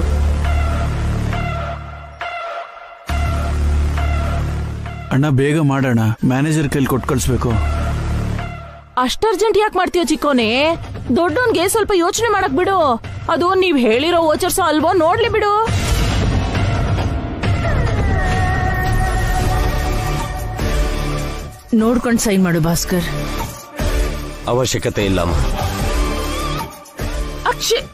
Speaker 9: ಅಣ್ಣ ಬೇಗ ಮಾಡೋಣ ಮ್ಯಾನೇಜರ್ ಕೈಲಿ ಕೊಟ್ಟು ಕಳಿಸ್ಬೇಕು
Speaker 13: ಅಷ್ಟ್ ಅರ್ಜೆಂಟ್ ಯಾಕೆ ಮಾಡ್ತೀಯ ಚಿಕ್ಕೋನೆ ದೊಡ್ಡೋನ್ಗೆ ಸ್ವಲ್ಪ ಯೋಚನೆ ಮಾಡಕ್ ಬಿಡು ಅದು ನೀವ್ ಹೇಳಿರೋ ವೋಚರ್ಸ್ ಅಲ್ವೋ ನೋಡ್ಲಿ ಬಿಡು
Speaker 3: ನೋಡ್ಕೊಂಡು ಸೈನ್ ಮಾಡು ಭಾಸ್ಕರ್
Speaker 11: ಅವಶ್ಯಕತೆ ಇಲ್ಲಮ್ಮ
Speaker 13: ಅಕ್ಷಯ್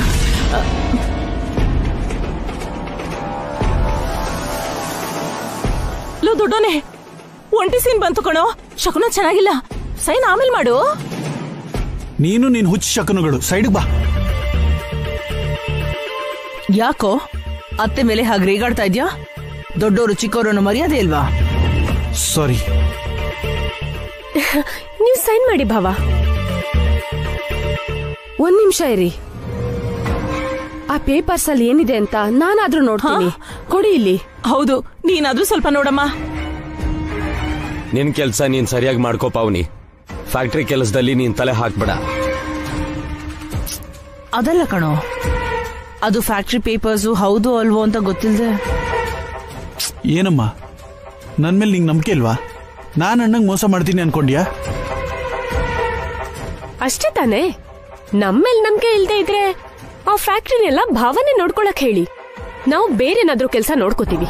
Speaker 13: ಲೋ ದೊಡ್ಡೋನೆ ಒಂಟಿ ಸೀನ್ ಬಂತು ಕಣೋ ಶಕುನ ಚೆನ್ನಾಗಿಲ್ಲ ಸೈನ್ ಆಮೇಲೆ ಮಾಡು
Speaker 9: ನೀನು ನೀನ್ ಹುಚ್ಚ ಶಕನುಗಳು ಸೈಡ್ಗೆ ಬಾ
Speaker 3: ಯಾಕೋ ಅತ್ತೆ ಮೇಲೆ ಹಾಗೆ ರೇಗಾಡ್ತಾ ಇದ್ಯಾ ದೊಡ್ಡೋರು ಚಿಕ್ಕವರು ಅನ್ನೋ ಮರ್ಯಾದೆ ಇಲ್ವಾ
Speaker 9: ಸಾರಿ
Speaker 8: ನೀವ್ ಸೈನ್ ಮಾಡಿ ಭಾವ ಒಂದ್ ನಿಮಿಷ ಇರಿ ಆ ಪೇಪರ್ಸ್ ಅಲ್ಲಿ ಏನಿದೆ ಅಂತ ನಾನಾದ್ರೂ ನೋಡ್ತೀನಿ ಕೊಡಿ ಇಲ್ಲಿ
Speaker 13: ಹೌದು ನೀನಾದ್ರೂ ಸ್ವಲ್ಪ ನೋಡಮ್ಮ
Speaker 11: ನಿನ್ ಕೆಲ್ಸ ನೀನ್ ಸರಿಯಾಗಿ ಮಾಡ್ಕೋ ಪಾವ್ನಿ ಫ್ಯಾಕ್ಟ್ರಿ ಕೆಲಸದಲ್ಲಿ ನೀನ್ ತಲೆ ಹಾಕ್ಬೇಡ
Speaker 3: ಅದಲ್ಲ ಕಣೋ ಅದು ಫ್ಯಾಕ್ಟ್ರಿ ಪೇಪರ್ಸು ಹೌದು ಅಲ್ವೋ ಅಂತ ಗೊತ್ತಿಲ್ಲದೆ
Speaker 9: ಏನಮ್ಮ ನನ್ನ ಮೇಲೆ ನಿಂಗೆ ನಂಬಿಕೆ ಇಲ್ವಾ ನಾನು ಅಣ್ಣಂಗೆ ಮೋಸ ಮಾಡ್ತೀನಿ ಅನ್ಕೊಂಡ್ಯಾ
Speaker 8: ಅಷ್ಟೇ ತಾನೇ ನಮ್ಮೇಲ್ ನಂಬಿಕೆ ಇಲ್ದೇ ಇದ್ರೆ ಆ ಫ್ಯಾಕ್ಟ್ರಿನೆಲ್ಲ ಭಾವನೆ ನೋಡ್ಕೊಳಕ್ ಹೇಳಿ ನಾವು ಬೇರೆನಾದ್ರೂ ಕೆಲಸ ನೋಡ್ಕೋತೀವಿ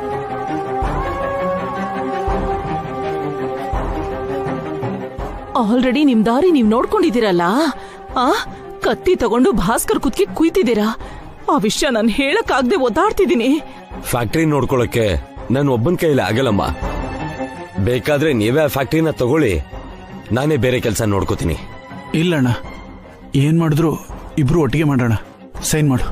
Speaker 13: ಆಲ್ರೆಡಿ ನಿಮ್ ದಾರಿ ನೀವ್ ನೋಡ್ಕೊಂಡಿದ್ದೀರಲ್ಲ ಆ ಕತ್ತಿ ತಗೊಂಡು ಭಾಸ್ಕರ್ ಕುತ್ಕಿ ಕುಯ್ತಿದ್ದೀರಾ ಆ ವಿಷಯ ನಾನು ಹೇಳಕ್ಕಾಗ್ದೆ ಒದ್ದಾಡ್ತಿದ್ದೀನಿ
Speaker 11: ಫ್ಯಾಕ್ಟ್ರಿ ನೋಡ್ಕೊಳಕ್ಕೆ ನಾನು ಒಬ್ಬನ ಕೈಯಲ್ಲಿ ಆಗಲ್ಲಮ್ಮ ಬೇಕಾದ್ರೆ ನೀವೇ ಆ ಫ್ಯಾಕ್ಟ್ರಿನ ತಗೊಳ್ಳಿ ನಾನೇ ಬೇರೆ ಕೆಲಸ ನೋಡ್ಕೋತೀನಿ
Speaker 9: ಇಲ್ಲಣ್ಣ ಏನ್ ಮಾಡಿದ್ರು ಇಬ್ರು ಒಟ್ಟಿಗೆ ಮಾಡೋಣ ಸೈನ್ ಮಾಡು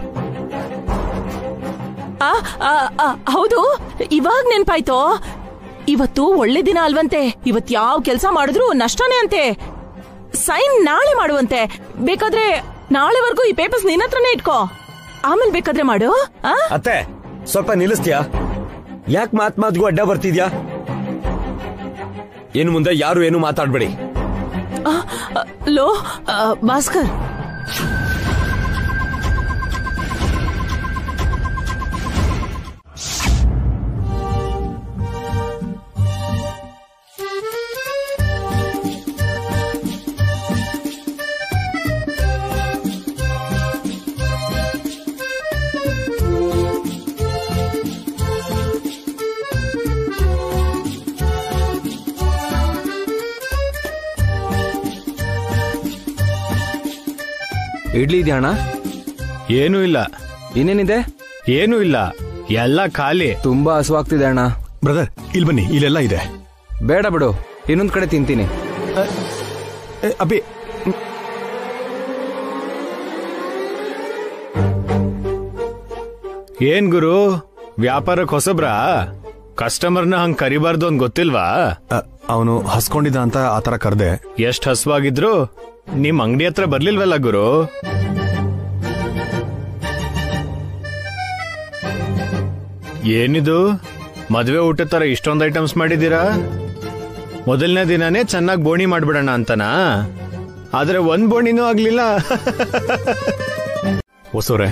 Speaker 13: ಆ, ಆ, ಆ, ಹೌದು ಇವಾಗ ನೆನ್ಪಾಯ್ತೋ ಇವತ್ತು ಒಳ್ಳೆ ದಿನ ಅಲ್ವಂತೆ ಇವತ್ ಯಾವ ಕೆಲಸ ಮಾಡಿದ್ರು ನಷ್ಟನೇ ಅಂತೆ ಸೈನ್ ನಾಳೆ ಮಾಡುವಂತೆ ಬೇಕಾದ್ರೆ ನಾಳೆವರೆಗೂ ಈ ಪೇಪರ್ಸ್ ನಿನ್ನ ಹತ್ರನೇ ಇಟ್ಕೋ ಆಮೇಲೆ ಬೇಕಾದ್ರೆ ಮಾಡು ಆ
Speaker 11: ಅತ್ತೆ ಸ್ವಲ್ಪ ನಿಲ್ಲಿಸ್ತೀಯಾ ಯಾಕೆ ಮಾತ್ ಮಾತ್ಗೂ ಅಡ್ಡ ಬರ್ತಿದ್ಯಾ ಇನ್ನು ಮುಂದೆ ಯಾರು ಏನು ಮಾತಾಡ್ಬೇಡಿ
Speaker 13: ಆ, ಆ, ಲೋ ಆ, ಭಾಸ್ಕರ್
Speaker 16: ಇಡ್ಲಿ ಇದೆಯಾ ಅಣ್ಣ
Speaker 6: ಏನೂ ಇಲ್ಲ
Speaker 16: ಇನ್ನೇನಿದೆ
Speaker 6: ಏನೂ ಇಲ್ಲ ಎಲ್ಲ ಖಾಲಿ
Speaker 16: ತುಂಬಾ ಹಸುವಾಗ್ತಿದೆ ಅಣ್ಣ
Speaker 1: ಬ್ರದರ್ ಇಲ್ಲಿ ಬನ್ನಿ ಇಲ್ಲೆಲ್ಲ ಇದೆ
Speaker 16: ಬೇಡ ಬಿಡು ಇನ್ನೊಂದ್ ಕಡೆ ತಿಂತೀನಿ
Speaker 1: ಅಬ್ಬಿ
Speaker 6: ಏನ್ ಗುರು ವ್ಯಾಪಾರಕ್ಕೆ ಹೊಸಬ್ರಾ ಕಸ್ಟಮರ್ನ ಹಂಗ್ ಕರಿಬಾರ್ದು ಅಂತ ಗೊತ್ತಿಲ್ವಾ
Speaker 1: ಅವನು ಹಸ್ಕೊಂಡಿದ್ದ ಅಂತ ಆತರ ಕರ್ದೆ
Speaker 6: ಎಷ್ಟ್ ಹಸ್ವಾಗಿದ್ರು ನಿಮ್ ಅಂಗಡಿ ಹತ್ರ ಬರ್ಲಿಲ್ವಲ್ಲ ಗುರು ಏನಿದು ಮದ್ವೆ ಊಟದ ತರ ಇಷ್ಟೊಂದು ಐಟಮ್ಸ್ ಮಾಡಿದ್ದೀರಾ ಮೊದಲನೇ ದಿನಾನೇ ಚೆನ್ನಾಗಿ ಬೋಣಿ ಮಾಡ್ಬಿಡೋಣ ಅಂತನಾ ಆದ್ರೆ ಒಂದ್ ಬೋಣಿನೂ ಆಗ್ಲಿಲ್ಲ
Speaker 1: ಹೊಸೋರೆ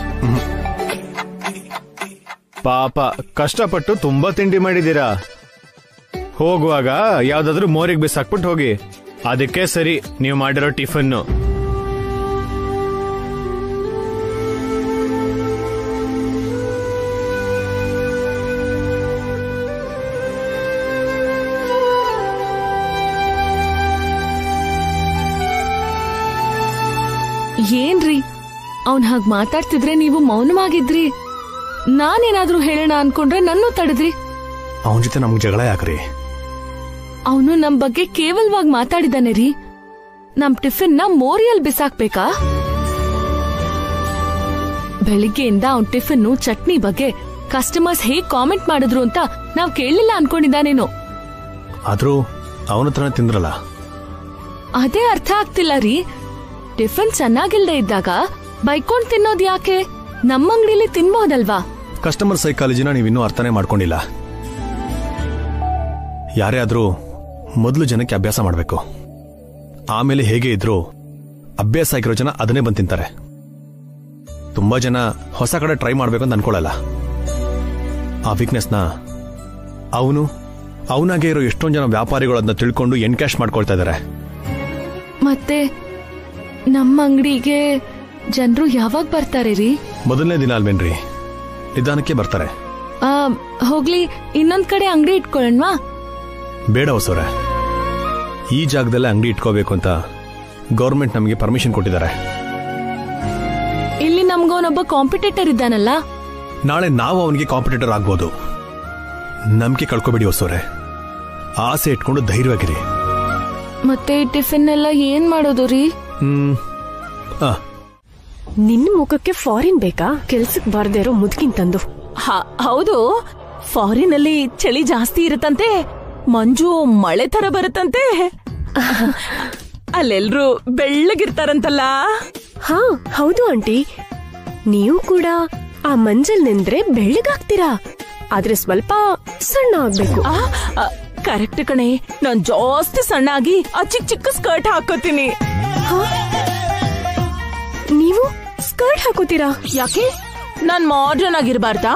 Speaker 6: ಪಾಪ ಕಷ್ಟಪಟ್ಟು ತುಂಬಾ ತಿಂಡಿ ಮಾಡಿದ್ದೀರಾ ಹೋಗುವಾಗ ಯಾವ್ದಾದ್ರೂ ಮೋರಿಗೆ ಬಿಸಾಕ್ಬಿಟ್ಟು ಹೋಗಿ ಅದಕ್ಕೆ ಸರಿ ನೀವು ಮಾಡಿರೋ ಟಿಫನ್ನು
Speaker 2: ಏನ್ರಿ ಅವ್ನ್ ಹಾಗ್ ಮಾತಾಡ್ತಿದ್ರೆ ನೀವು ಮೌನವಾಗಿದ್ರಿ ನಾನೇನಾದ್ರೂ ಹೇಳೋಣ ಅನ್ಕೊಂಡ್ರೆ ನನ್ನೂ ತಡೆದ್ರಿ
Speaker 1: ಅವನ ಜೊತೆ ನಮ್ಗೆ ಜಗಳ ಯಾಕ್ರಿ
Speaker 2: ಅವನು ನಮ್ ಬಗ್ಗೆ ಕೇವಲವಾಗಿ ಮಾತಾಡಿದಾನೆ ರೀ ನಮ್ ಟಿಫಿನ್ ನ ಮೋರಿಯಲ್ ಬಿಸಾಕ್ಬೇಕಾ ಬೆಳಿಗ್ಗೆಯಿಂದ ಅವ್ನ್ ಟಿಫಿನ್ ಚಟ್ನಿ ಬಗ್ಗೆ ಕಸ್ಟಮರ್ಸ್ ಹೇಗ್ ಕಾಮೆಂಟ್ ಮಾಡಿದ್ರು ಅಂತ ನಾವ್ ಕೇಳಲಿಲ್ಲ ಅನ್ಕೊಂಡಿದ್ದಾನೇನೋ
Speaker 1: ಆದ್ರೂ ಅವನ ಹತ್ರನೇ ತಿಂದ್ರಲ್ಲ
Speaker 2: ಅದೇ ಅರ್ಥ ಆಗ್ತಿಲ್ಲ ರೀ ಟಿಫಿನ್ ಚೆನ್ನಾಗಿಲ್ದೆ ಇದ್ದಾಗ ಬೈಕೊಂಡ್ ತಿನ್ನೋದ್ ಯಾಕೆ ನಮ್ಮ ಅಂಗಡಿಲಿ ತಿನ್ಬೋದಲ್ವಾ
Speaker 1: ಕಸ್ಟಮರ್ ಸೈಕಾಲಜಿನ ನೀವಿನ್ನೂ ಅರ್ಥನೇ ಮಾಡ್ಕೊಂಡಿಲ್ಲ ಯಾರೇ ಆದ್ರೂ ಮೊದಲು ಜನಕ್ಕೆ ಅಭ್ಯಾಸ ಮಾಡಬೇಕು ಆಮೇಲೆ ಹೇಗೆ ಇದ್ರು ಅಭ್ಯಾಸ ಆಗಿರೋ ಜನ ಅದನ್ನೇ ಬಂದು ತಿಂತಾರೆ ತುಂಬಾ ಜನ ಹೊಸ ಕಡೆ ಟ್ರೈ ಮಾಡ್ಬೇಕು ಅಂತ ಅನ್ಕೊಳ್ಳಲ್ಲ ಆ ವೀಕ್ನೆಸ್ನ ಅವನು ಅವನಾಗೆ ಇರೋ ಎಷ್ಟೊಂದು ಜನ ವ್ಯಾಪಾರಿಗಳು ಅದನ್ನ ತಿಳ್ಕೊಂಡು ಎನ್ಕ್ಯಾಶ್ ಮಾಡ್ಕೊಳ್ತಾ ಇದ್ದಾರೆ
Speaker 2: ಮತ್ತೆ ನಮ್ಮ ಅಂಗಡಿಗೆ ಜನರು ಯಾವಾಗ ಬರ್ತಾರೆ ರೀ
Speaker 1: ಮೊದಲನೇ ದಿನ ಅಲ್ವೇನ್ರಿ ನಿಧಾನಕ್ಕೆ ಬರ್ತಾರೆ
Speaker 2: ಆ, ಹೋಗ್ಲಿ ಇನ್ನೊಂದ್ ಕಡೆ ಅಂಗಡಿ ಇಟ್ಕೊಳ್ಳೋಣವಾ
Speaker 1: ಬೇಡ ಹೊಸವ್ರೆ ಈ ಜಾಗದಲ್ಲೇ ಅಂಗಡಿ ಇಟ್ಕೋಬೇಕು ಅಂತ ಗೌರ್ಮೆಂಟ್ ನಮಗೆ ಪರ್ಮಿಷನ್ ಕೊಟ್ಟಿದ್ದಾರೆ
Speaker 2: ಇಲ್ಲಿ ನಮ್ಗೋನೊಬ್ಬ ಕಾಂಪಿಟೇಟರ್ ಇದ್ದಾನಲ್ಲ
Speaker 1: ನಾಳೆ ನಾವು ಅವನಿಗೆ ಕಾಂಪಿಟೇಟರ್ ಆಗ್ಬೋದು ನಂಬಿಕೆ ಕಳ್ಕೊಬೇಡಿ ಹೊಸವ್ರೆ ಆಸೆ ಇಟ್ಕೊಂಡು ಧೈರ್ಯವಾಗಿರಿ
Speaker 2: ಮತ್ತೆ ಟಿಫಿನ್ ಎಲ್ಲ ಏನ್ ಮಾಡೋದು ರೀ
Speaker 1: ಹ್ಮ್ ಆ,
Speaker 8: ನಿನ್ನ ಮುಖಕ್ಕೆ ಫಾರಿನ್ ಬೇಕಾ ಕೆಲ್ಸಕ್ ಬಾರ್ದೇ ಇರೋ ಮುದ್ಕಿನ್ ತಂದು
Speaker 13: ಹ- ಹೌದು ಫಾರಿನ್ ಅಲ್ಲಿ ಚಳಿ ಜಾಸ್ತಿ ಇರುತ್ತಂತೆ ಮಂಜು ಮಳೆ ತರ ಬರುತ್ತಂತೆ ಅಲ್ಲೆಲ್ರು ಬೆಳ್ಳಗಿರ್ತಾರಂತಲ್ಲ
Speaker 8: ಹಾ ಹೌದು ಆಂಟಿ ನೀವು ಕೂಡ ಆ ಮಂಜಲ್ ನೆಂದ್ರೆ ಬೆಳ್ಳಗಾಗ್ತೀರಾ ಆದ್ರೆ ಸ್ವಲ್ಪ ಸಣ್ಣ ಆಗ್ಬೇಕು
Speaker 13: ಕರೆಕ್ಟ್ ಕಣೆ ನಾನ್ ಜಾಸ್ತಿ ಸಣ್ಣ ಆಗಿ ಆ ಚಿಕ್ಕ ಚಿಕ್ಕ ಸ್ಕರ್ಟ್ ಹಾಕೋತೀನಿ
Speaker 8: ನೀವು ಸ್ಕರ್ಟ್ ಹಾಕೋತೀರಾ
Speaker 13: ಯಾಕೆ ನಾನ್ ಮಾಡ್ರನ್ ಆಗಿರ್ಬಾರ್ದಾ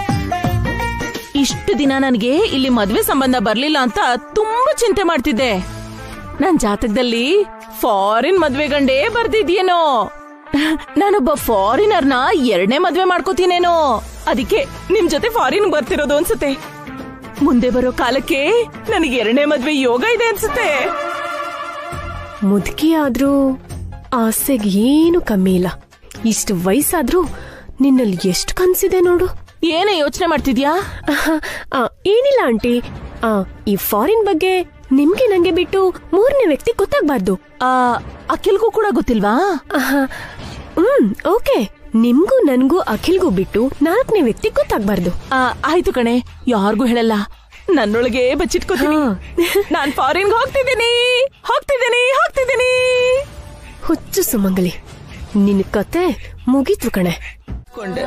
Speaker 13: ಇಷ್ಟು ದಿನ ನನಗೆ ಇಲ್ಲಿ ಮದ್ವೆ ಸಂಬಂಧ ಬರ್ಲಿಲ್ಲ ಅಂತ ತುಂಬಾ ಚಿಂತೆ ಮಾಡ್ತಿದ್ದೆ ನನ್ ಜಾತಕದಲ್ಲಿ ಫಾರಿನ್ ಮದ್ವೆ ಗಂಡೇ ಬರ್ದಿದ್ಯೇನೋ ನಾನೊಬ್ಬ ಫಾರಿನರ್ನ ಎರಡನೇ ಮದ್ವೆ ಮಾಡ್ಕೋತೀನೇನೋ ಅದಕ್ಕೆ ನಿಮ್ ಜೊತೆ ಫಾರಿನ್ ಬರ್ತಿರೋದು ಅನ್ಸುತ್ತೆ ಮುಂದೆ ಬರೋ ಕಾಲಕ್ಕೆ ನನಗೆ ಎರಡನೇ ಮದ್ವೆ ಯೋಗ ಇದೆ ಅನ್ಸುತ್ತೆ
Speaker 8: ಮುದುಕಿ ಆದ್ರೂ ಆಸೆಗೆ ಏನು ಕಮ್ಮಿ ಇಲ್ಲ ಇಷ್ಟು ವಯಸ್ಸಾದ್ರೂ ನಿನ್ನಲ್ಲಿ ಎಷ್ಟು ಕನ್ಸಿದೆ ನೋಡು
Speaker 13: ಏನೇ ಯೋಚನೆ ಮಾಡ್ತಿದ್ಯಾ
Speaker 8: ಆ, ಏನಿಲ್ಲ ಆಂಟಿ ಆ, ಈ ಫಾರಿನ್ ಬಗ್ಗೆ ನಿಮ್ಗೆ ನಂಗೆ ಬಿಟ್ಟು ಮೂರನೇ ವ್ಯಕ್ತಿ ಗೊತ್ತಾಗ್ಬಾರ್ದು
Speaker 13: ಆ ಅಖಿಲ್ಗೂ ಕೂಡ ಗೊತ್ತಿಲ್ವಾ
Speaker 8: ಹ್ಮ್ ಓಕೆ ನಿಮ್ಗೂ ನನ್ಗೂ ಅಖಿಲ್ಗೂ ಬಿಟ್ಟು ನಾಲ್ಕನೇ ವ್ಯಕ್ತಿ ಗೊತ್ತಾಗ್ಬಾರ್ದು
Speaker 13: ಆ, ಆಯ್ತು ಕಣೆ ಯಾರಿಗೂ ಹೇಳಲ್ಲ ನನ್ನೊಳಗೆ ಬಚ್ಚಿಟ್ಕೋತೀನಿ ನಾನ್ ಫಾರಿನ್ಗೆ ಹೋಗ್ತಿದ್ದೀನಿ ಹೋಗ್ತಿದ್ದೀನಿ ಹೋಗ್ತಿದ್ದೀನಿ
Speaker 8: ಹುಚ್ಚು ಸುಮಂಗಲಿ ನಿನ್ ಕತೆ ಮುಗೀತು ಕಣೆ
Speaker 3: ಕೊಂಡೆ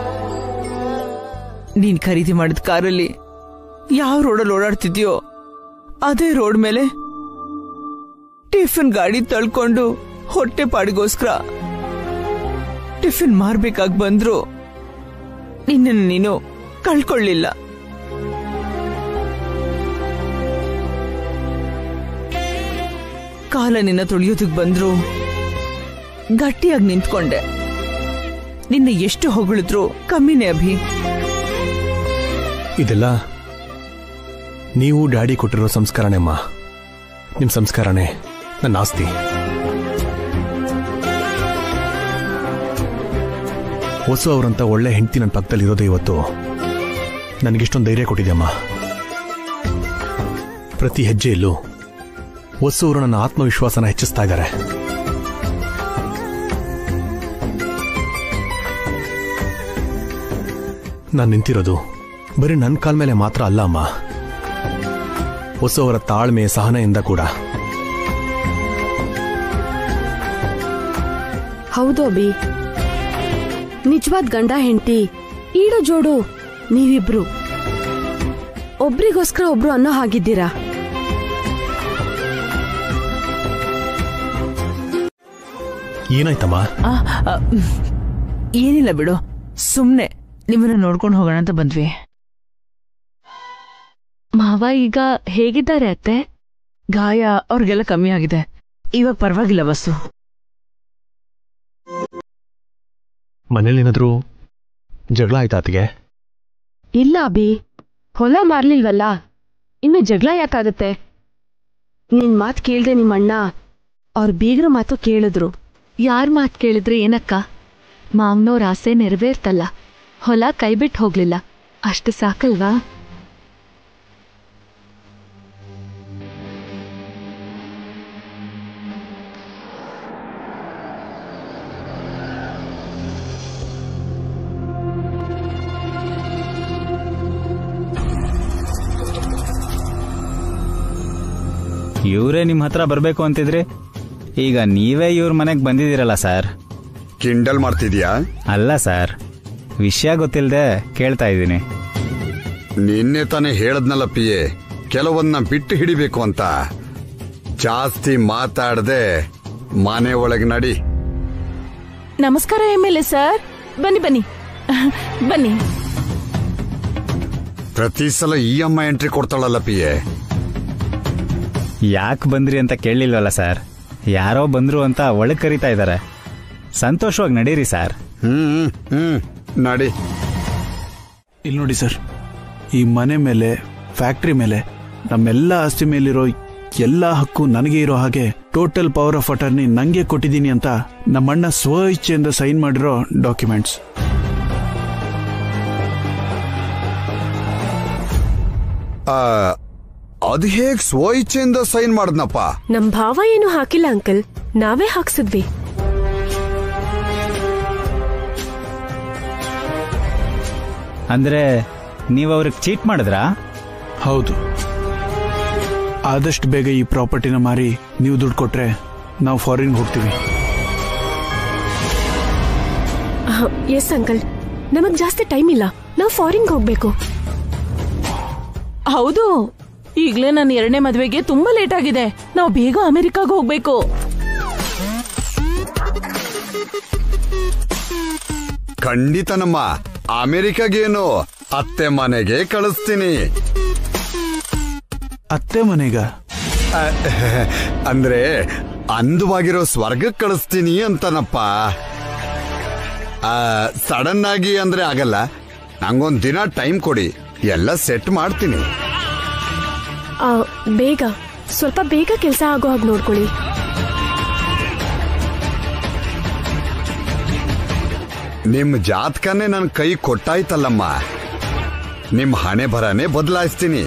Speaker 3: ನೀನ್ ಖರೀದಿ ಮಾಡಿದ ಕಾರಲ್ಲಿ ಯಾವ ರೋಡಲ್ಲಿ ಓಡಾಡ್ತಿದ್ಯೋ ಅದೇ ರೋಡ್ ಮೇಲೆ ಟಿಫಿನ್ ಗಾಡಿ ತಳ್ಕೊಂಡು ಹೊಟ್ಟೆ ಪಾಡಿಗೋಸ್ಕರ ಟಿಫಿನ್ ಮಾರ್ಬೇಕಾಗ್ ಬಂದ್ರು ನಿನ್ನನ್ನು ನೀನು ಕಳ್ಕೊಳ್ಳಿಲ್ಲ ಕಾಲ ನಿನ್ನ ತೊಳೆಯೋದಕ್ ಬಂದ್ರು ಗಟ್ಟಿಯಾಗಿ ನಿಂತ್ಕೊಂಡೆ ನಿನ್ನ ಎಷ್ಟು ಹೊಗಳಿದ್ರು ಕಮ್ಮಿನೇ ಅಭಿ
Speaker 1: ಇದೆಲ್ಲ ನೀವು ಡ್ಯಾಡಿ ಕೊಟ್ಟಿರೋ ಸಂಸ್ಕಾರನೇ ಅಮ್ಮ ನಿಮ್ಮ ಸಂಸ್ಕಾರನೇ ನನ್ನ ಆಸ್ತಿ ಹೊಸು ಅವರಂತ ಒಳ್ಳೆ ಹೆಂಡತಿ ನನ್ನ ಪಕ್ಕದಲ್ಲಿ ಇರೋದೇ ಇವತ್ತು ನನಗಿಷ್ಟೊಂದು ಧೈರ್ಯ ಕೊಟ್ಟಿದೆಯಮ್ಮ ಪ್ರತಿ ಹೆಜ್ಜೆಯಲ್ಲೂ ಹೊಸು ಅವರು ನನ್ನ ಆತ್ಮವಿಶ್ವಾಸನ ಹೆಚ್ಚಿಸ್ತಾ ಇದ್ದಾರೆ ನಾನು ನಿಂತಿರೋದು ಬರೀ ನನ್ನ ಕಾಲ ಮೇಲೆ ಮಾತ್ರ ಅಲ್ಲ ಅಮ್ಮ ಹೊಸವರ ತಾಳ್ಮೆ ಸಹನೆಯಿಂದ ಕೂಡ
Speaker 10: ಹೌದು ಅಭಿ ನಿಜವಾದ ಗಂಡ ಹೆಂಡತಿ ಈಡೋ ಜೋಡು ನೀವಿಬ್ರು ಒಬ್ರಿಗೋಸ್ಕರ ಒಬ್ರು ಅನ್ನೋ ಹಾಗಿದ್ದೀರಾ
Speaker 1: ಏನಾಯ್ತಮ್ಮ
Speaker 3: ಆ, ಆ, ಮ್, ಏನಿಲ್ಲ ಬಿಡು ಸುಮ್ನೆ ನಿಮ್ಮನ್ನ ನೋಡ್ಕೊಂಡು ಹೋಗೋಣ ಅಂತ ಬಂದ್ವಿ
Speaker 2: ಮಾವ ಈಗ ಹೇಗಿದ್ದಾರೆ ಅತ್ತೆ
Speaker 3: ಗಾಯ ಅವ್ರಿಗೆಲ್ಲ ಕಮ್ಮಿ ಆಗಿದೆ ಇವಾಗ ಪರವಾಗಿಲ್ಲ ಬಸ್ಸು
Speaker 1: ಮನೇಲಿ ಏನಾದರೂ ಜಗಳ ಆಯ್ತಾ ಅತ್ತಿಗೆ
Speaker 10: ಇಲ್ಲ ಅಭಿ ಹೊಲ ಮಾರ್ಲಿಲ್ವಲ್ಲ ಇನ್ನು ಜಗಳ ಯಾಕಾಗತ್ತೆ ನಿನ್ ಮಾತ್ ಕೇಳ್ದೆ ನಿಮ್ಮಣ್ಣ ಅವ್ರ ಬೀಗ್ರ ಮಾತು ಕೇಳಿದ್ರು
Speaker 2: ಯಾರ್ ಮಾತ್ ಕೇಳಿದ್ರೆ ಏನಕ್ಕ ಮಾವನವ್ರ ಆಸೆ ನೆರವೇರ್ತಲ್ಲ ಹೊಲ ಕೈಬಿಟ್ಟು ಹೋಗ್ಲಿಲ್ಲ ಅಷ್ಟು ಸಾಕಲ್ವಾ
Speaker 6: ಇವರೇ ನಿಮ್ಮ ಹತ್ರ ಬರಬೇಕು ಅಂತಿದ್ರಿ ಈಗ ನೀವೇ ಇವ್ರ ಮನೆಗೆ ಬಂದಿದ್ದೀರಲ್ಲ ಸರ್
Speaker 5: ಕಿಂಡಲ್ ಮಾಡ್ತಿದ್ಯಾ
Speaker 6: ಅಲ್ಲ ಸರ್ ವಿಷಯ ಗೊತ್ತಿಲ್ಲದೆ ಕೇಳ್ತಾ ಇದ್ದೀನಿ
Speaker 5: ನಿನ್ನೆ ತಾನೇ ಹೇಳದ್ನಲ್ಲ ಪಿಯೆ ಕೆಲವನ್ನ ಬಿಟ್ಟು ಹಿಡಿಬೇಕು ಅಂತ ಜಾಸ್ತಿ ಮಾತಾಡದೆ ಮನೆ ಒಳಗೆ ನಡಿ
Speaker 13: ನಮಸ್ಕಾರ ಎಮ್ ಎಲ್ ಎ ಸರ್ ಬನ್ನಿ ಬನ್ನಿ ಬನ್ನಿ
Speaker 5: ಪ್ರತಿ ಸಲ ಈ ಅಮ್ಮ ಎಂಟ್ರಿ ಕೊಡ್ತಾಳಲ್ಲ ಪಿಯೆ
Speaker 6: ಯಾಕೆ ಬಂದ್ರಿ ಅಂತ ಕೇಳಲಿಲ್ವಲ್ಲ ಸರ್ ಯಾರೋ ಬಂದ್ರು ಅಂತ ಒಳಗೆ ಕರೀತಾ ಇದ್ದಾರೆ ಸಂತೋಷವಾಗಿ ನಡೀರಿ ಸರ್
Speaker 5: ಹ್ಮ್ ಹ್ಮ್ ನಡಿ
Speaker 9: ಇಲ್ಲಿ ನೋಡಿ ಸರ್ ಈ ಮನೆ ಮೇಲೆ ಫ್ಯಾಕ್ಟ್ರಿ ಮೇಲೆ ನಮ್ಮೆಲ್ಲ ಆಸ್ತಿ ಮೇಲಿರೋ ಎಲ್ಲ ಹಕ್ಕು ನನಗೆ ಇರೋ ಹಾಗೆ ಟೋಟಲ್ ಪವರ್ ಆಫ್ ಅಟರ್ನಿ ನಂಗೆ ಕೊಟ್ಟಿದ್ದೀನಿ ಅಂತ ನಮ್ಮಣ್ಣ ಸ್ವ ಇಚ್ಛೆಯಿಂದ ಸೈನ್ ಮಾಡಿರೋ ಡಾಕ್ಯುಮೆಂಟ್ಸ್
Speaker 5: ಆ, ಅದ್ ಹೇಗ್ ಸ್ವ ಇಚ್ಛೆಯಿಂದ ಸೈನ್ ಮಾಡದ್ನಪ್ಪ
Speaker 8: ನಮ್ ಭಾವ ಏನು ಹಾಕಿಲ್ಲ ಅಂಕಲ್ ನಾವೇ ಹಾಕ್ಸಿದ್ವಿ
Speaker 6: ಅಂದ್ರೆ ನೀವು ಅವ್ರಿಗೆ ಚೀಟ್ ಮಾಡಿದ್ರಾ
Speaker 9: ಹೌದು ಆದಷ್ಟು ಬೇಗ ಈ ಪ್ರಾಪರ್ಟಿನ ಮಾರಿ ನೀವು ದುಡ್ಡು ಕೊಟ್ರೆ ನಾವು ಫಾರಿನ್ಗೆ ಹೋಗ್ತೀವಿ
Speaker 8: ಎಸ್ ಅಂಕಲ್ ನಮಗ್ ಜಾಸ್ತಿ ಟೈಮ್ ಇಲ್ಲ ನಾವು ಫಾರಿನ್ಗೆ ಹೋಗ್ಬೇಕು
Speaker 13: ಹೌದು ಈಗ್ಲೇ ನನ್ನ ಎರಡನೇ ಮದ್ವೆಗೆ ತುಂಬಾ ಲೇಟ್ ಆಗಿದೆ ನಾವು ಬೇಗ ಅಮೆರಿಕಾಗ ಹೋಗ್ಬೇಕು
Speaker 5: ಖಂಡಿತನಮ್ಮ ಅಮೆರಿಕಾಗೇನು ಅತ್ತೆ ಮನೆಗೆ ಕಳಿಸ್ತೀನಿ
Speaker 9: ಅತ್ತೆ ಮನೆಗ
Speaker 5: ಆ, ಅಂದ್ರೆ ಅಂದವಾಗಿರೋ ಸ್ವರ್ಗಕ್ಕೆ ಕಳಿಸ್ತೀನಿ ಅಂತನಪ್ಪ ಸಡನ್ ಆಗಿ ಅಂದ್ರೆ ಆಗಲ್ಲ ನಂಗೊಂದ್ ದಿನ ಟೈಮ್ ಕೊಡಿ ಎಲ್ಲ ಸೆಟ್ ಮಾಡ್ತೀನಿ
Speaker 8: ಆ, ಬೇಗ ಸ್ವಲ್ಪ ಬೇಗ ಕೆಲಸ ಆಗೋ ಹಾಗೆ ನೋಡ್ಕೊಳ್ಳಿ
Speaker 5: ನಿಮ್ ಜಾತಕನೇ ನನ್ ಕೈ ಕೊಟ್ಟಾಯ್ತಲ್ಲಮ್ಮ ನಿಮ್ ಹಣೆ ಬರನೇ ಬದಲಾಯಿಸ್ತೀನಿ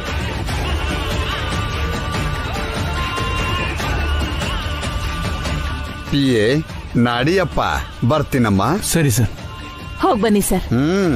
Speaker 5: ಪಿ ಎ ನಾಡಿಯಪ್ಪ ಬರ್ತೀನಮ್ಮ
Speaker 9: ಸರಿ ಸರ್
Speaker 13: ಹೋಗ್ ಬನ್ನಿ ಸರ್
Speaker 5: ಹ್ಮ್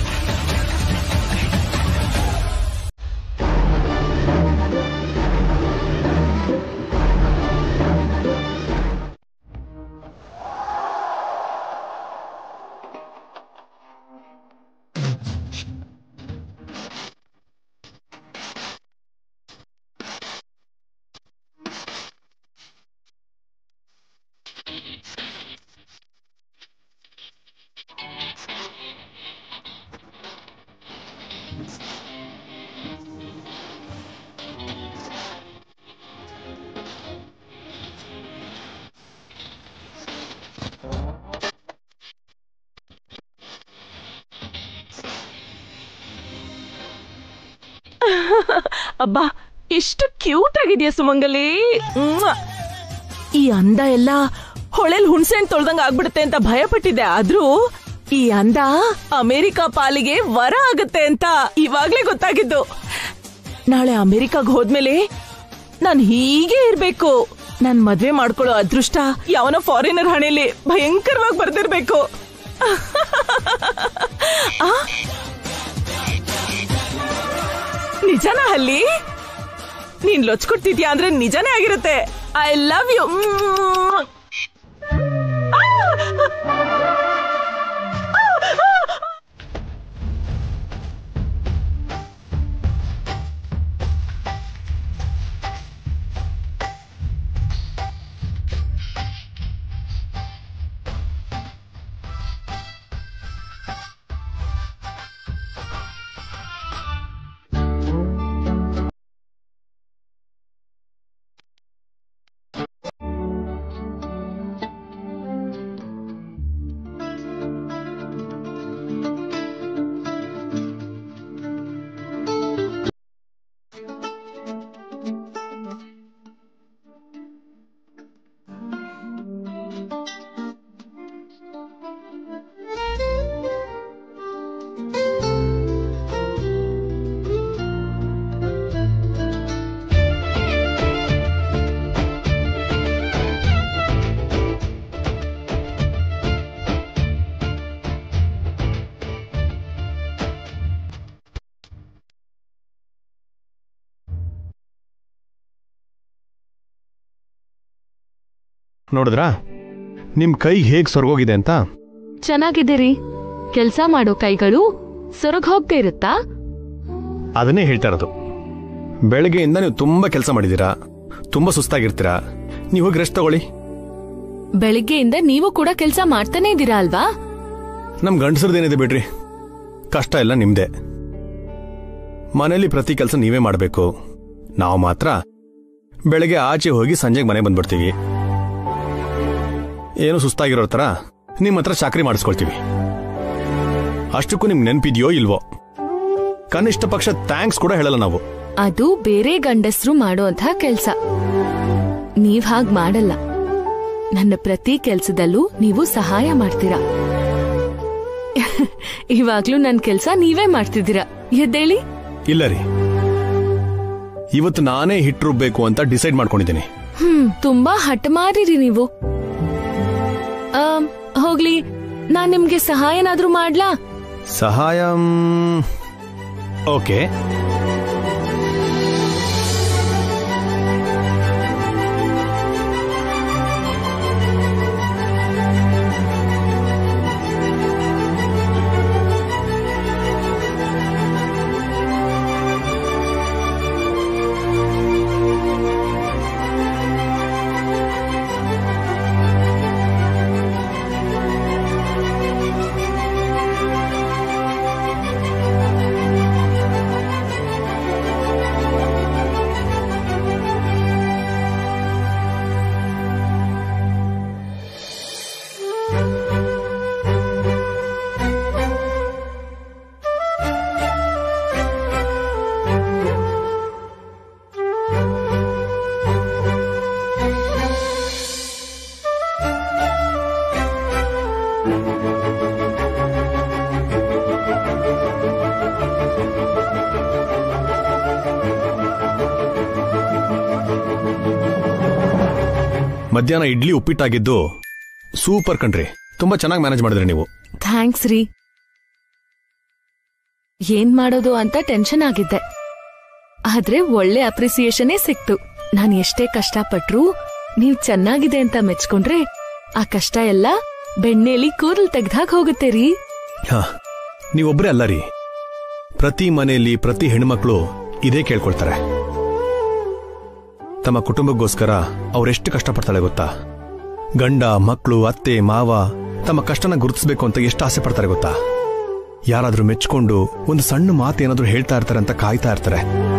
Speaker 13: ಅಬ್ಬಾ ಎಷ್ಟು ಕ್ಯೂಟ್ ಆಗಿದ್ಯಾ ಸುಮಂಗಲಿ ಮ್ವಾ! ಈ ಅಂದ ಎಲ್ಲ ಹೊಳೆಲ್ ಹುಣ್ಸೆಹಣ್ಣು ತೊಳ್ದಂಗ ಆಗ್ಬಿಡುತ್ತೆ ಅಂತ ಭಯ ಪಟ್ಟಿದ್ದೆ ಆದ್ರೂ ಈ ಅಂದ ಅಮೆರಿಕ ಪಾಲಿಗೆ ವರ ಆಗುತ್ತೆ ಅಂತ ಇವಾಗ್ಲೇ ಗೊತ್ತಾಗಿದ್ದು ನಾಳೆ ಅಮೆರಿಕಾಗ್ ಹೋದ್ಮೇಲೆ ನಾನ್ ಹೀಗೆ ಇರ್ಬೇಕು ನಾನ್ ಮದ್ವೆ ಮಾಡ್ಕೊಳ್ಳೋ ಅದೃಷ್ಟ ಯಾವನೋ ಫಾರಿನರ್ ಹಣೆಯಲ್ಲಿ ಭಯಂಕರವಾಗಿ ಬರ್ದಿರ್ಬೇಕು ಆ? ನಿಜನಾ ಅಲ್ಲಿ ನೀನ್ ಲೊಚ್ಕೊಡ್ತಿದ್ಯಾ ಅಂದ್ರೆ ನಿಜನೇ ಆಗಿರುತ್ತೆ ಐ ಲವ್ ಯು
Speaker 1: ನೋಡಿದ್ರಾ ನಿಮ್ ಕೈ ಹೇಗ್ ಸೊರ್ಗೋಗಿದೆ ಅಂತ
Speaker 2: ಚೆನ್ನಾಗಿದ್ದೀರಿ ಕೆಲ್ಸ ಮಾಡೋ ಕೈಗಳು ಸೊರಗ್ ಹೋಗ್ತಾ ಇರುತ್ತಾ
Speaker 1: ಅದನ್ನೇ ಹೇಳ್ತಾ ಇರೋದು ಬೆಳಗ್ಗೆಯಿಂದ ನೀವು ತುಂಬಾ ಕೆಲಸ ಮಾಡಿದ್ದೀರಾ ತುಂಬಾ ಸುಸ್ತಾಗಿರ್ತೀರಾ ನೀವು ಹೋಗಿ ರೆಸ್ಟ್ ತಗೊಳ್ಳಿ
Speaker 2: ಬೆಳಿಗ್ಗೆಯಿಂದ ನೀವು ಕೂಡ ಕೆಲ್ಸ ಮಾಡ್ತಾನೆ ಇದ್ದೀರಾ ಅಲ್ವಾ
Speaker 1: ನಮ್ ಗಂಡಸರದೇನಿದೆ ಬಿಡ್ರಿ ಕಷ್ಟ ಎಲ್ಲ ನಿಮ್ದೇ ಮನೇಲಿ ಪ್ರತಿ ಕೆಲಸ ನೀವೇ ಮಾಡಬೇಕು ನಾವು ಮಾತ್ರ ಬೆಳಗ್ಗೆ ಆಚೆ ಹೋಗಿ ಸಂಜೆಗೆ ಮನೆ ಬಂದ್ಬಿಡ್ತೀವಿ ಏನು ಸುಸ್ತಾಗಿರೋ ಥರ ನಿಮ್ಮ ಹತ್ರ ಚಾಕ್ರಿ ಮಾಡಿಸ್ಕೊಳ್ತೀವಿ ಅಷ್ಟಕ್ಕೂ ನಿಮ್ಗೆ ನೆನಪಿದ್ಯೋ ಇಲ್ವೋ ಕನಿಷ್ಠ ಪಕ್ಷ ಥ್ಯಾಂಕ್ಸ್ ಕೂಡ ಹೇಳಲ್ಲ ನಾವು
Speaker 2: ಅದು ಬೇರೆ ಗಂಡಸ್ರು ಮಾಡುವಂತಹ ಕೆಲ್ಸ ನೀವ್ ಹಾಗ್ ಮಾಡಲ್ಲ ನನ್ನ ಪ್ರತಿ ಕೆಲ್ಸದಲ್ಲೂ ನೀವು ಸಹಾಯ ಮಾಡ್ತೀರಾ ಇವಾಗ್ಲೂ ನನ್ ಕೆಲ್ಸ ನೀವೇ ಮಾಡ್ತಿದ್ದೀರಾ ಎದ್ದೇಳಿ
Speaker 1: ಇಲ್ಲ ರೀ ಇವತ್ತು ನಾನೇ ಹಿಟ್ ರುಬ್ಬೇಕು ಅಂತ ಡಿಸೈಡ್ ಮಾಡ್ಕೊಂಡಿದ್ದೀನಿ
Speaker 2: ಹ್ಮ್ ತುಂಬಾ ಹಠಮಾರಿರಿ ನೀವು ಆಮ್, ಹೋಗ್ಲಿ ನಾನ್ ನಿಮ್ಗೆ ಸಹಾಯನಾದ್ರೂ ಮಾಡ್ಲಾ
Speaker 1: ಸಹಾಯ ಓಕೆ ಮಧ್ಯಾಹ್ನ ಇಡ್ಲಿ ಉಪ್ಪಿಟ್ಟಾಗಿದ್ದು ಸೂಪರ್ ಕಣ್ರಿ ತುಂಬಾ ಚೆನ್ನಾಗಿ ಮ್ಯಾನೇಜ್ ಮಾಡಿದ್ರಿ ನೀವು
Speaker 2: ಥ್ಯಾಂಕ್ಸ್ ರೀ ಏನ್ ಮಾಡೋದು ಅಂತ ಟೆನ್ಷನ್ ಆಗಿದ್ದೆ ಆದ್ರೆ ಒಳ್ಳೆ ಅಪ್ರಿಸಿಯೇಷನೇ ಸಿಕ್ತು ನಾನ್ ಎಷ್ಟೇ ಕಷ್ಟಪಟ್ರು ನೀವ್ ಚೆನ್ನಾಗಿದೆ ಅಂತ ಮೆಚ್ಕೊಂಡ್ರೆ ಆ ಕಷ್ಟ ಎಲ್ಲ ಬೆಣ್ಣೆಲಿ ಕೂದಲ್ ತೆಗ್ದಾಕ್ ಹೋಗುತ್ತೆ ರೀ
Speaker 1: ಹಾ ನೀವೊಬ್ರೇ ಅಲ್ಲ ರೀ ಪ್ರತಿ ಮನೆಯಲ್ಲಿ ಪ್ರತಿ ಹೆಣ್ಮಕ್ಳು ಇದೇ ಕೇಳ್ಕೊಳ್ತಾರೆ ತಮ್ಮ ಕುಟುಂಬಕ್ಕೋಸ್ಕರ ಅವರೆಷ್ಟು ಕಷ್ಟಪಡ್ತಾಳೆ ಗೊತ್ತಾ ಗಂಡ ಮಕ್ಕಳು ಅತ್ತೆ ಮಾವ ತಮ್ಮ ಕಷ್ಟನ ಗುರುತಿಸ್ಬೇಕು ಅಂತ ಎಷ್ಟು ಆಸೆ ಪಡ್ತಾರೆ ಗೊತ್ತಾ ಯಾರಾದ್ರೂ ಮೆಚ್ಕೊಂಡು ಒಂದು ಸಣ್ಣ ಮಾತು ಏನಾದ್ರೂ ಹೇಳ್ತಾ ಇರ್ತಾರೆ ಅಂತ ಕಾಯ್ತಾ ಇರ್ತಾರೆ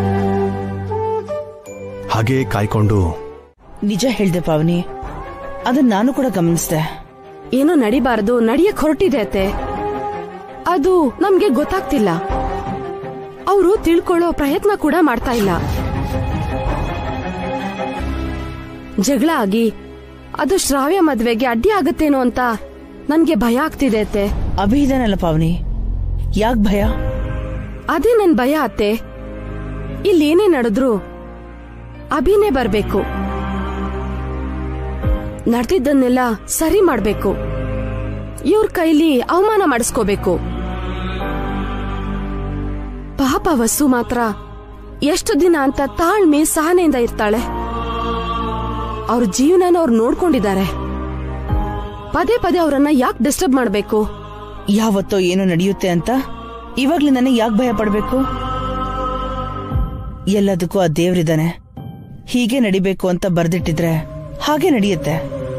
Speaker 1: ಹಾಗೇ ಕಾಯ್ಕೊಂಡು
Speaker 3: ನಿಜ ಹೇಳ್ದೆ ಪಾವನಿ ಅದನ್ನ ನಾನು ಕೂಡ ಗಮನಿಸ್ದೆ
Speaker 8: ಏನೋ ನಡಿಬಾರದು ನಡಿಯಕ್ ಹೊರಟಿದೆ ಅತ್ತೆ ಅದು ನಮ್ಗೆ ಗೊತ್ತಾಗ್ತಿಲ್ಲ ಅವರು ತಿಳ್ಕೊಳ್ಳೋ ಪ್ರಯತ್ನ ಕೂಡ ಮಾಡ್ತಾ ಇಲ್ಲ ಜಗಳ ಆಗಿ ಅದು ಶ್ರಾವ್ಯ ಮದ್ವೆಗೆ ಅಡ್ಡಿ ಆಗತ್ತೇನೋ ಅಂತ ನನ್ಗೆ ಭಯ ಆಗ್ತಿದೆ ಅತ್ತೆ
Speaker 3: ಅಭಿದಾನಲ್ಲ ಪಾವನಿ ಯಾಕ್ ಭಯ
Speaker 8: ಅದೇ ನನ್ ಭಯ ಅತ್ತೆ ಇಲ್ಲೇನೇ ನಡೆದ್ರು ಅಭಿನೇ ಬರ್ಬೇಕು ನಡೆದಿದ್ದನ್ನೆಲ್ಲ ಸರಿ ಮಾಡ್ಬೇಕು ಇವ್ರ ಕೈಲಿ ಅವಮಾನ ಮಾಡಿಸ್ಕೋಬೇಕು ಪಾಪ ವಸ್ಸು ಮಾತ್ರ ಎಷ್ಟು ದಿನ ಅಂತ ತಾಳ್ಮೆ ಸಹನೆಯಿಂದ ಇರ್ತಾಳೆ ಅವ್ರ ಜೀವನನ ಅವ್ರು ನೋಡ್ಕೊಂಡಿದ್ದಾರೆ ಪದೇ ಪದೇ ಅವರನ್ನ ಯಾಕೆ ಡಿಸ್ಟರ್ಬ್ ಮಾಡ್ಬೇಕು
Speaker 3: ಯಾವತ್ತೋ ಏನೋ ನಡೆಯುತ್ತೆ ಅಂತ ಇವಾಗ್ಲೇ ನನಗೆ ಯಾಕೆ ಭಯ ಪಡ್ಬೇಕು ಎಲ್ಲದಕ್ಕೂ ಆ ದೇವ್ರಿದಾನೆ ಹೀಗೆ ನಡಿಬೇಕು ಅಂತ ಬರ್ದಿಟ್ಟಿದ್ರೆ ಹಾಗೆ ನಡೆಯುತ್ತೆ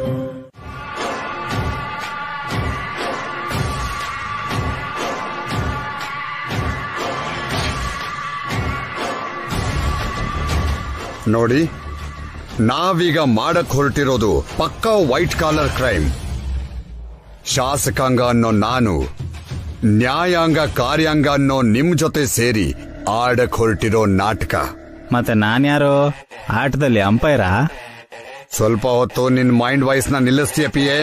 Speaker 5: ನೋಡಿ ನಾವೀಗ ಮಾಡಕ್ ಹೊರಟಿರೋದು ಪಕ್ಕಾ ವೈಟ್ ಕಾಲರ್ ಕ್ರೈಮ್ ಶಾಸಕಾಂಗ ಅನ್ನೋ ನಾನು ನ್ಯಾಯಾಂಗ ಕಾರ್ಯಾಂಗ ಅನ್ನೋ ನಿಮ್ ಜೊತೆ ಸೇರಿ ಆಡಕ್ ಹೊರಟಿರೋ ನಾಟಕ
Speaker 6: ಮತ್ತೆ ನಾನ್ಯಾರು ಆಟದಲ್ಲಿ ಅಂಪೈರಾ
Speaker 5: ಸ್ವಲ್ಪ ಹೊತ್ತು ನಿನ್ ಮೈಂಡ್ ವಾಯ್ಸ್ ನ ನಿಲ್ಲಿಸ್ತೀಯ ಪಿಯೇ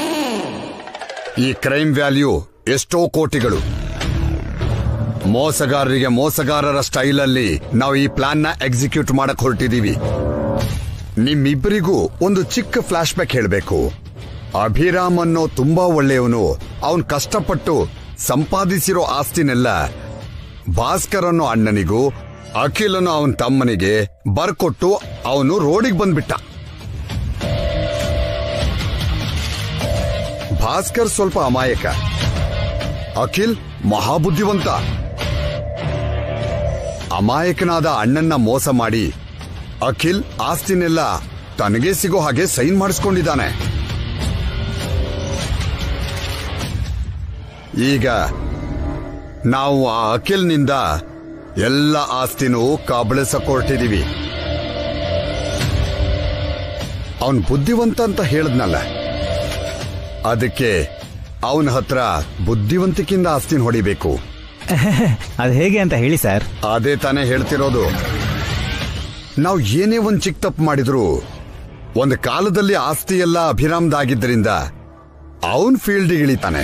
Speaker 5: ಈ ಕ್ರೈಮ್ ವ್ಯಾಲ್ಯೂ ಎಷ್ಟೋ ಕೋಟಿಗಳು ಮೋಸಗಾರರಿಗೆ ಮೋಸಗಾರರ ಸ್ಟೈಲಲ್ಲಿ ನಾವು ಈ ಪ್ಲಾನ್ ನ ಎಕ್ಸಿಕ್ಯೂಟ್ ಮಾಡಕ್ ಹೊರಟಿದೀವಿ ನಿಮ್ಮಿಬ್ಬರಿಗೂ ಒಂದು ಚಿಕ್ಕ ಫ್ಲಾಶ್ ಬ್ಯಾಕ್ ಹೇಳಬೇಕು ಅಭಿರಾಮ್ ಅನ್ನೋ ತುಂಬಾ ಒಳ್ಳೆಯವನು ಅವನ್ ಕಷ್ಟಪಟ್ಟು ಸಂಪಾದಿಸಿರೋ ಆಸ್ತಿನೆಲ್ಲ ಭಾಸ್ಕರ್ ಅನ್ನೋ ಅಣ್ಣನಿಗೂ ಅಖಿಲ್ ಅನ್ನೋ ಅವನ ತಮ್ಮನಿಗೆ ಬರ್ಕೊಟ್ಟು ಅವನು ರೋಡಿಗೆ ಬಂದ್ಬಿಟ್ಟ ಭಾಸ್ಕರ್ ಸ್ವಲ್ಪ ಅಮಾಯಕ ಅಖಿಲ್ ಮಹಾಬುದ್ಧಿವಂತ ಅಮಾಯಕನಾದ ಅಣ್ಣನ್ನ ಮೋಸ ಮಾಡಿ ಅಖಿಲ್ ಆಸ್ತಿನೆಲ್ಲ ತನಗೆ ಸಿಗೋ ಹಾಗೆ ಸೈನ್ ಮಾಡಿಸ್ಕೊಂಡಿದ್ದಾನೆ ಈಗ ನಾವು ಆ ಅಖಿಲ್ನಿಂದ ಎಲ್ಲ ಆಸ್ತಿನೂ ಕಬಳಿಸಕೊಟ್ಟಿದೀವಿ ಅವನ್ ಬುದ್ಧಿವಂತ ಅಂತ ಹೇಳದ್ನಲ್ಲ ಅದಕ್ಕೆ ಅವನ ಹತ್ರ ಬುದ್ಧಿವಂತಿಕೆಯಿಂದ ಆಸ್ತಿನ ಹೊಡಿಬೇಕು
Speaker 6: ಅದು ಹೇಗೆ ಅಂತ ಹೇಳಿ ಸರ್
Speaker 5: ಅದೇ ತಾನೇ ಹೇಳ್ತಿರೋದು ನಾವು ಏನೇ ಒಂದ್ ಚಿಕ್ಕ ತಪ್ಪು ಮಾಡಿದ್ರು ಒಂದು ಕಾಲದಲ್ಲಿ ಆಸ್ತಿ ಎಲ್ಲ ಅಭಿರಾಮ್ದಾಗಿದ್ದರಿಂದ ಅವನ್ ಫೀಲ್ಡ್ ಇಳಿತಾನೆ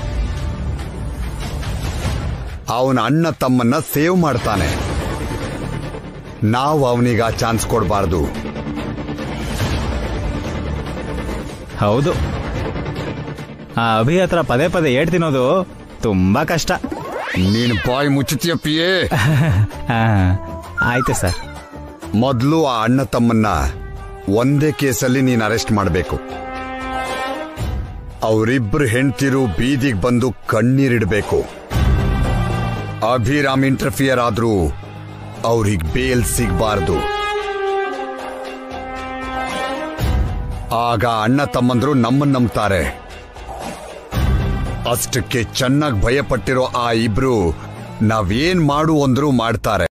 Speaker 5: ಅವನ ಅಣ್ಣ ತಮ್ಮನ್ನ ಸೇವ್ ಮಾಡ್ತಾನೆ ನಾವು ಅವನಿಗೆ ಆ ಚಾನ್ಸ್ ಕೊಡಬಾರ್ದು
Speaker 6: ಹೌದು ಆ ಅಭಿ ಹತ್ರ ಪದೇ ಪದೇ ಏಟ್ ತಿನ್ನೋದು ತುಂಬಾ ಕಷ್ಟ
Speaker 5: ನೀನ್ ಬಾಯ್ ಮುಚ್ಚುತ್ತೀಯ ಪಿಯೇ
Speaker 6: ಆ, ಆಯ್ತು ಸರ್
Speaker 5: ಮೊದಲು ಆ ಅಣ್ಣ ತಮ್ಮನ್ನ ಒಂದೇ ಕೇಸಲ್ಲಿ ನೀನ್ ಅರೆಸ್ಟ್ ಮಾಡಬೇಕು ಅವರಿಬ್ರು ಹೆಂಡ್ತಿರು ಬೀದಿಗೆ ಬಂದು ಕಣ್ಣೀರಿಡ್ಬೇಕು ಅಭಿರಾಮ್ ಇಂಟರ್ಫಿಯರ್ ಆದ್ರೂ ಅವ್ರಿಗೆ ಬೇಲ್ ಸಿಗ್ಬಾರ್ದು ಆಗ ಅಣ್ಣ ತಮ್ಮಂದ್ರು ನಮ್ಮನ್ನ ನಂಬ್ತಾರೆ ಅಷ್ಟಕ್ಕೆ ಚೆನ್ನಾಗಿ ಭಯಪಟ್ಟಿರೋ ಆ ಇಬ್ರು ನಾವೇನ್ ಮಾಡು ಅಂದ್ರೂ ಮಾಡ್ತಾರೆ